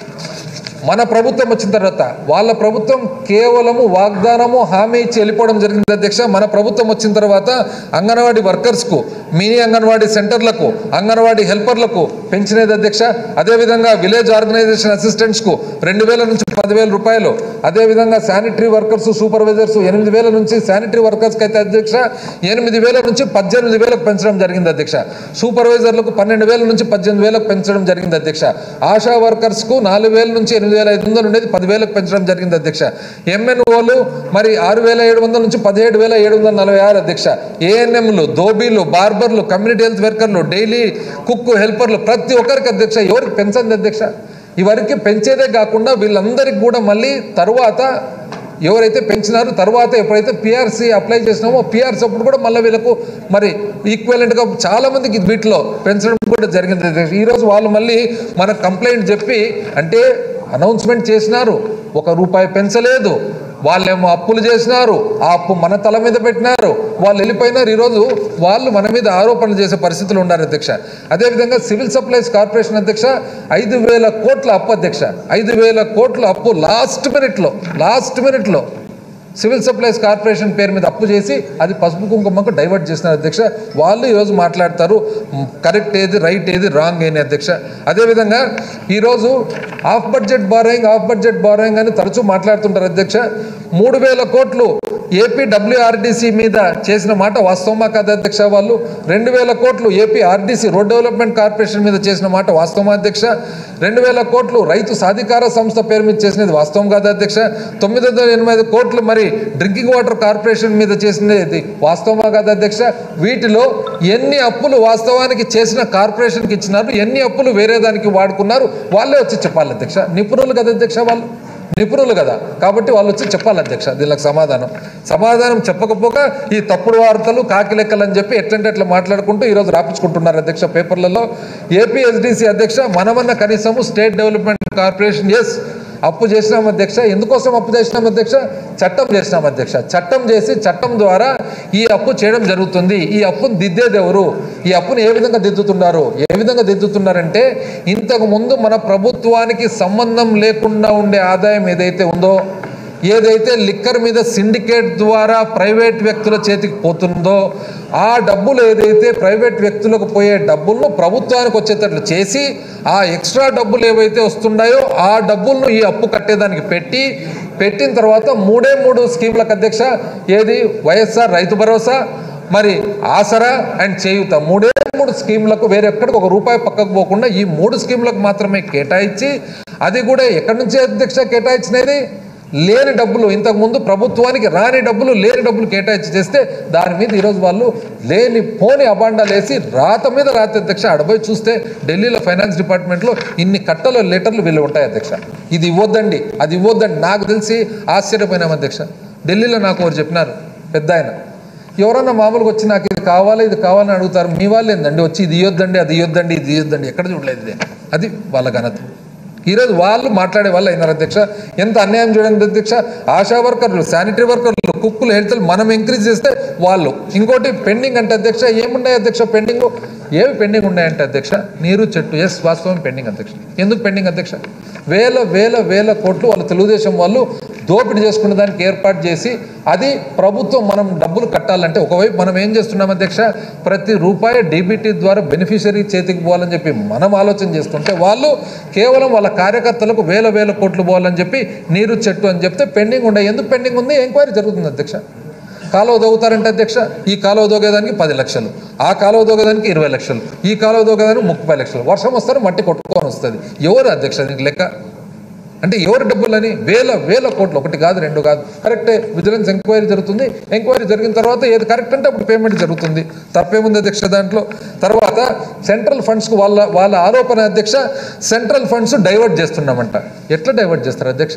మన ప్రభుత్వం వచ్చిన తర్వాత వాళ్ళ ప్రభుత్వం కేవలము వాగ్దానము హామీ ఇచ్చి వెళ్ళిపోవడం జరిగింది అధ్యక్ష మన ప్రభుత్వం వచ్చిన తర్వాత అంగన్వాడీ వర్కర్స్కు మినీ అంగన్వాడీ సెంటర్లకు అంగన్వాడీ హెల్పర్లకు పెంచినది అధ్యక్ష అదేవిధంగా విలేజ్ ఆర్గనైజేషన్ అసిస్టెంట్స్కు రెండు వేల నుంచి పదివేల రూపాయలు అదేవిధంగా శానిటరీ వర్కర్స్ సూపర్వైజర్స్ ఎనిమిది వేల నుంచి శానిటరీ వర్కర్స్కి అయితే అధ్యక్ష ఎనిమిది వేల నుంచి పద్దెనిమిది వేలకు పెంచడం జరిగింది అధ్యక్ష సూపర్వైజర్లకు పన్నెండు వేల నుంచి పద్దెనిమిది వేలకు పెంచడం జరిగింది అధ్యక్ష ఆశా వర్కర్స్కు నాలుగు వేల నుంచి ఎనిమిది వేల ఐదు వందలు ఉండేది పదివేలకు పెంచడం జరిగింది అధ్యక్ష ఎంఎన్ఓలు మరి ఆరు వేల ఏడు వందల నుంచి పదిహేడు వేల ఏడు వందల నలభై ఆరు అధ్యక్ష ఏఎన్ఎంలు దోబీలు బార్బర్లు కమ్యూనిటీ హెల్త్ వర్కర్లు డైలీ కుక్ హెల్పర్లు ప్రతి ఒక్కరికి అధ్యక్ష ఎవరికి పెంచండి అధ్యక్ష ఇవరికి పెంచేదే కాకుండా వీళ్ళందరికీ కూడా మళ్ళీ తరువాత ఎవరైతే పెంచినారో తర్వాత ఎప్పుడైతే పిఆర్సీ అప్లై చేసినామో పిఆర్సీ అప్పుడు కూడా మళ్ళీ వీళ్ళకు మరి ఈక్వలెంట్గా చాలా మందికి వీటిలో పెంచడం కూడా జరిగింది ఈరోజు వాళ్ళు మళ్ళీ మనకు కంప్లైంట్ చెప్పి అంటే అనౌన్స్మెంట్ చేసినారు ఒక రూపాయి పెంచలేదు వాళ్ళేమో అప్పులు చేసినారు ఆ అప్పు మన తల మీద పెట్టినారు వాళ్ళు వెళ్ళిపోయినారు ఈరోజు వాళ్ళు మన మీద ఆరోపణలు చేసే పరిస్థితులు ఉన్నారు అధ్యక్ష అదేవిధంగా సివిల్ సప్లైస్ కార్పొరేషన్ అధ్యక్ష ఐదు వేల కోట్ల అప్పు అధ్యక్ష ఐదు వేల కోట్ల అప్పు లాస్ట్ మినిట్లో లాస్ట్ మినిట్లో సివిల్ సప్లైస్ కార్పొరేషన్ పేరు మీద అప్పు చేసి అది పసుపు కుంకుమకు డైవర్ట్ చేసినారు అధ్యక్ష వాళ్ళు ఈరోజు మాట్లాడతారు కరెక్ట్ ఏది రైట్ ఏది రాంగ్ ఏది అధ్యక్ష అదేవిధంగా ఈరోజు off budget borrowing off budget borrowing అని తరచూ మాట్లాడుతుంటారు అధ్యక్ష మూడు వేల కోట్లు ఏపీ డబ్ల్యూఆర్డీసీ మీద చేసిన మాట వాస్తవమా కాదా అధ్యక్ష వాళ్ళు రెండు వేల కోట్లు AP RDC road development corporation మీద చేసిన మాట వాస్తవమా అధ్యక్ష రెండు వేల కోట్లు రైతు సాధికార సంస్థ పేరు మీద చేసినది వాస్తవం కాదా అధ్యక్ష తొమ్మిది వందల ఎనభై ఐదు కోట్లు మరి డ్రింకింగ్ వాటర్ కార్పొరేషన్ మీద చేసినది వాస్తవమా కాదా అధ్యక్ష వీటిలో ఎన్ని అప్పులు వాస్తవానికి చేసిన కార్పొరేషన్కి ఇచ్చినారు ఎన్ని అప్పులు వేరే దానికి వాడుకున్నారు వాళ్ళే వచ్చి చెప్పాలి అధ్యక్ష నిపుణులు కదా అధ్యక్ష వాళ్ళు నిపుణులు కదా కాబట్టి వాళ్ళు వచ్చి చెప్పాలి అధ్యక్ష దీనికి సమాధానం సమాధానం చెప్పకపోగా ఈ తప్పుడు వార్తలు కాకి లెక్కలు అని చెప్పి ఎట్లంటే ఎట్లా మాట్లాడుకుంటూ ఈరోజు రాపించుకుంటున్నారు అధ్యక్ష పేపర్లలో ఏపీ ఎస్డిసి అధ్యక్ష మనమన్న కనీసము స్టేట్ డెవలప్మెంట్ కార్పొరేషన్ ఎస్ అప్పు చేసినాం అధ్యక్ష ఎందుకోసం అప్పు చేసినాం అధ్యక్ష చట్టం చేసినాం అధ్యక్ష చట్టం చేసి చట్టం ద్వారా ఈ అప్పు చేయడం జరుగుతుంది ఈ అప్పును దిద్దేది ఎవరు ఈ అప్పును ఏ విధంగా దిద్దుతున్నారు ఏ విధంగా దిద్దుతున్నారంటే ఇంతకు ముందు మన ప్రభుత్వానికి సంబంధం లేకుండా ఉండే ఆదాయం ఏదైతే ఉందో ఏదైతే లిక్కర్ మీద సిండికేట్ ద్వారా ప్రైవేట్ వ్యక్తుల చేతికి పోతుందో ఆ డబ్బులు ఏదైతే ప్రైవేట్ వ్యక్తులకు పోయే డబ్బులను ప్రభుత్వానికి వచ్చేటట్లు చేసి ఆ ఎక్స్ట్రా డబ్బులు ఏవైతే వస్తున్నాయో ఆ డబ్బులను ఈ అప్పు కట్టేదానికి పెట్టి పెట్టిన తర్వాత మూడే మూడు స్కీమ్లకు అధ్యక్ష ఏది వైఎస్ఆర్ రైతు భరోసా మరి ఆసరా అండ్ చేయుత మూడే మూడు స్కీమ్లకు వేరే ఎక్కడికి ఒక రూపాయి పక్కకు పోకుండా ఈ మూడు స్కీమ్లకు మాత్రమే కేటాయించి అది కూడా ఎక్కడి నుంచి అధ్యక్ష కేటాయించినది లేని డబ్బులు ఇంతకుముందు ప్రభుత్వానికి రాని డబ్బులు లేని డబ్బులు కేటాయించి చేస్తే దాని మీద ఈరోజు వాళ్ళు లేని పోని అబాండాలు వేసి రాత మీద రాత అధ్యక్ష అడబోయి చూస్తే ఢిల్లీలో ఫైనాన్స్ డిపార్ట్మెంట్లో ఇన్ని కట్టల లెటర్లు వీళ్ళు ఉంటాయి అధ్యక్ష ఇది ఇవ్వద్దండి అది ఇవ్వద్దండి నాకు తెలిసి ఆశ్చర్యపోయినాం అధ్యక్ష ఢిల్లీలో నాకు ఒకరు చెప్పినారు పెద్ద ఆయన ఎవరన్నా మామూలుగా వచ్చి నాకు ఇది కావాలి ఇది కావాలని అడుగుతారు మీ వాళ్ళు ఏందండి వచ్చి ఇది ఇవ్వద్దండి అది ఇవ్వద్దండి ఇది ఇవ్వద్దండి ఎక్కడ చూడలేదు ఇది అది వాళ్ళ ఘనత ఈరోజు వాళ్ళు మాట్లాడే వాళ్ళు అయినారు అధ్యక్ష ఎంత అన్యాయం చూడండి అధ్యక్ష ఆశా వర్కర్లు శానిటరీ వర్కర్లు కుక్కులు హెల్త్ మనం ఎంకరేజ్ చేస్తే వాళ్ళు ఇంకోటి పెండింగ్ అంటే అధ్యక్ష ఏమున్నాయి అధ్యక్ష పెండింగ్ ఏవి పెండింగ్ ఉన్నాయంటే అధ్యక్ష నీరు చెట్టు ఎస్ వాస్తవం పెండింగ్ అధ్యక్ష ఎందుకు పెండింగ్ అధ్యక్ష వేల వేల వేల కోట్లు వాళ్ళు తెలుగుదేశం వాళ్ళు దోపిడీ చేసుకునే దానికి ఏర్పాటు చేసి అది ప్రభుత్వం మనం డబ్బులు కట్టాలంటే ఒకవైపు మనం ఏం చేస్తున్నాం అధ్యక్ష ప్రతి రూపాయి డీబీటీ ద్వారా బెనిఫిషరీ చేతికి పోవాలని చెప్పి మనం ఆలోచన చేస్తుంటే వాళ్ళు కేవలం వాళ్ళ కార్యకర్తలకు వేల వేల కోట్లు పోవాలని చెప్పి నీరు చెట్టు అని చెప్తే పెండింగ్ ఉండే ఎందుకు పెండింగ్ ఉంది ఎంక్వైరీ జరుగుతుంది అధ్యక్ష కాలువ దోగుతారంటే అధ్యక్ష ఈ కాలువ దోగేదానికి పది లక్షలు ఆ కాలువ దోగేదానికి ఇరవై లక్షలు ఈ కాలువ దోగేదానికి ముప్పై లక్షలు వర్షం వస్తారు మట్టి కొట్టుకొని వస్తుంది ఎవరు అధ్యక్ష దీనికి లెక్క అంటే ఎవరి డబ్బులని వేల వేల కోట్లు ఒకటి కాదు రెండు కాదు కరెక్టే విజిలెన్స్ ఎంక్వైరీ జరుగుతుంది ఎంక్వైరీ జరిగిన తర్వాత ఏది కరెక్ట్ అంటే అప్పుడు పేమెంట్ జరుగుతుంది తప్పేముంది అధ్యక్ష దాంట్లో తర్వాత సెంట్రల్ ఫండ్స్కు వాళ్ళ వాళ్ళ ఆరోపణ అధ్యక్ష సెంట్రల్ ఫండ్స్ డైవర్ట్ చేస్తున్నామంట ఎట్లా డైవర్ట్ చేస్తారు అధ్యక్ష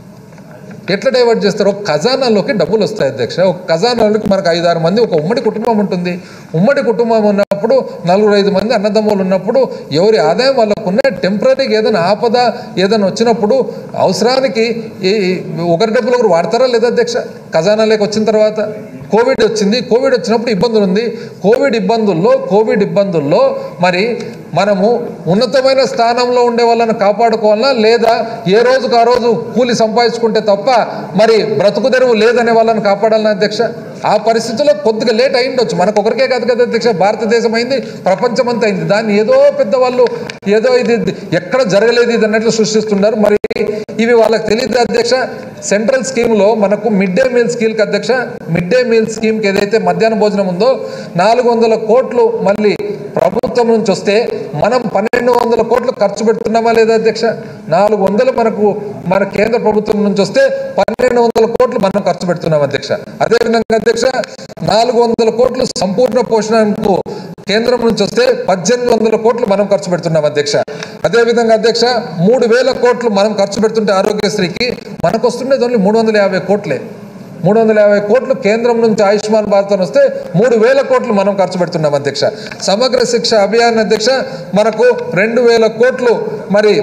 ఎట్లా డైవర్ట్ చేస్తారు ఒక ఖజానాలోకి డబ్బులు వస్తాయి అధ్యక్ష ఒక ఖజానాలోకి మనకు ఐదు ఆరు మంది ఒక ఉమ్మడి కుటుంబం ఉంటుంది ఉమ్మడి కుటుంబం ఉన్నప్పుడు నలుగురు ఐదు మంది అన్నదమ్ములు ఉన్నప్పుడు ఎవరి ఆదాయం వాళ్ళకు ఉన్న టెంపరీగా ఏదైనా ఆపద ఏదైనా వచ్చినప్పుడు అవసరానికి ఈ ఒకరి డబ్బులు ఒకరు వాడతారా లేదా అధ్యక్ష ఖజానాలోకి వచ్చిన తర్వాత కోవిడ్ వచ్చింది కోవిడ్ వచ్చినప్పుడు ఇబ్బందులు ఉంది కోవిడ్ ఇబ్బందుల్లో కోవిడ్ ఇబ్బందుల్లో మరి మనము ఉన్నతమైన స్థానంలో ఉండే వాళ్ళని కాపాడుకోవాలా లేదా ఏ రోజుకు ఆ రోజు కూలి సంపాదించుకుంటే తప్ప మరి బ్రతుకు తెరువు లేదనే వాళ్ళని కాపాడాలని అధ్యక్ష ఆ పరిస్థితుల్లో కొద్దిగా లేట్ అయిండొచ్చు మనకు ఒకరికే కాదు కదా అధ్యక్ష భారతదేశం అయింది ప్రపంచం అంతా అయింది దాన్ని ఏదో పెద్దవాళ్ళు ఏదో ఇది ఎక్కడ జరగలేదు ఇది అన్నట్లు సృష్టిస్తున్నారు మరి ఇవి వాళ్ళకి తెలియదు అధ్యక్ష సెంట్రల్ స్కీమ్లో మనకు మిడ్ డే మీల్ స్కీమ్కి అధ్యక్ష మిడ్ డే మీల్ స్కీమ్కి ఏదైతే మధ్యాహ్న భోజనం ఉందో నాలుగు వందల కోట్లు మళ్ళీ ప్రభుత్వం నుంచి వస్తే మనం పన్నెండు వందల కోట్లు ఖర్చు పెడుతున్నామా లేదా అధ్యక్ష నాలుగు వందలు మనకు మన కేంద్ర ప్రభుత్వం నుంచి వస్తే పన్నెండు వందల కోట్లు మనం ఖర్చు పెడుతున్నాం అధ్యక్ష అదేవిధంగా అధ్యక్ష నాలుగు వందల కోట్లు సంపూర్ణ పోషణకు కేంద్రం నుంచి వస్తే పద్దెనిమిది వందల కోట్లు మనం ఖర్చు పెడుతున్నాం అధ్యక్ష అదేవిధంగా అధ్యక్ష మూడు వేల కోట్లు మనం ఖర్చు పెడుతుంటే ఆరోగ్యశ్రీకి మనకు వస్తుండేది ఓన్లీ మూడు వందల యాభై కోట్లే మూడు వందల యాభై కోట్లు కేంద్రం నుంచి ఆయుష్మాన్ భారత్ అని వస్తే మూడు వేల కోట్లు మనం ఖర్చు పెడుతున్నాం అధ్యక్ష సమగ్ర శిక్ష అభియాన్ అధ్యక్ష మనకు రెండు వేల కోట్లు మరి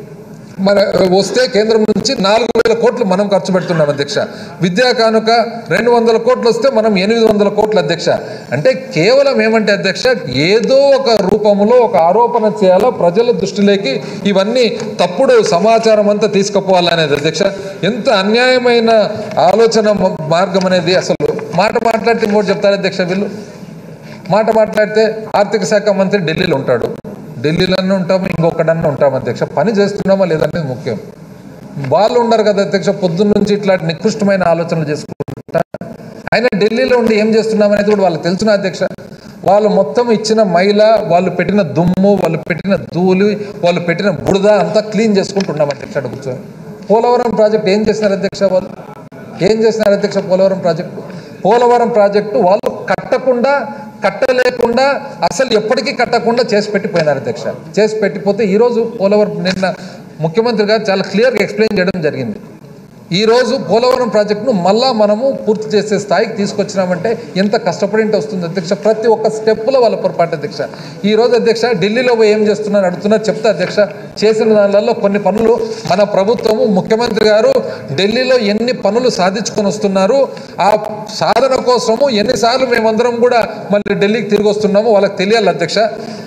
మన వస్తే కేంద్రం నుంచి నాలుగు వేల కోట్లు మనం ఖర్చు పెడుతున్నాం అధ్యక్ష విద్యా కానుక రెండు వందల కోట్లు వస్తే మనం ఎనిమిది వందల కోట్లు అధ్యక్ష అంటే కేవలం ఏమంటే అధ్యక్ష ఏదో ఒక రూపంలో ఒక ఆరోపణ చేయాలో ప్రజల దృష్టిలోకి ఇవన్నీ తప్పుడు సమాచారం అంతా తీసుకుపోవాలనేది అధ్యక్ష ఎంత అన్యాయమైన ఆలోచన మ- మార్గం అనేది అసలు మాట మాట్లాడితే ఇంకోటి చెప్తారు అధ్యక్ష వీళ్ళు మాట మాట్లాడితే ఆర్థిక శాఖ మంత్రి ఢిల్లీలో ఉంటాడు ఢిల్లీలోనే ఉంటాం ఇంకొకడన్నా ఉంటాం అధ్యక్ష పని చేస్తున్నామా లేదనేది ముఖ్యం వాళ్ళు ఉండరు కదా అధ్యక్ష పొద్దున్న నుంచి ఇట్లాంటి నికృష్టమైన ఆలోచనలు చేసుకుంటా ఆయన ఢిల్లీలో ఉండి ఏం చేస్తున్నాం అనేది కూడా వాళ్ళకి తెలుసునా అధ్యక్ష వాళ్ళు మొత్తం ఇచ్చిన మైల వాళ్ళు పెట్టిన దుమ్ము వాళ్ళు పెట్టిన ధూళి వాళ్ళు పెట్టిన బురద అంతా క్లీన్ చేసుకుంటున్నాం అధ్యక్ష అక్కడ కూర్చొని పోలవరం ప్రాజెక్ట్ ఏం చేసినారు అధ్యక్ష వాళ్ళు ఏం చేసినారు అధ్యక్ష పోలవరం ప్రాజెక్టు పోలవరం ప్రాజెక్టు వాళ్ళు కట్టకుండా కట్టలేకుండా అసలు ఎప్పటికీ కట్టకుండా చేసి పెట్టిపోయినారు అధ్యక్ష చేసి పెట్టిపోతే ఈరోజు పోలవరం నిన్న ముఖ్యమంత్రి గారు చాలా క్లియర్గా ఎక్స్ప్లెయిన్ చేయడం జరిగింది ఈ రోజు పోలవరం ప్రాజెక్టును మళ్ళా మనము పూర్తి చేసే స్థాయికి తీసుకొచ్చినామంటే ఎంత కష్టపడి ఉంటే వస్తుంది అధ్యక్ష ప్రతి ఒక్క స్టెప్లో వాళ్ళ పొరపాటు అధ్యక్ష ఈ రోజు అధ్యక్ష ఢిల్లీలో పోయి ఏం చేస్తున్నారు అడుగుతున్నారు చెప్తా అధ్యక్ష చేసిన దానిలలో కొన్ని పనులు మన ప్రభుత్వము ముఖ్యమంత్రి గారు ఢిల్లీలో ఎన్ని పనులు సాధించుకొని వస్తున్నారు ఆ సాధన కోసము ఎన్నిసార్లు మేమందరం కూడా మళ్ళీ ఢిల్లీకి తిరిగి వస్తున్నామో వాళ్ళకి తెలియాలి అధ్యక్ష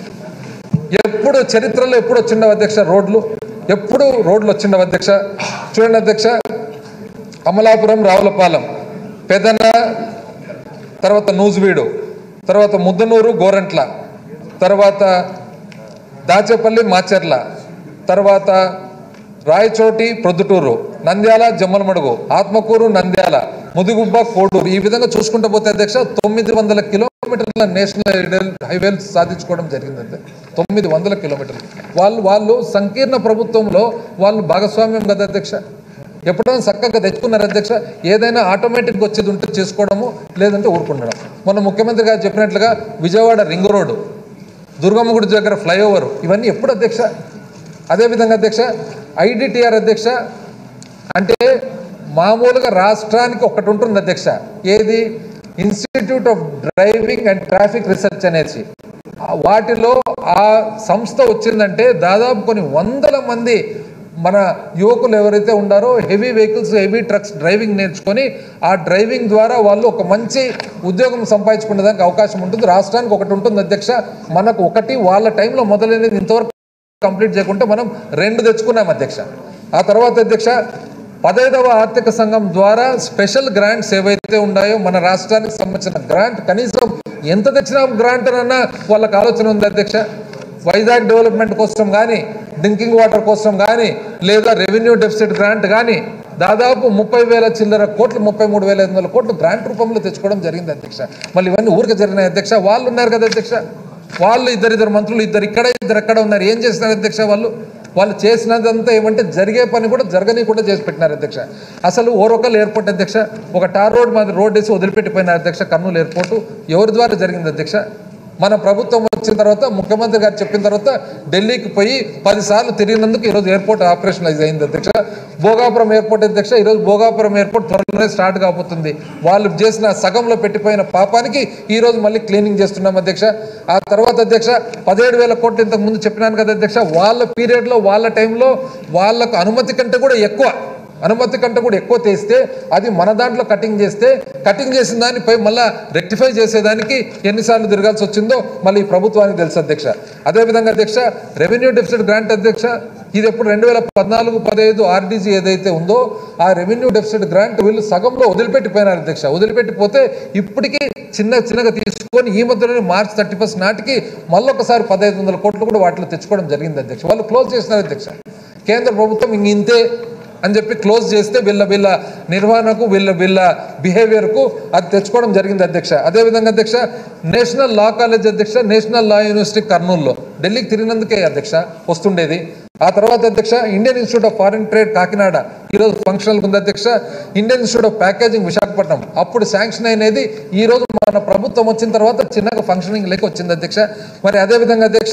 ఎప్పుడు చరిత్రలో ఎప్పుడు వచ్చిండవు అధ్యక్ష రోడ్లు ఎప్పుడు రోడ్లు వచ్చిండవు అధ్యక్ష చూడండి అధ్యక్ష అమలాపురం రావులపాలెం పెదన తర్వాత నూజివీడు తర్వాత ముద్దనూరు గోరంట్ల తర్వాత దాచేపల్లి మాచర్ల తర్వాత రాయచోటి ప్రొద్దుటూరు నంద్యాల జమ్మలమడుగు ఆత్మకూరు నంద్యాల ముదిగుబ్బ కోడూరు ఈ విధంగా చూసుకుంటూ పోతే అధ్యక్ష తొమ్మిది వందల కిలోమీటర్ల నేషనల్ హైవే- హైవేలు సాధించుకోవడం జరిగింది అంతే తొమ్మిది వందల కిలోమీటర్లు వాళ్ళు వాళ్ళు సంకీర్ణ ప్రభుత్వంలో వాళ్ళు భాగస్వామ్యం కదా అధ్యక్ష ఎప్పుడైనా చక్కగా తెచ్చుకున్నారు అధ్యక్ష ఏదైనా ఆటోమేటిక్గా వచ్చేది ఉంటే చేసుకోవడము లేదంటే ఊరుకుండడం మొన్న ముఖ్యమంత్రి గారు చెప్పినట్లుగా విజయవాడ రింగ్ రోడ్డు దుర్గమ్మ గుడి దగ్గర ఫ్లైఓవర్ ఇవన్నీ ఎప్పుడు అధ్యక్ష అదేవిధంగా అధ్యక్ష ఐడిటిఆర్ అధ్యక్ష అంటే మామూలుగా రాష్ట్రానికి ఒకటి ఉంటుంది అధ్యక్ష ఏది institute of driving and traffic research అనేసి ఆ వాటిలో ఆ సంస్థ వచ్చిందంటే దాదాపు కొన్ని వందల మంది మన యువకులు ఎవరైతే ఉండారో heavy vehicles heavy trucks driving నేర్చుకొని ఆ డ్రైవింగ్ ద్వారా వాళ్ళు ఒక మంచి ఉద్యోగం సంపాదించుకునే దానికి అవకాశం ఉంటుంది రాష్ట్రానికి ఒకటి ఉంటుంది అధ్యక్ష మనకు ఒకటి వాళ్ళ టైంలో మొదలైనది ఇంతవరకు కంప్లీట్ చేయకుంటే మనం రెండు తెచ్చుకున్నాం అధ్యక్ష ఆ తర్వాత అధ్యక్ష పదైదవ ఆర్థిక సంఘం ద్వారా స్పెషల్ గ్రాంట్స్ ఏవైతే ఉన్నాయో మన రాష్ట్రానికి సంబంధించిన గ్రాంట్ కనీసం ఎంత తెచ్చినా గ్రాంట్ అన్నా వాళ్ళకి ఆలోచన ఉంది అధ్యక్ష వైజాగ్ డెవలప్మెంట్ కోసం కానీ డ్రింకింగ్ వాటర్ కోసం కానీ లేదా రెవెన్యూ డెఫిసిట్ గ్రాంట్ కానీ దాదాపు ముప్పై వేల చిల్లర కోట్లు ముప్పై మూడు వేల ఐదు వందల కోట్లు గ్రాంట్ రూపంలో తెచ్చుకోవడం జరిగింది అధ్యక్ష మళ్ళీ ఇవన్నీ ఊరికి జరిగినాయి అధ్యక్ష వాళ్ళు ఉన్నారు కదా అధ్యక్ష వాళ్ళు ఇద్దరు ఇద్దరు మంత్రులు ఇద్దరు ఇక్కడ ఇద్దరు ఎక్కడ ఉన్నారు ఏం చేస్తున్నారు అధ్యక్ష వాళ్ళు వాళ్ళు చేసినదంతా ఏమంటే జరిగే పని కూడా జరగనీయకుండా చేసి పెట్టినారు అధ్యక్ష అసలు ఓరొకల్ ఎయిర్పోర్ట్ అధ్యక్ష ఒక టార్ రోడ్ మాది రోడ్ వేసి వదిలిపెట్టిపోయినారు అధ్యక్ష కర్నూలు ఎయిర్పోర్టు ఎవరి ద్వారా జరిగింది అధ్యక్ష మన ప్రభుత్వం వచ్చిన తర్వాత ముఖ్యమంత్రి గారు చెప్పిన తర్వాత ఢిల్లీకి పోయి పదిసార్లు తిరిగినందుకు ఈరోజు ఎయిర్పోర్ట్ ఆపరేషనలైజ్ అయింది అధ్యక్ష భోగాపురం ఎయిర్పోర్ట్ అధ్యక్ష ఈరోజు భోగాపురం ఎయిర్పోర్ట్ త్వరలోనే స్టార్ట్ కాబోతుంది వాళ్ళు చేసిన సగంలో పెట్టిపోయిన పాపానికి ఈరోజు మళ్ళీ క్లీనింగ్ చేస్తున్నాం అధ్యక్ష ఆ తర్వాత అధ్యక్ష పదిహేడు వేల కోట్లు ఇంతకు ముందు చెప్పినాను కదా అధ్యక్ష వాళ్ళ పీరియడ్లో వాళ్ళ టైంలో వాళ్ళకు అనుమతి కంటే కూడా ఎక్కువ అనుమతి కంటే కూడా ఎక్కువ తీస్తే అది మన దాంట్లో కటింగ్ చేస్తే కటింగ్ చేసిన దానిపై మళ్ళా రెక్టిఫై చేసేదానికి ఎన్నిసార్లు తిరగాల్సి వచ్చిందో మళ్ళీ ఈ ప్రభుత్వానికి తెలుసు అధ్యక్ష అదేవిధంగా అధ్యక్ష రెవెన్యూ డెఫిసిట్ గ్రాంట్ అధ్యక్ష ఇది ఎప్పుడు రెండు వేల పద్నాలుగు పదహైదు ఆర్డీజీ ఏదైతే ఉందో ఆ రెవెన్యూ డెఫిసిట్ గ్రాంట్ వీళ్ళు సగంలో వదిలిపెట్టిపోయినారు అధ్యక్ష వదిలిపెట్టిపోతే ఇప్పటికీ చిన్న చిన్నగా తీసుకొని ఈ మధ్యలోనే మార్చ్ థర్టీ ఫస్ట్ నాటికి మళ్ళీ ఒకసారి పదహైదు వందల కోట్లు కూడా వాటిలో తెచ్చుకోవడం జరిగింది అధ్యక్ష వాళ్ళు క్లోజ్ చేసినారు అధ్యక్ష కేంద్ర ప్రభుత్వం ఇంక ఇంతే అని చెప్పి క్లోజ్ చేస్తే వీళ్ళ వీళ్ళ నిర్వహణకు వీళ్ళ వీళ్ళ బిహేవియర్కు అది తెచ్చుకోవడం జరిగింది అధ్యక్ష అదేవిధంగా అధ్యక్ష నేషనల్ లా కాలేజ్ అధ్యక్ష నేషనల్ లా యూనివర్సిటీ కర్నూలులో ఢిల్లీకి తిరిగినందుకే అధ్యక్ష వస్తుండేది ఆ తర్వాత అధ్యక్ష Indian institute of foreign trade Kakinada ఈరోజు ఫంక్షనల్ ఉంది అధ్యక్ష Indian institute of packaging Visakhapatnam అప్పుడు శాంక్షన్ అయినది ఈ రోజు మన ప్రభుత్వం వచ్చిన తర్వాత చిన్నగా ఫంక్షనింగ్ లేక వచ్చింది అధ్యక్ష మరి అదేవిధంగా అధ్యక్ష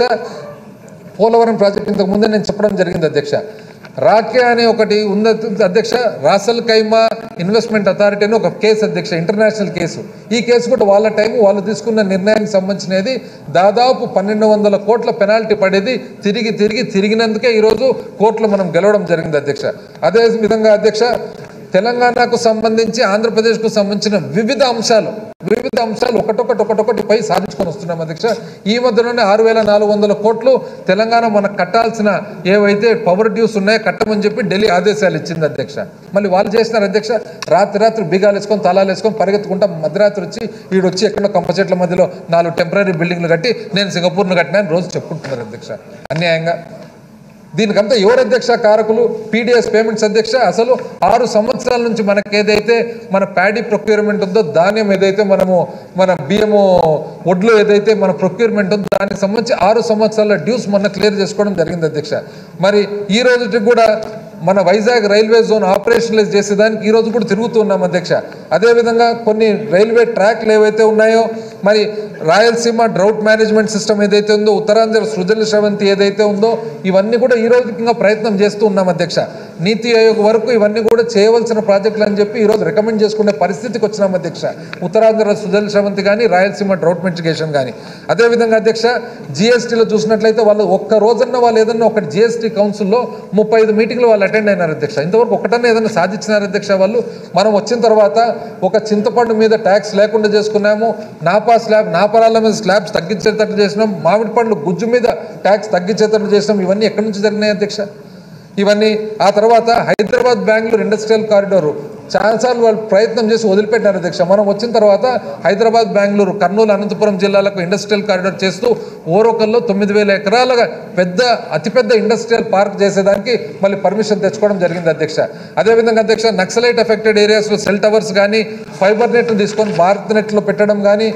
పోలవరం ప్రాజెక్ట్ ఇంతకు ముందే నేను చెప్పడం జరిగింది అధ్యక్ష రాకే అనే ఒకటి ఉంది అధ్యక్ష రాసల్ కైమా ఇన్వెస్ట్మెంట్ అథారిటీ అని ఒక కేసు అధ్యక్ష ఇంటర్నేషనల్ కేసు ఈ కేసు కూడా వాళ్ళ టైం వాళ్ళు తీసుకున్న నిర్ణయానికి సంబంధించినది దాదాపు పన్నెండు వందల కోట్ల పెనాల్టీ పడేది తిరిగి తిరిగి తిరిగినందుకే ఈరోజు కోర్టులో మనం గెలవడం జరిగింది అధ్యక్ష అదే విధంగా అధ్యక్ష తెలంగాణకు సంబంధించి ఆంధ్రప్రదేశ్కు సంబంధించిన వివిధ అంశాలు వివిధ అంశాలు ఒకటొకటి ఒకటొకటి పై సాధించుకొని వస్తున్నాం అధ్యక్ష ఈ మధ్యలోనే ఆరు వేల నాలుగు వందల కోట్లు తెలంగాణ మనకు కట్టాల్సిన ఏవైతే పవర్ డ్యూస్ ఉన్నాయో కట్టమని చెప్పి ఢిల్లీ ఆదేశాలు ఇచ్చింది అధ్యక్ష మళ్ళీ వాళ్ళు చేసినారు అధ్యక్ష రాత్రి రాత్రి బీగాలు వేసుకొని తాళాలు వేసుకొని పరిగెత్తుకుంటా మధ్యరాత్రి వచ్చి వీడు వచ్చి ఎక్కడో కంప చెట్ల మధ్యలో నాలుగు టెంపరీ బిల్డింగ్లు కట్టి నేను సింగపూర్ను కట్టినాను రోజు చెప్పుకుంటున్నారు అధ్యక్ష అన్యాయంగా దీనికంతా ఎవరు అధ్యక్ష కారకులు పీడిఎస్ పేమెంట్స్ అధ్యక్ష అసలు ఆరు సంవత్సరాల నుంచి మనకి ఏదైతే మన ప్యాడీ ప్రొక్యూర్మెంట్ ఉందో ధాన్యం ఏదైతే మనము మన బియ్యము ఒడ్లు ఏదైతే మన ప్రొక్యూర్మెంట్ ఉందో దానికి సంబంధించి ఆరు సంవత్సరాల డ్యూస్ మొన్న క్లియర్ చేసుకోవడం జరిగింది అధ్యక్ష మరి ఈ రోజుకి కూడా మన వైజాగ్ రైల్వే జోన్ ఆపరేషనలైజ్ చేసేదానికి ఈ రోజు కూడా తిరుగుతూ ఉన్నాం అధ్యక్ష అదేవిధంగా కొన్ని రైల్వే ట్రాక్లు ఏవైతే ఉన్నాయో మరి రాయలసీమ డ్రౌట్ మేనేజ్మెంట్ సిస్టమ్ ఏదైతే ఉందో ఉత్తరాంధ్ర సృజల శ్రవంతి ఏదైతే ఉందో ఇవన్నీ కూడా ఈ రోజు ఇంకా ప్రయత్నం చేస్తూ ఉన్నాం అధ్యక్ష నీతి ఆయోగ్ వరకు ఇవన్నీ కూడా చేయవలసిన ప్రాజెక్టులు అని చెప్పి ఈ రోజు రికమెండ్ చేసుకునే పరిస్థితికి వచ్చినాం అధ్యక్ష ఉత్తరాంధ్ర సుజల శ్రవంతి కానీ రాయలసీమ డ్రౌట్ మిటిగేషన్ కానీ అదేవిధంగా అధ్యక్ష జిఎస్టీలో చూసినట్లయితే వాళ్ళు ఒక్క రోజన్న వాళ్ళు ఏదన్నా ఒకటి జిఎస్టీ కౌన్సిల్లో ముప్పై ఐదు మీటింగ్లు వాళ్ళు అటెండ్ అయినారు అధ్యక్ష ఇంతవరకు ఒకటన్నా ఏదైనా సాధించినారు అధ్యక్ష వాళ్ళు మనం వచ్చిన తర్వాత ఒక చింతపండు మీద ట్యాక్స్ లేకుండా చేసుకున్నాము నాపా స్లాబ్ నాపరాల మీద స్లాబ్స్ తగ్గించేటట్టు చేసినాం మామిడి పండ్లు గుజ్జు మీద ట్యాక్స్ తగ్గించేటట్టు చేసినాం ఇవన్నీ ఎక్కడి నుంచి జరిగినాయి అధ్యక్ష ఇవన్నీ ఆ తర్వాత హైదరాబాద్ బెంగళూరు ఇండస్ట్రియల్ కారిడోర్ చాలాసార్లు వాళ్ళు ప్రయత్నం చేసి వదిలిపెట్టారు అధ్యక్ష మనం వచ్చిన తర్వాత హైదరాబాద్ బెంగళూరు కర్నూలు అనంతపురం జిల్లాలకు ఇండస్ట్రియల్ కారిడోర్ చేస్తూ ఓరోకల్లో తొమ్మిది వేల ఎకరాలుగా పెద్ద అతిపెద్ద ఇండస్ట్రియల్ పార్క్ చేసేదానికి మళ్ళీ పర్మిషన్ తెచ్చుకోవడం జరిగింది అధ్యక్ష అదేవిధంగా అధ్యక్ష నక్సలైట్ ఎఫెక్టెడ్ ఏరియాస్లో సెల్ టవర్స్ కానీ ఫైబర్ నెట్ తీసుకొని భారత్ నెట్లో పెట్టడం కానీ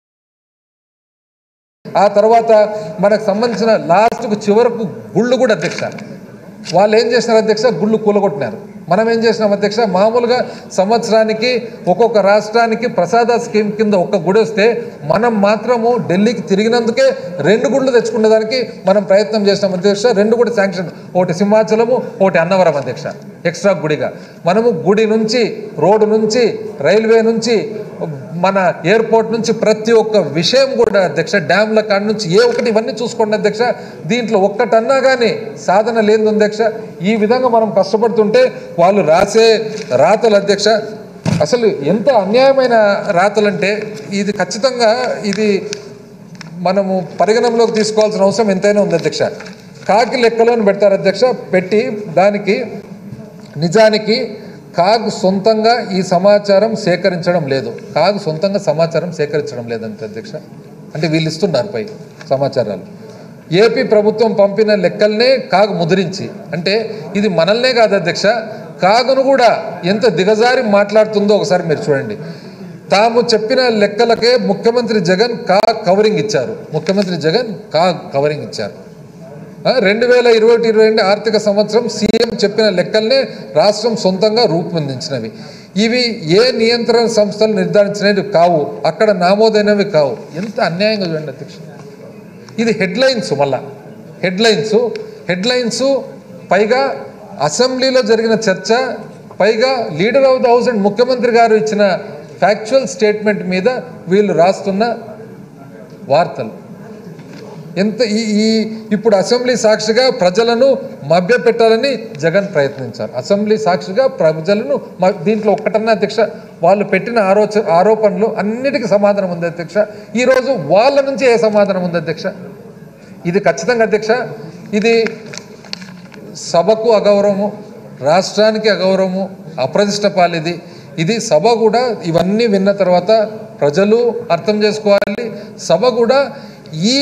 ఆ తర్వాత మనకు సంబంధించిన లాస్ట్కు చివరకు గుళ్ళు కూడా అధ్యక్ష వాళ్ళు ఏం చేసినారు అధ్యక్ష గుళ్ళు కూలగొట్టినారు మనం ఏం చేసినాం అధ్యక్ష మామూలుగా సంవత్సరానికి ఒక్కొక్క రాష్ట్రానికి ప్రసాద స్కీమ్ కింద ఒక్క గుడి వస్తే మనం మాత్రము ఢిల్లీకి తిరిగినందుకే రెండు గుళ్ళు తెచ్చుకునేదానికి మనం ప్రయత్నం చేసినాం అధ్యక్ష రెండు కూడా శాంక్షన్ ఒకటి సింహాచలము ఒకటి అన్నవరం అధ్యక్ష ఎక్స్ట్రా గుడిగా మనము గుడి నుంచి రోడ్డు నుంచి రైల్వే నుంచి మన ఎయిర్పోర్ట్ నుంచి ప్రతి ఒక్క విషయం కూడా అధ్యక్ష డ్యామ్ల కాడ నుంచి ఏ ఒక్కటి ఇవన్నీ చూసుకోండి అధ్యక్ష దీంట్లో ఒక్కటన్నా కానీ సాధన లేదు అధ్యక్ష ఈ విధంగా మనం కష్టపడుతుంటే వాళ్ళు రాసే రాతలు అధ్యక్ష అసలు ఎంత అన్యాయమైన రాతలంటే ఇది ఖచ్చితంగా ఇది మనము పరిగణనలోకి తీసుకోవాల్సిన అవసరం ఎంతైనా ఉంది అధ్యక్ష కాకి లెక్కలోని పెడతారు అధ్యక్ష పెట్టి దానికి నిజానికి కాగ్ సొంతంగా ఈ సమాచారం సేకరించడం లేదు కాగ్ సొంతంగా సమాచారం సేకరించడం లేదంటే అధ్యక్ష అంటే వీళ్ళు ఇస్తున్నారు పై సమాచారాలు ఏపీ ప్రభుత్వం పంపిన లెక్కల్నే కాగ్ ముద్రించి అంటే ఇది మనల్నే కాదు అధ్యక్ష కాగును కూడా ఎంత దిగజారి మాట్లాడుతుందో ఒకసారి మీరు చూడండి తాము చెప్పిన లెక్కలకే ముఖ్యమంత్రి జగన్ కా కవరింగ్ ఇచ్చారు ముఖ్యమంత్రి జగన్ కా కవరింగ్ ఇచ్చారు రెండు వేల ఇరవై ఒకటి ఇరవై రెండు ఆర్థిక సంవత్సరం సీఎం చెప్పిన లెక్కల్నే రాష్ట్రం సొంతంగా రూపొందించినవి ఇవి ఏ నియంత్రణ సంస్థలు నిర్ధారించినవి కావు అక్కడ నామోదైనవి కావు ఎంత అన్యాయంగా చూడండి అధ్యక్ష ఇది హెడ్లైన్స్ మళ్ళా హెడ్లైన్స్ హెడ్లైన్స్ పైగా అసెంబ్లీలో జరిగిన చర్చ పైగా leader of the house and ముఖ్యమంత్రి గారు ఇచ్చిన ఫ్యాక్చువల్ స్టేట్మెంట్ మీద వీళ్ళు రాస్తున్న వార్తలు ఎంత ఈ ఈ ఇప్పుడు అసెంబ్లీ సాక్షిగా ప్రజలను మభ్యపెట్టాలని జగన్ ప్రయత్నించారు అసెంబ్లీ సాక్షిగా ప్రజలను మ- దీంట్లో ఒక్కటన్నా అధ్యక్ష వాళ్ళు పెట్టిన ఆరోచ ఆరోపణలు అన్నిటికీ సమాధానం ఉంది అధ్యక్ష ఈరోజు వాళ్ళ నుంచి ఏ సమాధానం ఉంది అధ్యక్ష ఇది ఖచ్చితంగా అధ్యక్ష ఇది సభకు అగౌరవము రాష్ట్రానికి అగౌరవము అప్రతిష్ట పాలిది ఇది సభ కూడా ఇవన్నీ విన్న తర్వాత ప్రజలు అర్థం చేసుకోవాలి సభ కూడా ఈ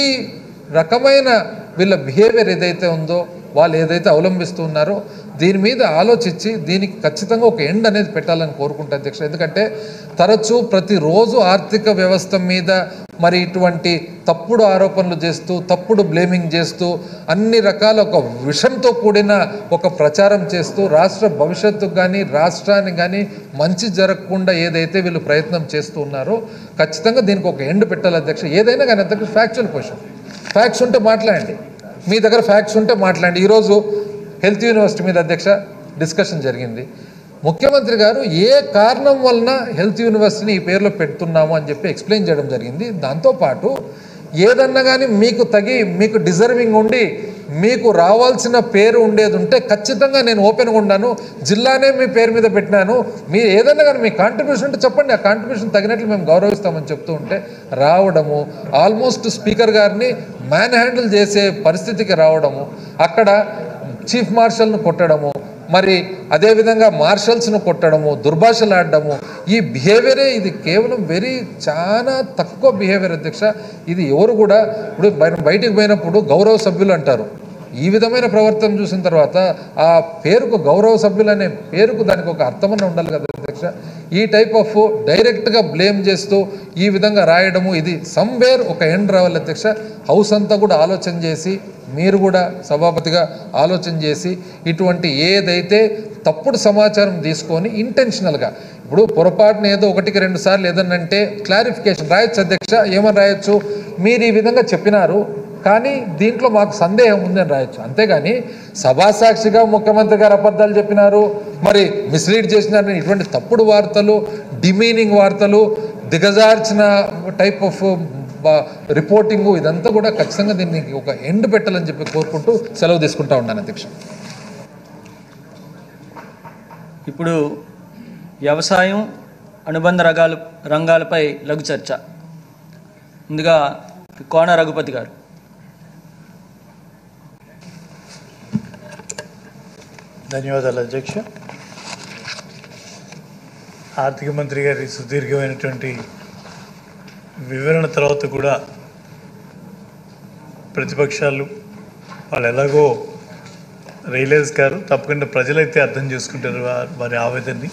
రకమైన వీళ్ళ బిహేవియర్ ఏదైతే ఉందో వాళ్ళు ఏదైతే అవలంబిస్తున్నారో దీని మీద ఆలోచించి దీనికి ఖచ్చితంగా ఒక ఎండ్ అనేది పెట్టాలని కోరుకుంటా అధ్యక్ష ఎందుకంటే తరచూ ప్రతిరోజు ఆర్థిక వ్యవస్థ మీద మరి ఇటువంటి తప్పుడు ఆరోపణలు చేస్తూ తప్పుడు బ్లేమింగ్ చేస్తూ అన్ని రకాల ఒక విషంతో కూడిన ఒక ప్రచారం చేస్తూ రాష్ట్ర భవిష్యత్తుకు కానీ రాష్ట్రానికి కానీ మంచి జరగకుండా ఏదైతే వీళ్ళు ప్రయత్నం చేస్తూ ఉన్నారో ఖచ్చితంగా దీనికి ఒక ఎండ్ పెట్టాలి అధ్యక్ష ఏదైనా కానీ అధ్యక్ష ఫ్యాక్చువల్ క్వశ్చన్ ఫ్యాక్ట్స్ ఉంటే మాట్లాడండి మీ దగ్గర ఫ్యాక్ట్స్ ఉంటే మాట్లాడండి ఈరోజు హెల్త్ యూనివర్సిటీ మీద అధ్యక్ష డిస్కషన్ జరిగింది ముఖ్యమంత్రి గారు ఏ కారణం వలన హెల్త్ యూనివర్సిటీని ఈ పేరులో పెడుతున్నాము అని చెప్పి ఎక్స్ప్లెయిన్ చేయడం జరిగింది దాంతోపాటు ఏదన్నా కానీ మీకు తగి మీకు డిజర్వింగ్ ఉండి మీకు రావాల్సిన పేరు ఉండేది ఉంటే ఖచ్చితంగా నేను ఓపెన్గా ఉన్నాను జిల్లానే మీ పేరు మీద పెట్టినాను మీ ఏదన్నా కానీ మీ కాంట్రిబ్యూషన్ ఉంటే చెప్పండి ఆ కాంట్రిబ్యూషన్ తగినట్లు మేము గౌరవిస్తామని చెప్తూ ఉంటే రావడము ఆల్మోస్ట్ స్పీకర్ గారిని మ్యాన్ హ్యాండిల్ చేసే పరిస్థితికి రావడము అక్కడ చీఫ్ మార్షల్ను కొట్టడము మరి అదేవిధంగా మార్షల్స్ను కొట్టడము దుర్భాషలాడడము ఈ బిహేవియరే ఇది కేవలం వెరీ చాలా తక్కువ బిహేవియర్ అధ్యక్ష ఇది ఎవరు కూడా ఇప్పుడు బయ- బయటికి పోయినప్పుడు గౌరవ సభ్యులు అంటారు ఈ విధమైన ప్రవర్తన చూసిన తర్వాత ఆ పేరుకు గౌరవ సభ్యులు అనే పేరుకు దానికి ఒక అర్థమన్న ఉండాలి కదా అధ్యక్ష ఈ టైప్ ఆఫ్ డైరెక్ట్గా బ్లేమ్ చేస్తూ ఈ విధంగా రాయడము ఇది సమ్వేర్ ఒక ఎండ్ రావాలి అధ్యక్ష హౌస్ అంతా కూడా ఆలోచన చేసి మీరు కూడా సభాపతిగా ఆలోచన చేసి ఇటువంటి ఏదైతే తప్పుడు సమాచారం తీసుకొని ఇంటెన్షనల్గా ఇప్పుడు పొరపాటున ఏదో ఒకటికి రెండు సార్లు ఏదన్నంటే క్లారిఫికేషన్ రాయొచ్చు అధ్యక్ష ఏమని రాయొచ్చు మీరు ఈ విధంగా చెప్పినారు కానీ దీంట్లో మాకు సందేహం ఉందని రాయొచ్చు అంతేగాని సభాసాక్షిగా ముఖ్యమంత్రి గారు అబద్ధాలు చెప్పినారు మరి మిస్లీడ్ చేసినారని ఇటువంటి తప్పుడు వార్తలు డిమీనింగ్ వార్తలు దిగజార్చిన టైప్ ఆఫ్ రిపోర్టింగ్ ఇదంతా కూడా ఖచ్చితంగా దీనికి ఒక ఎండ్ పెట్టాలని చెప్పి కోరుకుంటూ సెలవు తీసుకుంటా ఉన్నాను అధ్యక్ష ఇప్పుడు వ్యవసాయం అనుబంధ రంగాలు రంగాలపై లఘు చర్చ ముందుగా కోన రఘుపతి గారు ధన్యవాదాలు అధ్యక్ష ఆర్థిక మంత్రి గారి సుదీర్ఘమైనటువంటి వివరణ తర్వాత కూడా ప్రతిపక్షాలు వాళ్ళు ఎలాగో రియలైజ్ కారు తప్పకుండా ప్రజలైతే అర్థం చేసుకుంటారు వా- వారి ఆవేదనని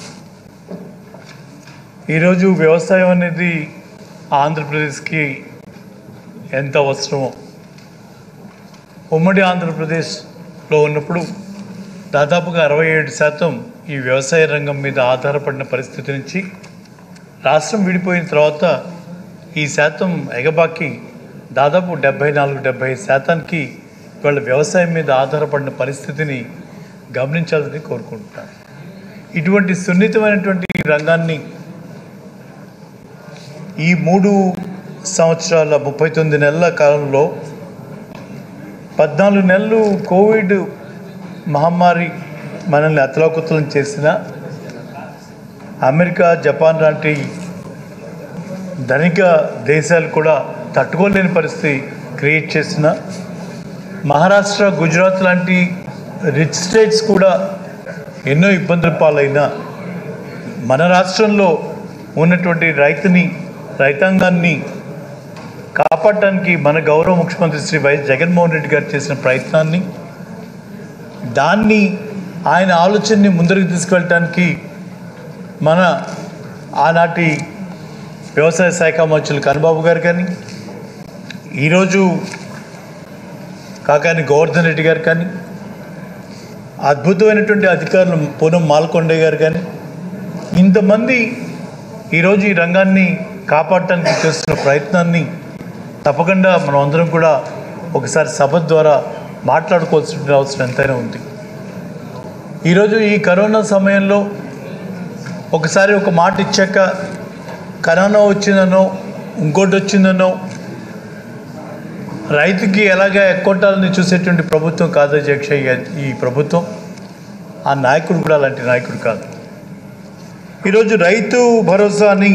ఈరోజు వ్యవసాయం అనేది ఆంధ్రప్రదేశ్కి ఎంత అవసరమో ఉమ్మడి ఆంధ్రప్రదేశ్లో ఉన్నప్పుడు దాదాపుగా అరవై ఏడు శాతం ఈ వ్యవసాయ రంగం మీద ఆధారపడిన పరిస్థితి నుంచి రాష్ట్రం విడిపోయిన తర్వాత ఈ శాతం ఎగబాకి దాదాపు డెబ్బై నాలుగు డెబ్బై శాతానికి వాళ్ళ వ్యవసాయం మీద ఆధారపడిన పరిస్థితిని గమనించాలని కోరుకుంటున్నాను ఇటువంటి సున్నితమైనటువంటి రంగాన్ని ఈ మూడు సంవత్సరాల ముప్పై తొమ్మిది నెలల కాలంలో పద్నాలుగు నెలలు కోవిడ్ మహమ్మారి మనల్ని అతలాకుతలం చేసిన అమెరికా జపాన్ లాంటి ధనిక దేశాలు కూడా తట్టుకోలేని పరిస్థితి క్రియేట్ చేసిన మహారాష్ట్ర గుజరాత్ లాంటి రిచ్ స్టేట్స్ కూడా ఎన్నో ఇబ్బందుల పాలైన మన రాష్ట్రంలో ఉన్నటువంటి రైతుని రైతాంగాన్ని కాపాడటానికి మన గౌరవ ముఖ్యమంత్రి శ్రీ వైఎస్ జగన్మోహన్ రెడ్డి గారు చేసిన ప్రయత్నాన్ని దాన్ని ఆయన ఆలోచనని ముందరికి తీసుకెళ్ళటానికి మన ఆనాటి వ్యవసాయ శాఖ మంత్రులు కనుబాబు గారు కానీ ఈరోజు కాకాని గోవర్ధన్ రెడ్డి గారు కానీ అద్భుతమైనటువంటి అధికారులు పూనం మాల్కొండే గారు కానీ ఇంతమంది ఈరోజు ఈ రంగాన్ని కాపాడటానికి చేస్తున్న ప్రయత్నాన్ని తప్పకుండా మనం అందరం కూడా ఒకసారి సభ ద్వారా మాట్లాడుకోవాల్సిన అవసరం ఎంతైనా ఉంది ఈరోజు ఈ కరోనా సమయంలో ఒకసారి ఒక మాట ఇచ్చాక కరోనా వచ్చిందనో ఇంకోటి వచ్చిందనో రైతుకి ఎలాగ ఎక్కొట్టాలని చూసేటువంటి ప్రభుత్వం కాదు అధ్యక్ష ఈ- ఈ ప్రభుత్వం ఆ నాయకుడు కూడా అలాంటి నాయకుడు కాదు ఈరోజు రైతు భరోసా అని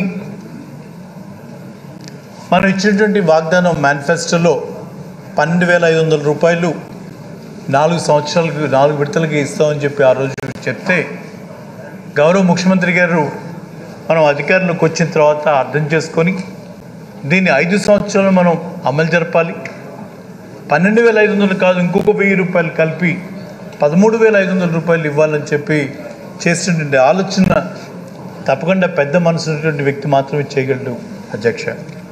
మనం ఇచ్చినటువంటి వాగ్దానం మేనిఫెస్టోలో పన్నెండు వేల ఐదు వందల రూపాయలు నాలుగు సంవత్సరాలకు నాలుగు విడతలకి ఇస్తామని చెప్పి ఆ రోజు చెప్తే గౌరవ ముఖ్యమంత్రి గారు మనం అధికారంలోకి వచ్చిన తర్వాత అర్థం చేసుకొని దీన్ని ఐదు సంవత్సరాలు మనం అమలు జరపాలి పన్నెండు వేల ఐదు వందలు కాదు ఇంకొక వెయ్యి రూపాయలు కలిపి పదమూడు వేల ఐదు వందల రూపాయలు ఇవ్వాలని చెప్పి చేసినటువంటి ఆలోచన తప్పకుండా పెద్ద మనసు ఉన్నటువంటి వ్యక్తి మాత్రమే చేయగలడు అధ్యక్ష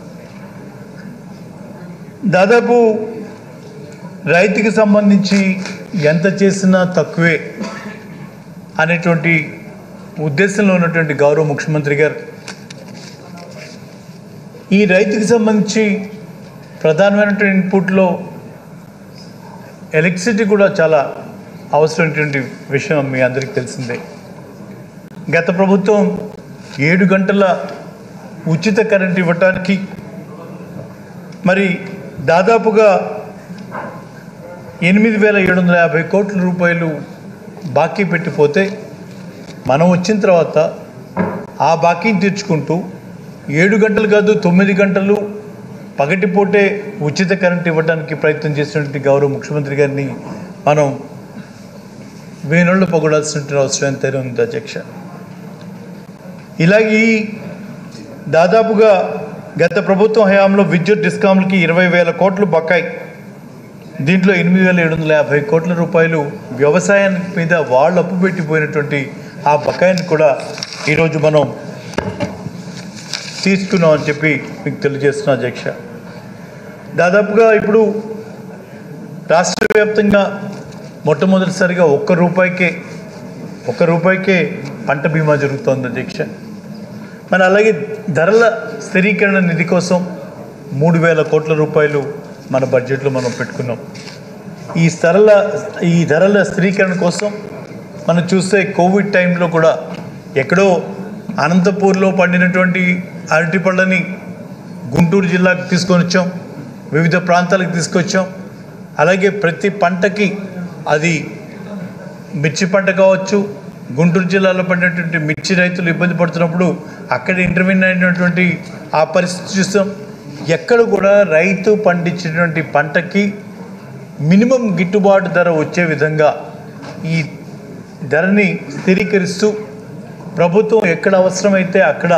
దాదాపు రైతుకి సంబంధించి ఎంత చేసినా తక్కువే అనేటువంటి ఉద్దేశంలో ఉన్నటువంటి గౌరవ ముఖ్యమంత్రి గారు ఈ రైతుకి సంబంధించి ప్రధానమైనటువంటి ఇన్పుట్లో ఎలక్ట్రిసిటీ కూడా చాలా అవసరమైనటువంటి విషయం మీ అందరికీ తెలిసిందే గత ప్రభుత్వం ఏడు గంటల ఉచిత కరెంట్ ఇవ్వటానికి మరి దాదాపుగా ఎనిమిది వేల ఏడు వందల యాభై కోట్ల రూపాయలు బాకీ పెట్టిపోతే మనం వచ్చిన తర్వాత ఆ బాకీని తీర్చుకుంటూ ఏడు గంటలు కాదు తొమ్మిది గంటలు పగటిపూటే ఉచిత కరెంట్ ఇవ్వడానికి ప్రయత్నం చేసినటువంటి గౌరవ ముఖ్యమంత్రి గారిని మనం వేణుళ్ళు పొగడాల్సిన అవసరం ఎంతైనా ఉంది అధ్యక్ష ఇలాగ ఈ దాదాపుగా గత ప్రభుత్వం హయాంలో విద్యుత్ డిస్కామ్లకి ఇరవై వేల కోట్లు బకాయి దీంట్లో ఎనిమిది వేల ఏడు వందల యాభై కోట్ల రూపాయలు వ్యవసాయానికి మీద వాళ్ళు అప్పు పెట్టిపోయినటువంటి ఆ బకాయిని కూడా ఈరోజు మనం తీసుకున్నాం అని చెప్పి మీకు తెలియజేస్తున్నా అధ్యక్ష దాదాపుగా ఇప్పుడు రాష్ట్ర వ్యాప్తంగా మొట్టమొదటిసారిగా ఒక్క రూపాయికే ఒక్క రూపాయికే పంట బీమా జరుగుతోంది అధ్యక్ష మరి అలాగే ధరల స్థిరీకరణ నిధి కోసం మూడు వేల కోట్ల రూపాయలు మన బడ్జెట్లో మనం పెట్టుకున్నాం ఈ ధరల ఈ ధరల స్థిరీకరణ కోసం మనం చూస్తే కోవిడ్ టైంలో కూడా ఎక్కడో అనంతపూర్లో పండినటువంటి అరటి పళ్ళని గుంటూరు జిల్లాకు తీసుకొని వచ్చాం వివిధ ప్రాంతాలకు తీసుకొచ్చాం అలాగే ప్రతి పంటకి అది మిర్చి పంట కావచ్చు గుంటూరు జిల్లాలో పడినటువంటి మిర్చి రైతులు ఇబ్బంది పడుతున్నప్పుడు అక్కడ ఇంటర్వ్యూన్ అయినటువంటి ఆ పరిస్థితి చూస్తాం ఎక్కడ కూడా రైతు పండించినటువంటి పంటకి మినిమం గిట్టుబాటు ధర వచ్చే విధంగా ఈ ధరని స్థిరీకరిస్తూ ప్రభుత్వం ఎక్కడ అవసరమైతే అక్కడ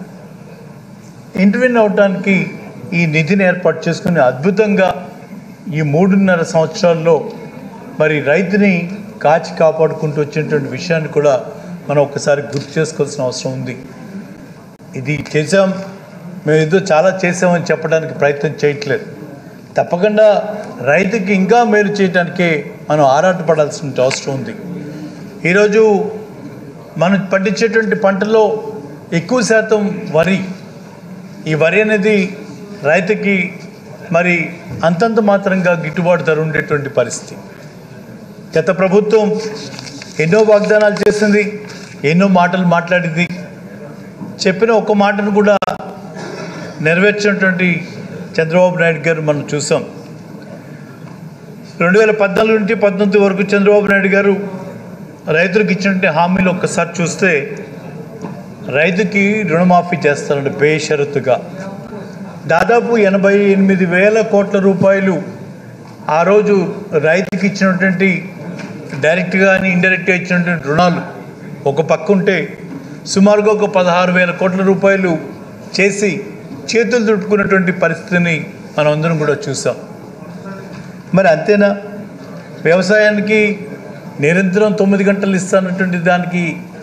ఇంటర్వ్యూన్ అవడానికి ఈ నిధిని ఏర్పాటు చేసుకుని అద్భుతంగా ఈ మూడున్నర సంవత్సరాల్లో మరి రైతుని కాచి కాపాడుకుంటూ వచ్చినటువంటి విషయాన్ని కూడా మనం ఒకసారి గుర్తు చేసుకోవాల్సిన అవసరం ఉంది ఇది చేసాం మేము ఏదో చాలా చేసామని చెప్పడానికి ప్రయత్నం చేయట్లేదు తప్పకుండా రైతుకి ఇంకా మేలు చేయడానికే మనం ఆరాటపడాల్సిన అవసరం ఉంది ఈరోజు మనం పండించేటువంటి పంటలో ఎక్కువ శాతం వరి ఈ వరి అనేది రైతుకి మరి అంతంత మాత్రంగా గిట్టుబాటు ధర ఉండేటువంటి పరిస్థితి గత ప్రభుత్వం ఎన్నో వాగ్దానాలు చేసింది ఎన్నో మాటలు మాట్లాడింది చెప్పిన ఒక్క మాటను కూడా నెరవేర్చినటువంటి చంద్రబాబు నాయుడు గారు మనం చూసాం రెండు వేల పద్నాలుగు నుండి పంతొమ్మిది వరకు చంద్రబాబు నాయుడు గారు రైతులకు ఇచ్చినటువంటి హామీలు ఒక్కసారి చూస్తే రైతుకి రుణమాఫీ చేస్తారండి బేషరతుగా దాదాపు ఎనభై ఎనిమిది వేల కోట్ల రూపాయలు ఆ రోజు రైతుకి ఇచ్చినటువంటి డైరెక్ట్గా కానీ ఇండైరెక్ట్గా ఇచ్చినటువంటి రుణాలు ఒక పక్క ఉంటే సుమారుగా ఒక పదహారు వేల కోట్ల రూపాయలు చేసి చేతులు తుట్టుకున్నటువంటి పరిస్థితిని మనం అందరం కూడా చూసాం మరి అంతేనా వ్యవసాయానికి నిరంతరం తొమ్మిది గంటలు ఇస్తానటువంటి దానికి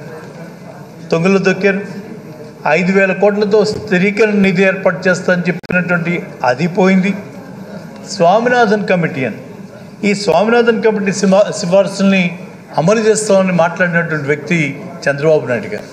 తొంగలు దొక్కారు ఐదు వేల కోట్లతో స్థిరీకరణ నిధి ఏర్పాటు చేస్తానని చెప్పినటువంటి అది పోయింది స్వామినాథన్ కమిటీ అని ఈ స్వామినాథన్ కమిటీ సిఫా సిఫార్సుల్ని అమలు చేస్తామని మాట్లాడినటువంటి వ్యక్తి చంద్రబాబు నాయుడు గారు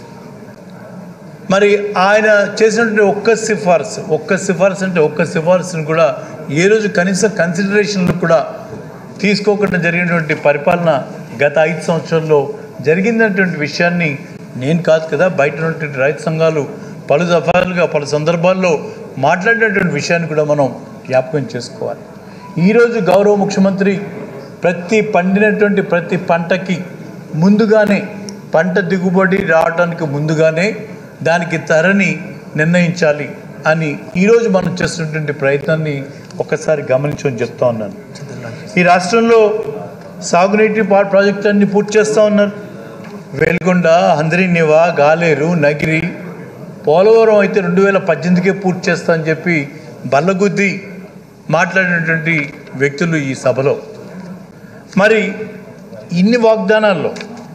మరి ఆయన చేసినటువంటి ఒక్క సిఫార్సు ఒక్క సిఫార్సు అంటే ఒక్క సిఫార్సును కూడా ఏ రోజు కనీస కన్సిడరేషన్లు కూడా తీసుకోకుండా జరిగినటువంటి పరిపాలన గత ఐదు సంవత్సరాల్లో జరిగిందనేటువంటి విషయాన్ని నేను కాదు కదా బయట ఉన్నటువంటి రైతు సంఘాలు పలు దఫాలుగా పలు సందర్భాల్లో మాట్లాడినటువంటి విషయాన్ని కూడా మనం జ్ఞాపకం చేసుకోవాలి ఈరోజు గౌరవ ముఖ్యమంత్రి ప్రతి పండినటువంటి ప్రతి పంటకి ముందుగానే పంట దిగుబడి రావడానికి ముందుగానే దానికి ధరని నిర్ణయించాలి అని ఈరోజు మనం చేస్తున్నటువంటి ప్రయత్నాన్ని ఒకసారి గమనించమని చెప్తా ఉన్నాను ఈ రాష్ట్రంలో సాగునీటి పా ప్రాజెక్టు అన్ని పూర్తి చేస్తూ ఉన్నారు వెల్గొండ హంద్రీనివా గాలేరు నగిరి పోలవరం అయితే రెండు వేల పద్దెనిమిదికే పూర్తి చేస్తా అని చెప్పి బల్లగుద్ది మాట్లాడినటువంటి వ్యక్తులు ఈ సభలో మరి ఇన్ని వాగ్దానాల్లో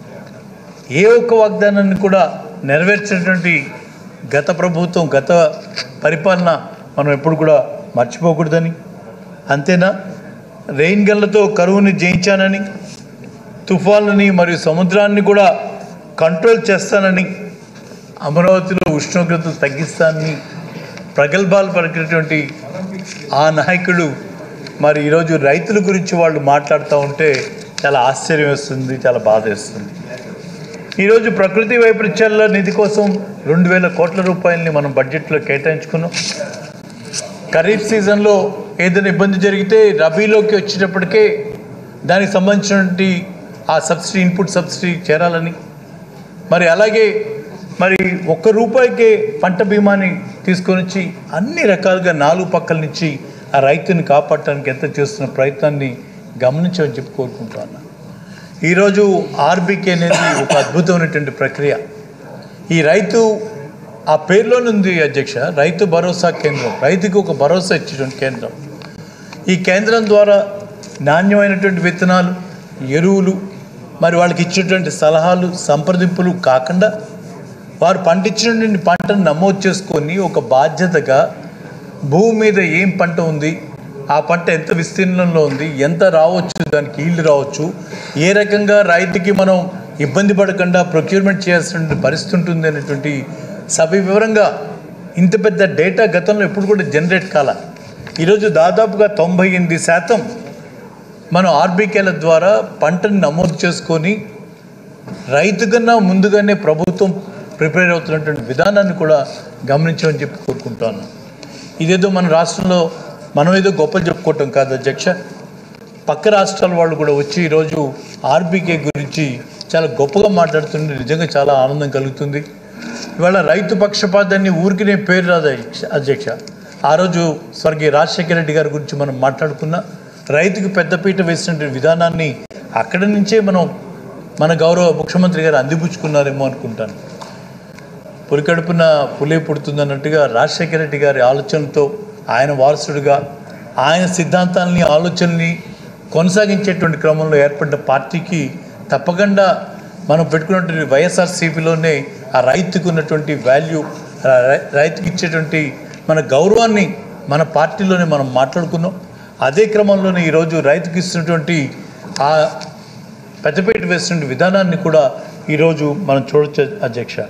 ఏ ఒక్క వాగ్దానాన్ని కూడా నెరవేర్చినటువంటి గత ప్రభుత్వం గత పరిపాలన మనం ఎప్పుడు కూడా మర్చిపోకూడదని అంతేనా రెయిన్ గన్లతో కరువుని జయించానని తుఫాన్లని మరియు సముద్రాన్ని కూడా కంట్రోల్ చేస్తానని అమరావతిలో ఉష్ణోగ్రతలు తగ్గిస్తానని ప్రగల్భాలు పలికినటువంటి ఆ నాయకుడు మరి ఈరోజు రైతుల గురించి వాళ్ళు మాట్లాడుతూ ఉంటే చాలా ఆశ్చర్యం వేస్తుంది చాలా బాధ వేస్తుంది ఈరోజు ప్రకృతి వైపరీత్యాల నిధి కోసం రెండు వేల కోట్ల రూపాయలని మనం బడ్జెట్లో కేటాయించుకున్నాం ఖరీఫ్ సీజన్లో ఏదైనా ఇబ్బంది జరిగితే రబీలోకి వచ్చేటప్పటికే దానికి సంబంధించినటువంటి ఆ సబ్సిడీ ఇన్పుట్ సబ్సిడీ చేరాలని మరి అలాగే మరి ఒక్క రూపాయికే పంట బీమాని తీసుకొని వచ్చి అన్ని రకాలుగా నాలుగు పక్కల నుంచి ఆ రైతుని కాపాడటానికి ఎంత చేస్తున్న ప్రయత్నాన్ని గమనించమని చెప్పి కోరుకుంటున్నాను ఈరోజు ఆర్బీకే అనేది ఒక అద్భుతమైనటువంటి ప్రక్రియ ఈ రైతు ఆ పేరులోనే ఉంది అధ్యక్ష రైతు భరోసా కేంద్రం రైతుకు ఒక భరోసా ఇచ్చేటువంటి కేంద్రం ఈ కేంద్రం ద్వారా నాణ్యమైనటువంటి విత్తనాలు ఎరువులు మరి వాళ్ళకి ఇచ్చేటువంటి సలహాలు సంప్రదింపులు కాకుండా వారు పండించినటువంటి పంటను నమోదు చేసుకొని ఒక బాధ్యతగా భూమి మీద ఏం పంట ఉంది ఆ పంట ఎంత విస్తీర్ణంలో ఉంది ఎంత రావచ్చు దానికి ఈల్డ్ రావచ్చు ఏ రకంగా రైతుకి మనం ఇబ్బంది పడకుండా ప్రొక్యూర్మెంట్ చేయాల్సిన పరిస్థితి ఉంటుంది అనేటువంటి సవివరంగా ఇంత పెద్ద డేటా గతంలో ఎప్పుడు కూడా జనరేట్ కాల ఈరోజు దాదాపుగా తొంభై ఎనిమిది శాతం మనం ఆర్బీకేల ద్వారా పంటని నమోదు చేసుకొని రైతు కన్నా ముందుగానే ప్రభుత్వం ప్రిపేర్ అవుతున్నటువంటి విధానాన్ని కూడా గమనించమని చెప్పి కోరుకుంటాను ఇదేదో మన రాష్ట్రంలో మనం ఏదో గొప్పలు చెప్పుకోవటం కాదు అధ్యక్ష పక్క రాష్ట్రాల వాళ్ళు కూడా వచ్చి ఈరోజు ఆర్బీకే గురించి చాలా గొప్పగా మాట్లాడుతుంటే నిజంగా చాలా ఆనందం కలుగుతుంది ఇవాళ రైతు పక్షపాతాన్ని ఊరికినే పేరు రాదు అధ్యక్ష- అధ్యక్ష ఆ రోజు స్వర్గీయ రాజశేఖర రెడ్డి గారి గురించి మనం మాట్లాడుకున్నా రైతుకు పెద్దపీట వేసినటువంటి విధానాన్ని అక్కడి నుంచే మనం మన గౌరవ ముఖ్యమంత్రి గారు అందిపుచ్చుకున్నారేమో అనుకుంటాను పులికడుపున పులే పుడుతుందన్నట్టుగా రాజశేఖర రెడ్డి గారి ఆలోచనలతో ఆయన వారసుడిగా ఆయన సిద్ధాంతాలని ఆలోచనల్ని కొనసాగించేటువంటి క్రమంలో ఏర్పడ్డ పార్టీకి తప్పకుండా మనం పెట్టుకున్నటువంటి వైఎస్ఆర్సీపీలోనే ఆ రైతుకు ఉన్నటువంటి వాల్యూ రై- రైతుకి ఇచ్చేటువంటి మన గౌరవాన్ని మన పార్టీలోనే మనం మాట్లాడుకున్నాం అదే క్రమంలోనే ఈరోజు రైతుకి ఇస్తున్నటువంటి ఆ పెద్దపేట వేస్తున్న విధానాన్ని కూడా ఈరోజు మనం చూడొచ్చు అధ్యక్ష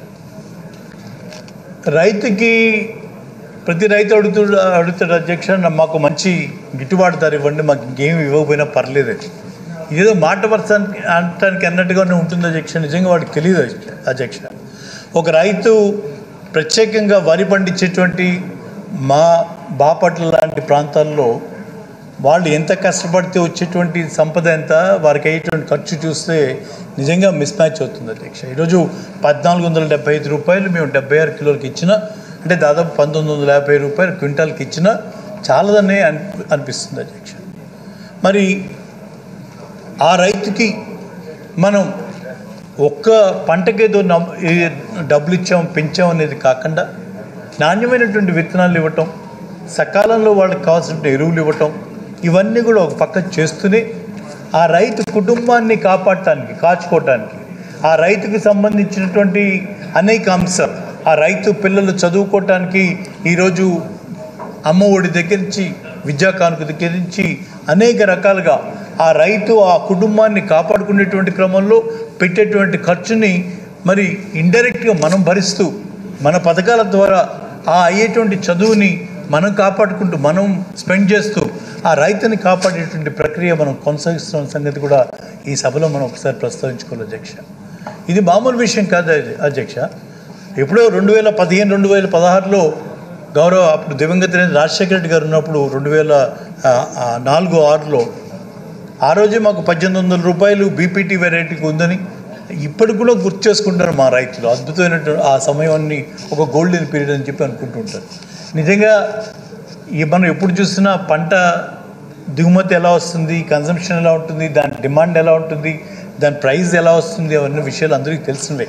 రైతుకి ప్రతి రైతు అడుగుతూ అడుగుతాడు అధ్యక్ష నా- మాకు మంచి గిట్టుబాటు ధర ఇవ్వండి మాకు ఇంకేమి ఇవ్వకపోయినా పర్లేదు ఏదో మాట వరసానికి అనటానికి అన్నట్టుగానే ఉంటుంది అధ్యక్ష నిజంగా వాడికి తెలియదు అధ్యక్ష ఒక రైతు ప్రత్యేకంగా వరి పండించేటువంటి మా బాపట్ల లాంటి ప్రాంతాల్లో వాళ్ళు ఎంత కష్టపడితే వచ్చేటువంటి సంపద ఎంత వారికి అయ్యేటువంటి ఖర్చు చూస్తే నిజంగా మిస్ మ్యాచ్ అవుతుంది అధ్యక్ష ఈరోజు పద్నాలుగు వందల డెబ్బై ఐదు రూపాయలు మేము డెబ్బై ఆరు కిలోలకి ఇచ్చిన అంటే దాదాపు పంతొమ్మిది వందల యాభై రూపాయలు క్వింటాల్కి ఇచ్చిన చాలదనే అని అనిపిస్తుంది అధ్యక్ష మరి ఆ రైతుకి మనం ఒక్క పంటకేదో నమ్- ఈ డబ్బులు ఇచ్చాం పెంచాం అనేది కాకుండా నాణ్యమైనటువంటి విత్తనాలు ఇవ్వటం సకాలంలో వాళ్ళకి కావాల్సిన ఎరువులు ఇవ్వటం ఇవన్నీ కూడా ఒక పక్క చేస్తూనే ఆ రైతు కుటుంబాన్ని కాపాడటానికి కాచుకోవటానికి ఆ రైతుకు సంబంధించినటువంటి అనేక అంశాలు ఆ రైతు పిల్లలు చదువుకోవటానికి ఈరోజు అమ్మ ఒడి దగ్గర నుంచి విద్యా కానుక దగ్గర నుంచి అనేక రకాలుగా ఆ రైతు ఆ కుటుంబాన్ని కాపాడుకునేటువంటి క్రమంలో పెట్టేటువంటి ఖర్చుని మరి ఇండైరెక్ట్గా మనం భరిస్తూ మన పథకాల ద్వారా ఆ అయ్యేటువంటి చదువుని మనం కాపాడుకుంటూ మనం స్పెండ్ చేస్తూ ఆ రైతుని కాపాడేటువంటి ప్రక్రియ మనం కొనసాగిస్తున్న సంగతి కూడా ఈ సభలో మనం ఒకసారి ప్రస్తావించుకోవాలి అధ్యక్ష ఇది మామూలు విషయం కాదు అధ్యక్ష ఎప్పుడో రెండు వేల పదిహేను రెండు వేల పదహారులో గౌరవ అప్పుడు దివంగత నేత రాజశేఖర రెడ్డి గారు ఉన్నప్పుడు రెండు వేల ఆ, ఆ, నాలుగు ఆరులో ఆ రోజే మాకు పద్దెనిమిది వందల రూపాయలు బీపీటీ వెరైటీకి ఉందని ఇప్పటికి కూడా గుర్తు చేసుకుంటారు మా రైతులు అద్భుతమైనటువంటి ఆ సమయాన్ని ఒక గోల్డెన్ పీరియడ్ అని చెప్పి అనుకుంటుంటారు నిజంగా ఈ మనం ఎప్పుడు చూసినా పంట దిగుమతి ఎలా వస్తుంది కన్సంప్షన్ ఎలా ఉంటుంది దాని డిమాండ్ ఎలా ఉంటుంది దాని ప్రైస్ ఎలా వస్తుంది అవన్నీ విషయాలు అందరికీ తెలిసినవే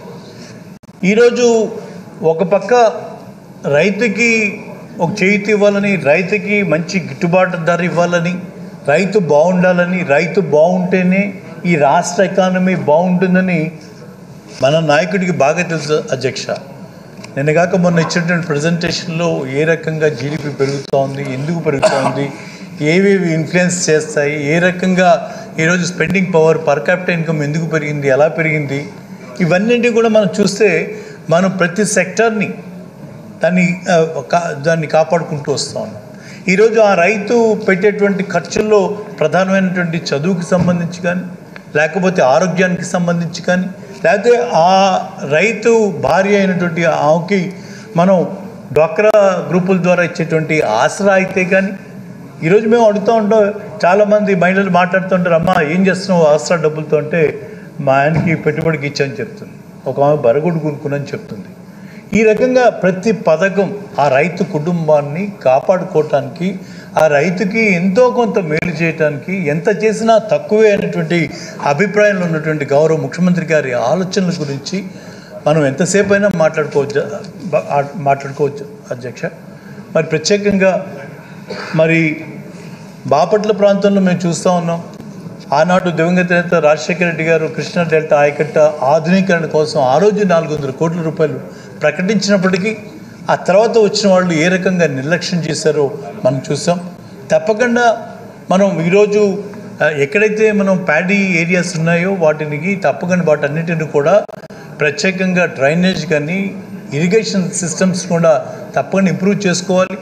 ఈరోజు ఒక పక్క రైతుకి ఒక చేతి ఇవ్వాలని రైతుకి మంచి గిట్టుబాటు ధర ఇవ్వాలని రైతు బాగుండాలని రైతు బాగుంటేనే ఈ రాష్ట్ర ఎకానమీ బాగుంటుందని మన నాయకుడికి బాగా తెలుసు అధ్యక్ష నిన్నగాక మొన్న ఇచ్చినటువంటి ప్రజెంటేషన్లో ఏ రకంగా జీడిపి పెరుగుతూ ఉంది ఎందుకు పెరుగుతూ ఉంది ఏవేవి ఇన్ఫ్లుయెన్స్ చేస్తాయి ఏ రకంగా ఈరోజు spending power per capital income ఎందుకు పెరిగింది ఎలా పెరిగింది ఇవన్నింటి కూడా మనం చూస్తే మనం ప్రతి సెక్టర్ని దాన్ని ఆ, కా- దాన్ని కాపాడుకుంటూ వస్తూ ఉన్నాం ఈరోజు ఆ రైతు పెట్టేటువంటి ఖర్చుల్లో ప్రధానమైనటువంటి చదువుకి సంబంధించి కానీ లేకపోతే ఆరోగ్యానికి సంబంధించి కానీ లేకపోతే ఆ రైతు భార్య అయినటువంటి ఆమెకి మనం డ్వాక్రా గ్రూపుల ద్వారా ఇచ్చేటువంటి ఆసరా అయితే కానీ ఈరోజు మేము అడుగుతూ ఉంటాం చాలామంది మహిళలు మాట్లాడుతుంటారు అమ్మా ఏం చేస్తున్నావు ఆసరా డబ్బులతో అంటే మా ఆయనకి పెట్టుబడికి ఇచ్చని చెప్తుంది ఒక ఆమె బరగుడు కొనుక్కునని చెప్తుంది ఈ రకంగా ప్రతి పథకం ఆ రైతు కుటుంబాన్ని కాపాడుకోవటానికి ఆ రైతుకి ఎంతో కొంత మేలు చేయటానికి ఎంత చేసినా తక్కువే అనేటువంటి అభిప్రాయంలో ఉన్నటువంటి గౌరవ ముఖ్యమంత్రి గారి ఆలోచనల గురించి మనం ఎంతసేపు అయినా మాట్లాడుకోవచ్చు బ- ఆ- మాట్లాడుకోవచ్చు అధ్యక్ష మరి ప్రత్యేకంగా మరి బాపట్ల ప్రాంతంలో మేము చూస్తూ ఉన్నాం ఆనాడు దివంగత నేత రాజశేఖర రెడ్డి గారు కృష్ణా డెల్టా ఆయకట్ట ఆధునీకరణ కోసం ఆ రోజు నాలుగు వందల కోట్ల రూపాయలు ప్రకటించినప్పటికీ ఆ తర్వాత వచ్చిన వాళ్ళు ఏ రకంగా నిర్లక్ష్యం చేశారో మనం చూసాం తప్పకుండా మనం ఈరోజు ఆ, ఎక్కడైతే మనం ప్యాడీ ఏరియాస్ ఉన్నాయో వాటికి తప్పకుండా వాటన్నిటిని కూడా ప్రత్యేకంగా డ్రైనేజ్ కానీ ఇరిగేషన్ సిస్టమ్స్ కూడా తప్పకుండా ఇంప్రూవ్ చేసుకోవాలి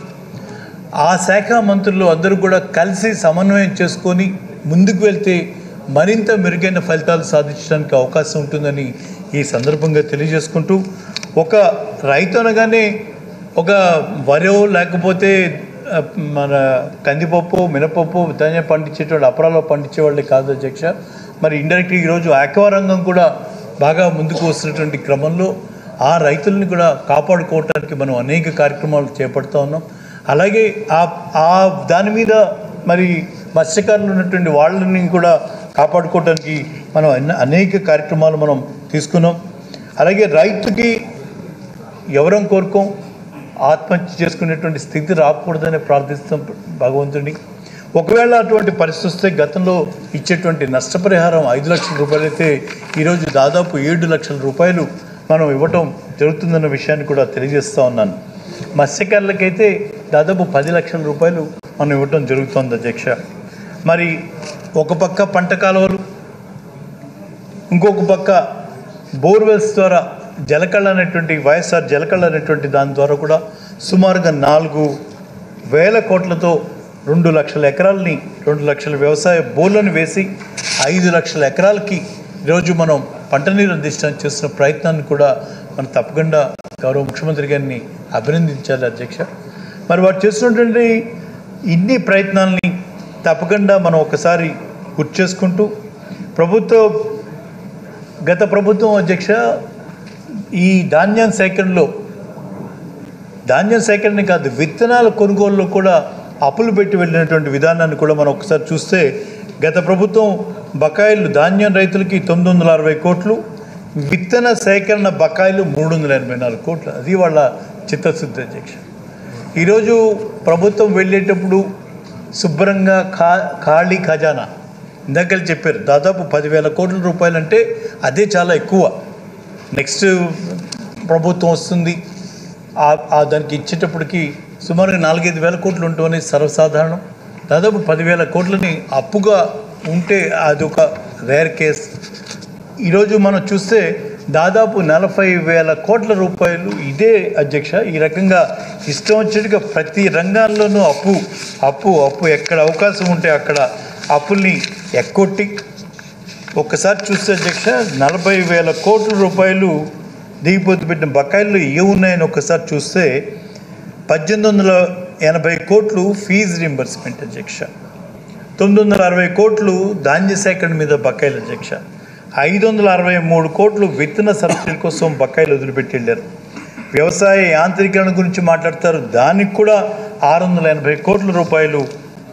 ఆ శాఖ మంత్రులు అందరూ కూడా కలిసి సమన్వయం చేసుకొని ముందుకు వెళ్తే మరింత మెరుగైన ఫలితాలు సాధించడానికి అవకాశం ఉంటుందని ఈ సందర్భంగా తెలియజేసుకుంటూ ఒక రైతు అనగానే ఒక వరో లేకపోతే ఆ, మన కందిపప్పు మినపప్పు ధాన్యం పండించేటువంటి అపరాలో పండించేవాళ్ళే కాదు అధ్యక్ష మరి ఇండైరెక్ట్గా ఈరోజు ఆక్వా రంగం కూడా బాగా ముందుకు వస్తున్నటువంటి క్రమంలో ఆ రైతుల్ని కూడా కాపాడుకోవటానికి మనం అనేక కార్యక్రమాలు చేపడుతూ ఉన్నాం అలాగే ఆ ఆ దాని మీద మరి మత్స్యకారులు ఉన్నటువంటి వాళ్ళని కూడా కాపాడుకోవటానికి మనం అన్న- అనేక కార్యక్రమాలు మనం తీసుకున్నాం అలాగే రైతుకి ఎవరం కోరుకోం ఆత్మహత్య చేసుకునేటువంటి స్థితి రాకూడదని ప్రార్థిస్తాం భగవంతుడిని ఒకవేళ అటువంటి పరిస్థితి వస్తే గతంలో ఇచ్చేటువంటి నష్టపరిహారం ఐదు లక్షల రూపాయలు అయితే ఈరోజు దాదాపు ఏడు లక్షల రూపాయలు మనం ఇవ్వటం జరుగుతుందన్న విషయాన్ని కూడా తెలియజేస్తూ ఉన్నాను మత్స్యకారులకైతే దాదాపు పది లక్షల రూపాయలు మనం ఇవ్వటం జరుగుతోంది అధ్యక్ష మరి ఒక పక్క పంట కాలువలు ఇంకొక పక్క బోర్వెల్స్ ద్వారా జలకళ అనేటువంటి వైఎస్ఆర్ జలకళ అనేటువంటి దాని ద్వారా కూడా సుమారుగా నాలుగు వేల కోట్లతో రెండు లక్షల ఎకరాలని రెండు లక్షల వ్యవసాయ బోర్లను వేసి ఐదు లక్షల ఎకరాలకి ఈరోజు మనం పంట నీరు అందించడానికి చేస్తున్న ప్రయత్నాన్ని కూడా మనం తప్పకుండా గౌరవ ముఖ్యమంత్రి గారిని అభినందించాలి అధ్యక్ష మరి వారు చేస్తున్నటువంటి ఇన్ని ప్రయత్నాల్ని తప్పకుండా మనం ఒకసారి గుర్తు చేసుకుంటూ ప్రభుత్వ గత ప్రభుత్వం అధ్యక్ష ఈ ధాన్యం సేకరణలో ధాన్యం సేకరణ కాదు విత్తనాల కొనుగోలులో కూడా అప్పులు పెట్టి వెళ్ళినటువంటి విధానాన్ని కూడా మనం ఒకసారి చూస్తే గత ప్రభుత్వం బకాయిలు ధాన్యం రైతులకి తొమ్మిది వందల అరవై కోట్లు విత్తన సేకరణ బకాయిలు మూడు వందల ఎనభై నాలుగు కోట్లు అది వాళ్ళ చిత్తశుద్ధి అధ్యక్ష ఈరోజు ప్రభుత్వం వెళ్ళేటప్పుడు శుభ్రంగా ఖా ఖాళీ ఖజానా ఇందాక చెప్పారు దాదాపు పదివేల కోట్ల రూపాయలు అంటే అదే చాలా ఎక్కువ నెక్స్ట్ ప్రభుత్వం వస్తుంది ఆ- ఆ దానికి ఇచ్చేటప్పటికి సుమారుగా నాలుగైదు వేల కోట్లు ఉంటుంది సర్వసాధారణం దాదాపు పదివేల కోట్లని అప్పుగా ఉంటే అది ఒక రేర్ కేస్ ఈరోజు మనం చూస్తే దాదాపు నలభై వేల కోట్ల రూపాయలు ఇదే అధ్యక్ష ఈ రకంగా ఇష్టం వచ్చేట్టుగా ప్రతి రంగాల్లోనూ అప్పు అప్పు అప్పు ఎక్కడ అవకాశం ఉంటే అక్కడ అప్పుల్ని ఎక్కొట్టి ఒక్కసారి చూస్తే అధ్యక్ష నలభై వేల కోట్ల రూపాయలు దిగిపోతు పెట్టిన బకాయిలు ఏ ఉన్నాయని ఒక్కసారి చూస్తే పద్దెనిమిది వందల ఎనభై కోట్లు ఫీజు రింబర్స్మెంట్ అధ్యక్ష తొమ్మిది వందల అరవై కోట్లు ధాన్య సేకరణ మీద బకాయిలు అధ్యక్ష ఐదు వందల అరవై మూడు కోట్లు విత్తన సబ్సిడీ కోసం బకాయిలు వదిలిపెట్టి వెళ్ళారు వ్యవసాయ యాంత్రీకరణ గురించి మాట్లాడతారు దానికి కూడా ఆరు వందల ఎనభై కోట్ల రూపాయలు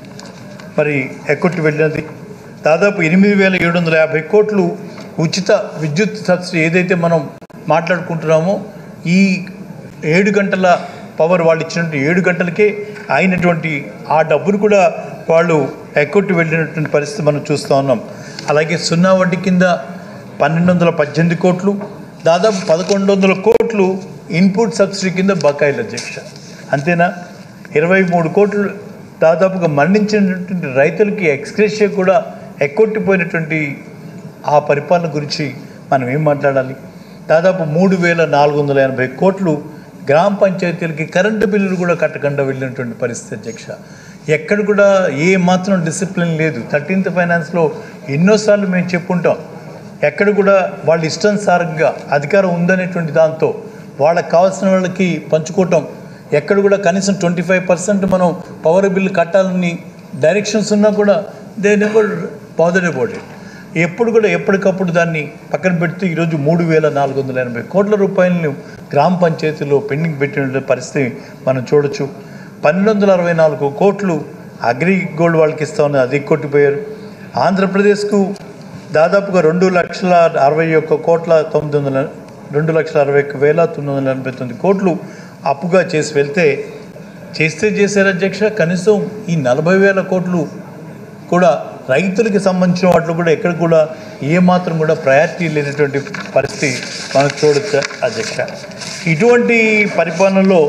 మరి ఎక్కొట్టి వెళ్ళినది దాదాపు ఎనిమిది వేల ఏడు వందల యాభై కోట్లు ఉచిత విద్యుత్ సబ్సిడీ ఏదైతే మనం మాట్లాడుకుంటున్నామో ఈ ఏడు గంటల పవర్ వాళ్ళు ఇచ్చినట్టు ఏడు గంటలకే అయినటువంటి ఆ డబ్బును కూడా వాళ్ళు ఎక్కొట్టి వెళ్ళినటువంటి పరిస్థితి మనం చూస్తూ ఉన్నాం అలాగే సున్నా వడ్డీ కింద పన్నెండు వందల పద్దెనిమిది కోట్లు దాదాపు పదకొండు వందల కోట్లు ఇన్పుట్ సబ్సిడీ కింద బకాయిలు అధ్యక్ష అంతేనా ఇరవై మూడు కోట్లు దాదాపుగా మరణించినటువంటి రైతులకి ఎక్స్క్రేషియా కూడా ఎక్కొట్టిపోయినటువంటి ఆ పరిపాలన గురించి మనం ఏం మాట్లాడాలి దాదాపు మూడు వేల నాలుగు వందల ఎనభై కోట్లు గ్రామ పంచాయతీలకి కరెంటు బిల్లులు కూడా కట్టకుండా వెళ్ళినటువంటి పరిస్థితి అధ్యక్ష ఎక్కడ కూడా ఏ మాత్రం డిసిప్లిన్ లేదు థర్టీన్త్ ఫైనాన్స్లో ఎన్నోసార్లు మేము చెప్పుంటాం ఎక్కడ కూడా వాళ్ళ ఇష్టానుసారంగా అధికారం ఉందనేటువంటి దాంతో వాళ్ళకి కావాల్సిన వాళ్ళకి పంచుకోవటం ఎక్కడ కూడా కనీసం ట్వంటీ ఫైవ్ పర్సెంట్ మనం పవర్ బిల్లు కట్టాలని డైరెక్షన్స్ ఉన్నా కూడా they never bother about it ఎప్పుడు కూడా ఎప్పటికప్పుడు దాన్ని పక్కన పెడుతూ ఈరోజు మూడు వేల నాలుగు వందల ఎనభై కోట్ల రూపాయలను గ్రామ పంచాయతీలో పెండింగ్ పెట్టిన పరిస్థితి మనం చూడొచ్చు పన్నెండు వందల అరవై నాలుగు కోట్లు అగ్రి గోల్డ్ వాళ్ళకి ఇస్తా ఉన్నది అది కొట్టిపోయారు ఆంధ్రప్రదేశ్కు దాదాపుగా రెండు లక్షల అరవై ఒక్క కోట్ల తొమ్మిది వందల రెండు లక్షల అరవై ఒక్క వేల తొమ్మిది వందల ఎనభై తొమ్మిది కోట్లు అప్పుగా చేసి వెళ్తే చేస్తే చేశారు అధ్యక్ష కనీసం ఈ నలభై వేల కోట్లు కూడా రైతులకి సంబంధించిన వాటిలో కూడా ఎక్కడ కూడా ఏమాత్రం కూడా ప్రయారిటీ లేనటువంటి పరిస్థితి మనం చూడొచ్చు అధ్యక్ష ఇటువంటి పరిపాలనలో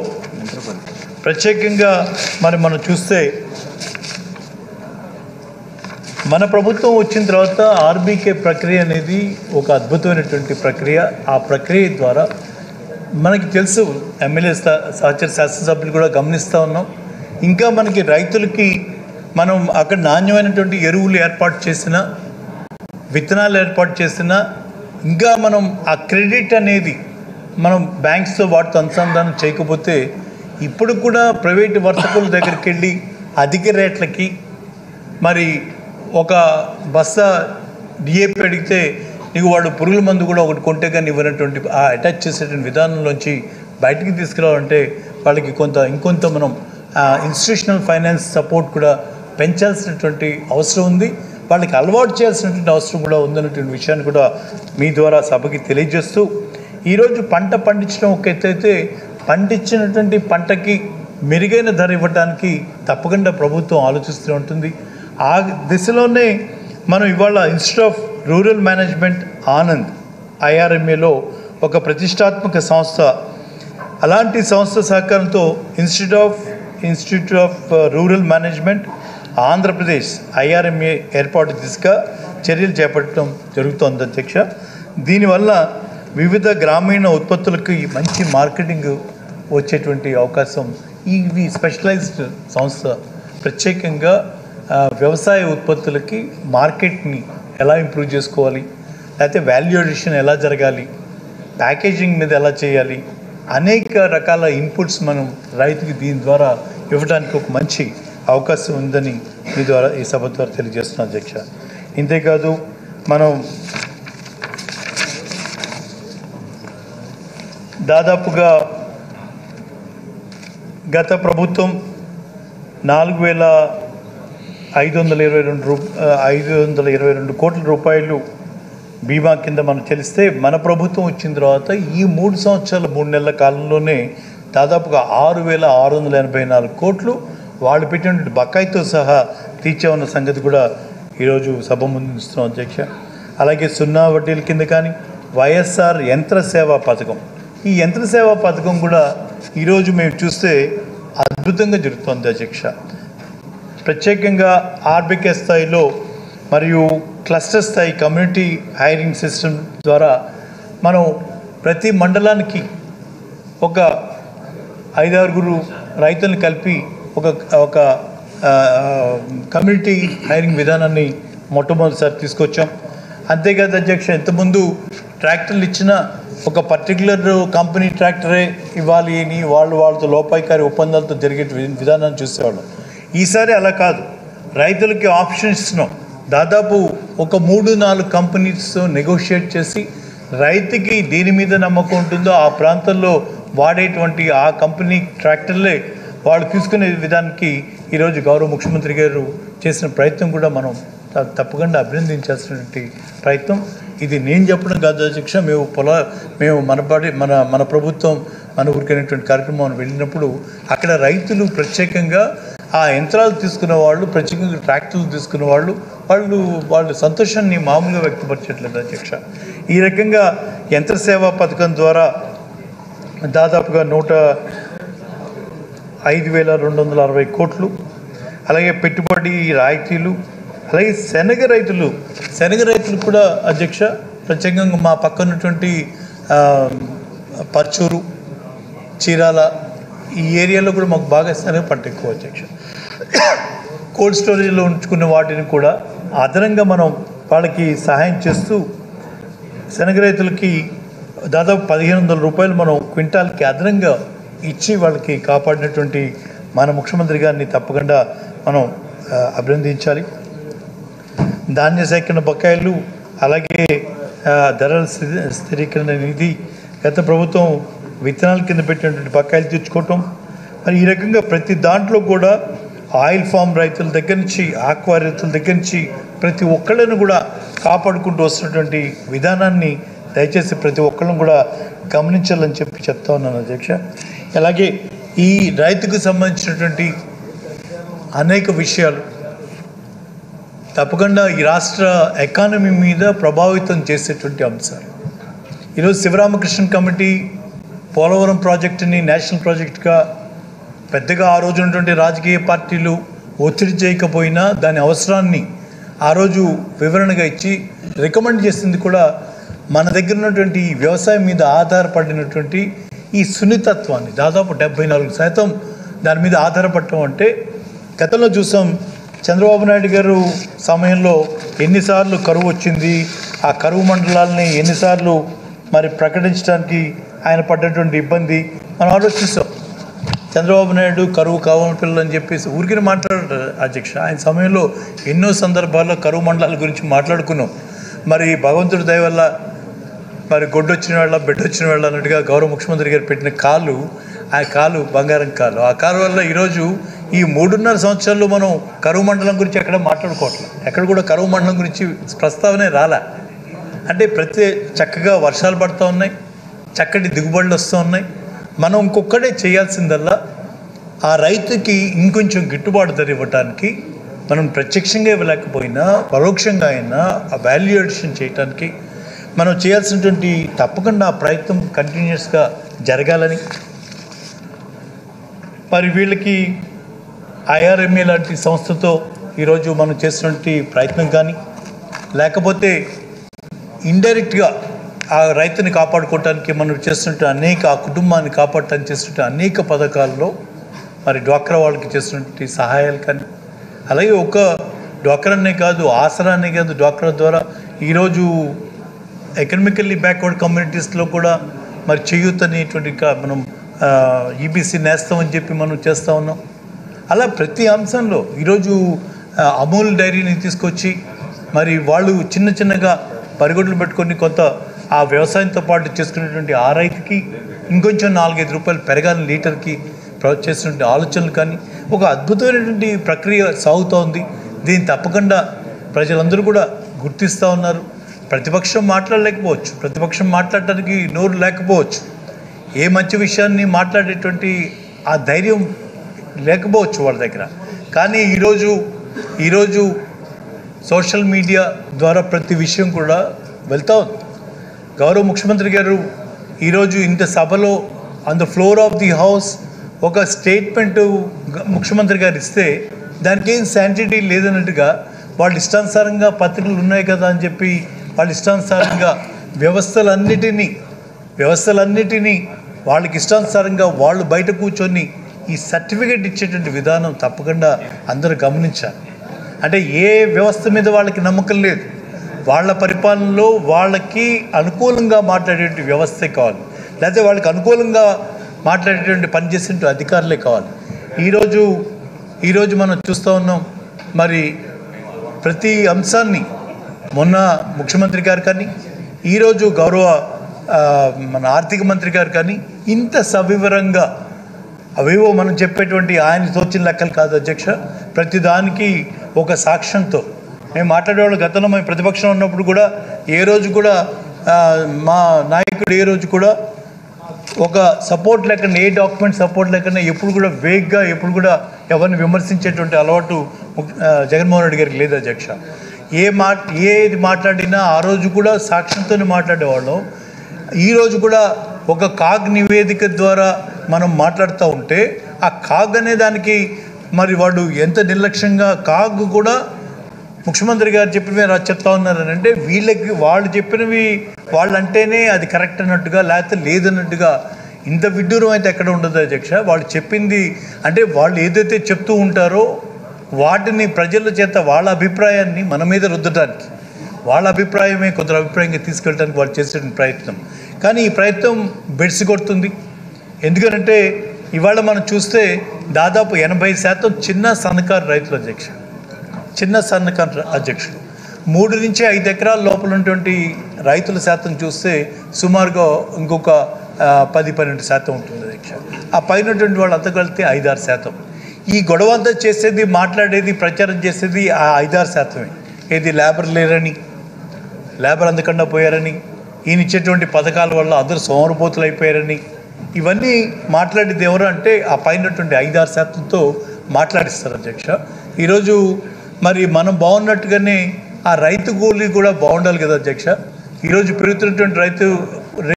ప్రత్యేకంగా మరి మనం చూస్తే మన ప్రభుత్వం వచ్చిన తర్వాత ఆర్బీకే ప్రక్రియ అనేది ఒక అద్భుతమైనటువంటి ప్రక్రియ ఆ ప్రక్రియ ద్వారా మనకి తెలుసు ఎమ్మెల్యే సహ- సహచర శాసనసభ్యులు కూడా గమనిస్తూ ఉన్నాం ఇంకా మనకి రైతులకి మనం అక్కడ నాణ్యమైనటువంటి ఎరువులు ఏర్పాటు చేసిన విత్తనాలు ఏర్పాటు చేసిన ఇంకా మనం ఆ క్రెడిట్ అనేది మనం బ్యాంక్స్తో వాటితో అనుసంధానం చేయకపోతే ఇప్పుడు కూడా ప్రైవేటు వర్తకుల దగ్గరికి వెళ్ళి అధిక రేట్లకి మరి ఒక బస్తా డిఏపి అడిగితే నీకు వాడు పురుగుల మందు కూడా ఒకటి కొంటే కానీ ఇవ్వనటువంటి ఆ అటాచ్ చేసేటువంటి విధానంలోంచి బయటికి తీసుకురావాలంటే వాళ్ళకి కొంత ఇంకొంత మనం ఇన్స్టిట్యూషనల్ ఫైనాన్స్ సపోర్ట్ కూడా పెంచాల్సినటువంటి అవసరం ఉంది వాళ్ళకి అలవాటు చేయాల్సినటువంటి అవసరం కూడా ఉందన్నటువంటి విషయాన్ని కూడా మీ ద్వారా సభకి తెలియజేస్తూ ఈరోజు పంట పండించడం ఒక ఎత్తు అయితే పండించినటువంటి పంటకి మెరుగైన ధర ఇవ్వడానికి తప్పకుండా ప్రభుత్వం ఆలోచిస్తూ ఉంటుంది ఆ దిశలోనే మనం ఇవాళ institute of rural management Anand ఐఆర్ఎంఏలో ఒక ప్రతిష్టాత్మక సంస్థ అలాంటి సంస్థ సహకారంతో institute of institute of rural management Andhra Pradesh IRMA ఏర్పాటు దిశగా చర్యలు చేపట్టడం జరుగుతోంది అధ్యక్ష దీనివల్ల వివిధ గ్రామీణ ఉత్పత్తులకు ఈ మంచి మార్కెటింగ్ వచ్చేటువంటి అవకాశం ఇవి స్పెషలైజ్డ్ సంస్థ ప్రత్యేకంగా ఆ, వ్యవసాయ ఉత్పత్తులకి మార్కెట్ని ఎలా ఇంప్రూవ్ చేసుకోవాలి లేకపోతే వాల్యూ అడిషన్ ఎలా జరగాలి ప్యాకేజింగ్ మీద ఎలా చేయాలి అనేక రకాల ఇన్పుట్స్ మనం రైతుకి దీని ద్వారా ఇవ్వడానికి ఒక మంచి అవకాశం ఉందని మీ ద్వారా ఈ సభ ద్వారా తెలియజేస్తున్నాం అధ్యక్ష ఇంతేకాదు మనం దాదాపుగా గత ప్రభుత్వం నాలుగు వేల ఐదు వందల ఇరవై రెండు రూ ఐదు వందల ఇరవై రెండు కోట్ల రూపాయలు బీమా కింద మనం చెల్లిస్తే మన ప్రభుత్వం వచ్చిన తర్వాత ఈ మూడు సంవత్సరాల మూడు నెలల కాలంలోనే దాదాపుగా ఆరు వేల ఆరు వందల ఎనభై నాలుగు కోట్లు వాళ్ళు పెట్టినటువంటి బకాయితో సహా తీర్చామన్న సంగతి కూడా ఈరోజు సభ ముందు ఉంచుతున్నాం అధ్యక్ష అలాగే సున్నా వడ్డీల కింద కానీ వైఎస్ఆర్ యంత్ర సేవా పథకం ఈ యంత్ర సేవా పథకం కూడా ఈరోజు మేము చూస్తే అద్భుతంగా జరుగుతుంది అధ్యక్ష ప్రత్యేకంగా ఆర్బికే స్థాయిలో మరియు క్లస్టర్ స్థాయి కమ్యూనిటీ హైరింగ్ సిస్టమ్ ద్వారా మనం ప్రతి మండలానికి ఒక ఐదారుగురు రైతులను కలిపి ఒక ఒక ఆ, కమ్యూనిటీ హైరింగ్ విధానాన్ని మొట్టమొదటిసారి తీసుకొచ్చాం అంతేకాదు అధ్యక్ష ఇంతకుముందు ట్రాక్టర్లు ఇచ్చిన ఒక పర్టికులర్ కంపెనీ ట్రాక్టరే ఇవ్వాలి అని వాళ్ళు వాళ్ళతో లోపాయికారి ఒప్పందాలతో జరిగే వి- విధానాన్ని చూసేవాళ్ళం ఈసారి అలా కాదు రైతులకి ఆప్షన్ ఇస్తున్నాం దాదాపు ఒక మూడు నాలుగు కంపెనీస్తో నెగోషియేట్ చేసి రైతుకి దేని మీద నమ్మకం ఉంటుందో ఆ ప్రాంతంలో వాడేటువంటి ఆ కంపెనీ ట్రాక్టర్లే వాళ్ళు తీసుకునే విధానికి ఈరోజు గౌరవ ముఖ్యమంత్రి గారు చేసిన ప్రయత్నం కూడా మనం త- తప్పకుండా అభినందించాల్సినటువంటి ప్రయత్నం ఇది నేను చెప్పడం కాదు అధ్యక్ష మేము పొల మేము మన బడి మన మన ప్రభుత్వం మన ఊరికైనటువంటి కార్యక్రమం వెళ్ళినప్పుడు అక్కడ రైతులు ప్రత్యేకంగా ఆ యంత్రాలు తీసుకున్న వాళ్ళు ప్రత్యేకంగా ట్రాక్టర్లు తీసుకున్న వాళ్ళు వాళ్ళు వాళ్ళ సంతోషాన్ని మామూలుగా వ్యక్తపరచట్లేదు అధ్యక్ష ఈ రకంగా యంత్ర సేవా పథకం ద్వారా దాదాపుగా నూట ఐదు వేల రెండు వందల అరవై కోట్లు అలాగే పెట్టుబడి రాయితీలు అలాగే శనగ రైతులు శనగ రైతులు కూడా అధ్యక్ష ప్రత్యేకంగా మా పక్కనటువంటి ఆ, పర్చూరు చీరాల ఈ ఏరియాలో కూడా మాకు బాగా శనగ పంట ఎక్కువ అధ్యక్ష కోల్డ్ స్టోరేజ్లో ఉంచుకున్న వాటిని కూడా అదనంగా మనం వాళ్ళకి సహాయం చేస్తూ శనగ రైతులకి దాదాపు పదిహేను వందల రూపాయలు మనం క్వింటాల్కి అదనంగా ఇచ్చి వాళ్ళకి కాపాడినటువంటి మన ముఖ్యమంత్రి గారిని తప్పకుండా మనం ఆ, అభినందించాలి ధాన్య సేకరణ బకాయిలు అలాగే ఆ, ధరల స్థితి స్థిరీకరణ నిధి గత ప్రభుత్వం విత్తనాల కింద పెట్టినటువంటి బకాయిలు తెచ్చుకోవటం మరి ఈ రకంగా ప్రతి దాంట్లో కూడా ఆయిల్ ఫామ్ రైతుల దగ్గర నుంచి ఆక్వా రైతుల దగ్గర నుంచి ప్రతి ఒక్కళ్ళను కూడా కాపాడుకుంటూ వస్తున్నటువంటి విధానాన్ని దయచేసి ప్రతి ఒక్కళ్ళను కూడా గమనించాలని చెప్పి చెప్తా ఉన్నాను అధ్యక్ష అలాగే ఈ రైతుకు సంబంధించినటువంటి అనేక విషయాలు తప్పకుండా ఈ రాష్ట్ర ఎకానమీ మీద ప్రభావితం చేసేటువంటి అంశాలు ఈరోజు శివరామకృష్ణ కమిటీ పోలవరం ప్రాజెక్టుని నేషనల్ ప్రాజెక్టుగా పెద్దగా ఆ రోజు ఉన్నటువంటి రాజకీయ పార్టీలు ఒత్తిడి చేయకపోయినా దాని అవసరాన్ని ఆ రోజు వివరణగా ఇచ్చి రికమెండ్ చేసింది కూడా మన దగ్గర ఉన్నటువంటి ఈ వ్యవసాయం మీద ఆధారపడినటువంటి ఈ సున్నితత్వాన్ని దాదాపు డెబ్బై నాలుగు శాతం దాని మీద ఆధారపడటం అంటే గతంలో చూసాం చంద్రబాబు నాయుడు గారు సమయంలో ఎన్నిసార్లు కరువు వచ్చింది ఆ కరువు మండలాలని ఎన్నిసార్లు మరి ప్రకటించడానికి ఆయన పడ్డటువంటి ఇబ్బంది మనం ఆలోచిస్తాం చంద్రబాబు నాయుడు కరువు కావాలి పిల్లలు అని చెప్పేసి ఊరికినే మాట్లాడారు అధ్యక్ష ఆయన సమయంలో ఎన్నో సందర్భాల్లో కరువు మండలాల గురించి మాట్లాడుకున్నాం మరి భగవంతుడి దయ వల్ల మరి గొడ్డు వచ్చిన వాళ్ళ బిడ్డ వచ్చిన వాళ్ళ అన్నట్టుగా గౌరవ ముఖ్యమంత్రి గారు పెట్టిన కాలు ఆ కాలు బంగారం కాలు ఆ కాలు వల్ల ఈరోజు ఈ మూడున్నర సంవత్సరాల్లో మనం కరువు మండలం గురించి ఎక్కడ మాట్లాడుకోవట్లేదు ఎక్కడ కూడా కరువు మండలం గురించి ప్రస్తావనే రాలే అంటే ప్రతి చక్కగా వర్షాలు పడుతూ ఉన్నాయి చక్కటి దిగుబడులు వస్తూ ఉన్నాయి మనం ఇంకొక్కడే చేయాల్సిందల్లా ఆ రైతుకి ఇంకొంచెం గిట్టుబాటు ధర ఇవ్వటానికి మనం ప్రత్యక్షంగా ఇవ్వలేకపోయినా పరోక్షంగా అయినా ఆ వాల్యూ అడిషన్ చేయటానికి మనం చేయాల్సినటువంటి తప్పకుండా ఆ ప్రయత్నం కంటిన్యూస్గా జరగాలని మరి వీళ్ళకి ఐఆర్ఎంఏ లాంటి సంస్థతో ఈరోజు మనం చేసినటువంటి ప్రయత్నం కానీ లేకపోతే ఇండైరెక్ట్గా ఆ రైతుని కాపాడుకోవటానికి మనం చేస్తున్నట్టు అనేక ఆ కుటుంబాన్ని కాపాడటానికి చేస్తున్నట్టు అనేక పథకాల్లో మరి డ్వాక్రా వాళ్ళకి చేస్తున్నటువంటి సహాయాలు కానీ అలాగే ఒక డ్వాక్రానే కాదు ఆసరానే కాదు డ్వాక్రా ద్వారా ఈరోజు ఎకనామికల్లీ బ్యాక్వర్డ్ కమ్యూనిటీస్లో కూడా మరి చేయూత్ అనేటువంటి కా- మనం ఈబీసీ నేస్తాం అని చెప్పి మనం చేస్తూ ఉన్నాం అలా ప్రతి అంశంలో ఈరోజు ఆ, అమూల్ డైరీని తీసుకొచ్చి మరి వాళ్ళు చిన్న చిన్నగా పరిగొడ్లు పెట్టుకొని కొంత ఆ వ్యవసాయంతో పాటు చేసుకునేటువంటి ఆ రైతుకి ఇంకొంచెం నాలుగైదు రూపాయలు పెరగాలని లీటర్కి ప్ర- చేసినటువంటి ఆలోచనలు కానీ ఒక అద్భుతమైనటువంటి ప్రక్రియ సాగుతోంది దీన్ని తప్పకుండా ప్రజలందరూ కూడా గుర్తిస్తూ ఉన్నారు ప్రతిపక్షం మాట్లాడలేకపోవచ్చు ప్రతిపక్షం మాట్లాడటానికి నోరు లేకపోవచ్చు ఏ మంచి విషయాన్ని మాట్లాడేటువంటి ఆ ధైర్యం లేకపోవచ్చు వాళ్ళ దగ్గర కానీ ఈరోజు ఈరోజు సోషల్ మీడియా ద్వారా ప్రతి విషయం కూడా వెళ్తా ఉంది గౌరవ ముఖ్యమంత్రి గారు ఈరోజు ఇంత సభలో on the floor of the house ఒక స్టేట్మెంట్ ముఖ్యమంత్రి గారు ఇస్తే దానికి ఏం శాంటిటీ లేదన్నట్టుగా వాళ్ళ ఇష్టానుసారంగా పత్రికలు ఉన్నాయి కదా అని చెప్పి వాళ్ళ ఇష్టానుసారంగా వ్యవస్థలన్నిటినీ వ్యవస్థలన్నిటినీ వాళ్ళకి ఇష్టానుసారంగా వాళ్ళు బయట కూర్చొని ఈ సర్టిఫికేట్ ఇచ్చేటువంటి విధానం తప్పకుండా అందరూ గమనించాలి అంటే ఏ వ్యవస్థ మీద వాళ్ళకి నమ్మకం లేదు వాళ్ళ పరిపాలనలో వాళ్ళకి అనుకూలంగా మాట్లాడేటువంటి వ్యవస్థే కావాలి లేకపోతే వాళ్ళకి అనుకూలంగా మాట్లాడేటువంటి పనిచేసేటువంటి అధికారులే కావాలి ఈరోజు ఈరోజు మనం చూస్తూ ఉన్నాం మరి ప్రతి అంశాన్ని మొన్న ముఖ్యమంత్రి గారు కానీ ఈరోజు గౌరవ ఆ, మన ఆర్థిక మంత్రి గారు కానీ ఇంత సవివరంగా అవేవో మనం చెప్పేటువంటి ఆయన తోచిన లెక్కలు కాదు అధ్యక్ష ప్రతిదానికి ఒక సాక్ష్యంతో మేము మాట్లాడేవాళ్ళు గతంలో మేము ప్రతిపక్షంలో ఉన్నప్పుడు కూడా ఏ రోజు కూడా ఆ, మా నాయకుడు ఏ రోజు కూడా ఒక సపోర్ట్ లేకుండా ఏ డాక్యుమెంట్ సపోర్ట్ లేకుండా ఎప్పుడు కూడా వేగ్గా ఎప్పుడు కూడా ఎవరిని విమర్శించేటువంటి అలవాటు ముఖ్య- ఆ, జగన్మోహన్ రెడ్డి గారికి లేదు అధ్యక్ష ఏ మాట ఏది మాట్లాడినా ఆ రోజు కూడా సాక్ష్యంతోనే మాట్లాడేవాళ్ళం ఈ రోజు కూడా ఒక కాగ్ నివేదిక ద్వారా మనం మాట్లాడుతూ ఉంటే ఆ కాగ్ అనే దానికి మరి వాడు ఎంత నిర్లక్ష్యంగా కాగ్ కూడా ముఖ్యమంత్రి గారు చెప్పినవి రా చెప్తా ఉన్నారని అంటే వీళ్ళకి వాళ్ళు చెప్పినవి వాళ్ళు అంటేనే అది కరెక్ట్ అన్నట్టుగా లేకపోతే లేదన్నట్టుగా ఇంత విడ్డూరం అయితే ఎక్కడ ఉండదు అధ్యక్ష వాళ్ళు చెప్పింది అంటే వాళ్ళు ఏదైతే చెప్తూ ఉంటారో వాటిని ప్రజల చేత వాళ్ళ అభిప్రాయాన్ని మన మీద రుద్దటానికి వాళ్ళ అభిప్రాయమే కొందరు అభిప్రాయంగా తీసుకెళ్ళడానికి వాళ్ళు చేసే ప్రయత్నం కానీ ఈ ప్రయత్నం బెడిసి కొడుతుంది ఎందుకంటే ఇవాళ మనం చూస్తే దాదాపు ఎనభై శాతం చిన్న సన్నకారు రైతుల అధ్యక్ష చిన్న సన్నకారు అధ్యక్షుడు మూడు నుంచి ఐదు ఎకరాల లోపల ఉన్నటువంటి రైతుల శాతం చూస్తే సుమారుగా ఇంకొక ఆ, పది పన్నెండు శాతం ఉంటుంది అధ్యక్ష ఆ పైన ఉన్నటువంటి వాళ్ళు అంతా కలిపితే ఐదారు శాతం ఈ గొడవ అంతా చేసేది మాట్లాడేది ప్రచారం చేసేది ఆ ఐదారు శాతమే ఏది లేబర్ లేరని లేబర్ అందకుండా పోయారని ఈయన ఇచ్చేటువంటి పథకాల వల్ల అందరూ సోమరపోతులు అయిపోయారని ఇవన్నీ మాట్లాడేది ఎవరు అంటే ఆ పైనటువంటి ఐదారు శాతంతో మాట్లాడిస్తారు అధ్యక్ష ఈరోజు మరి మనం బాగున్నట్టుగానే ఆ రైతు కూలీ కూడా బాగుండాలి కదా అధ్యక్ష ఈరోజు పెరుగుతున్నటువంటి రైతు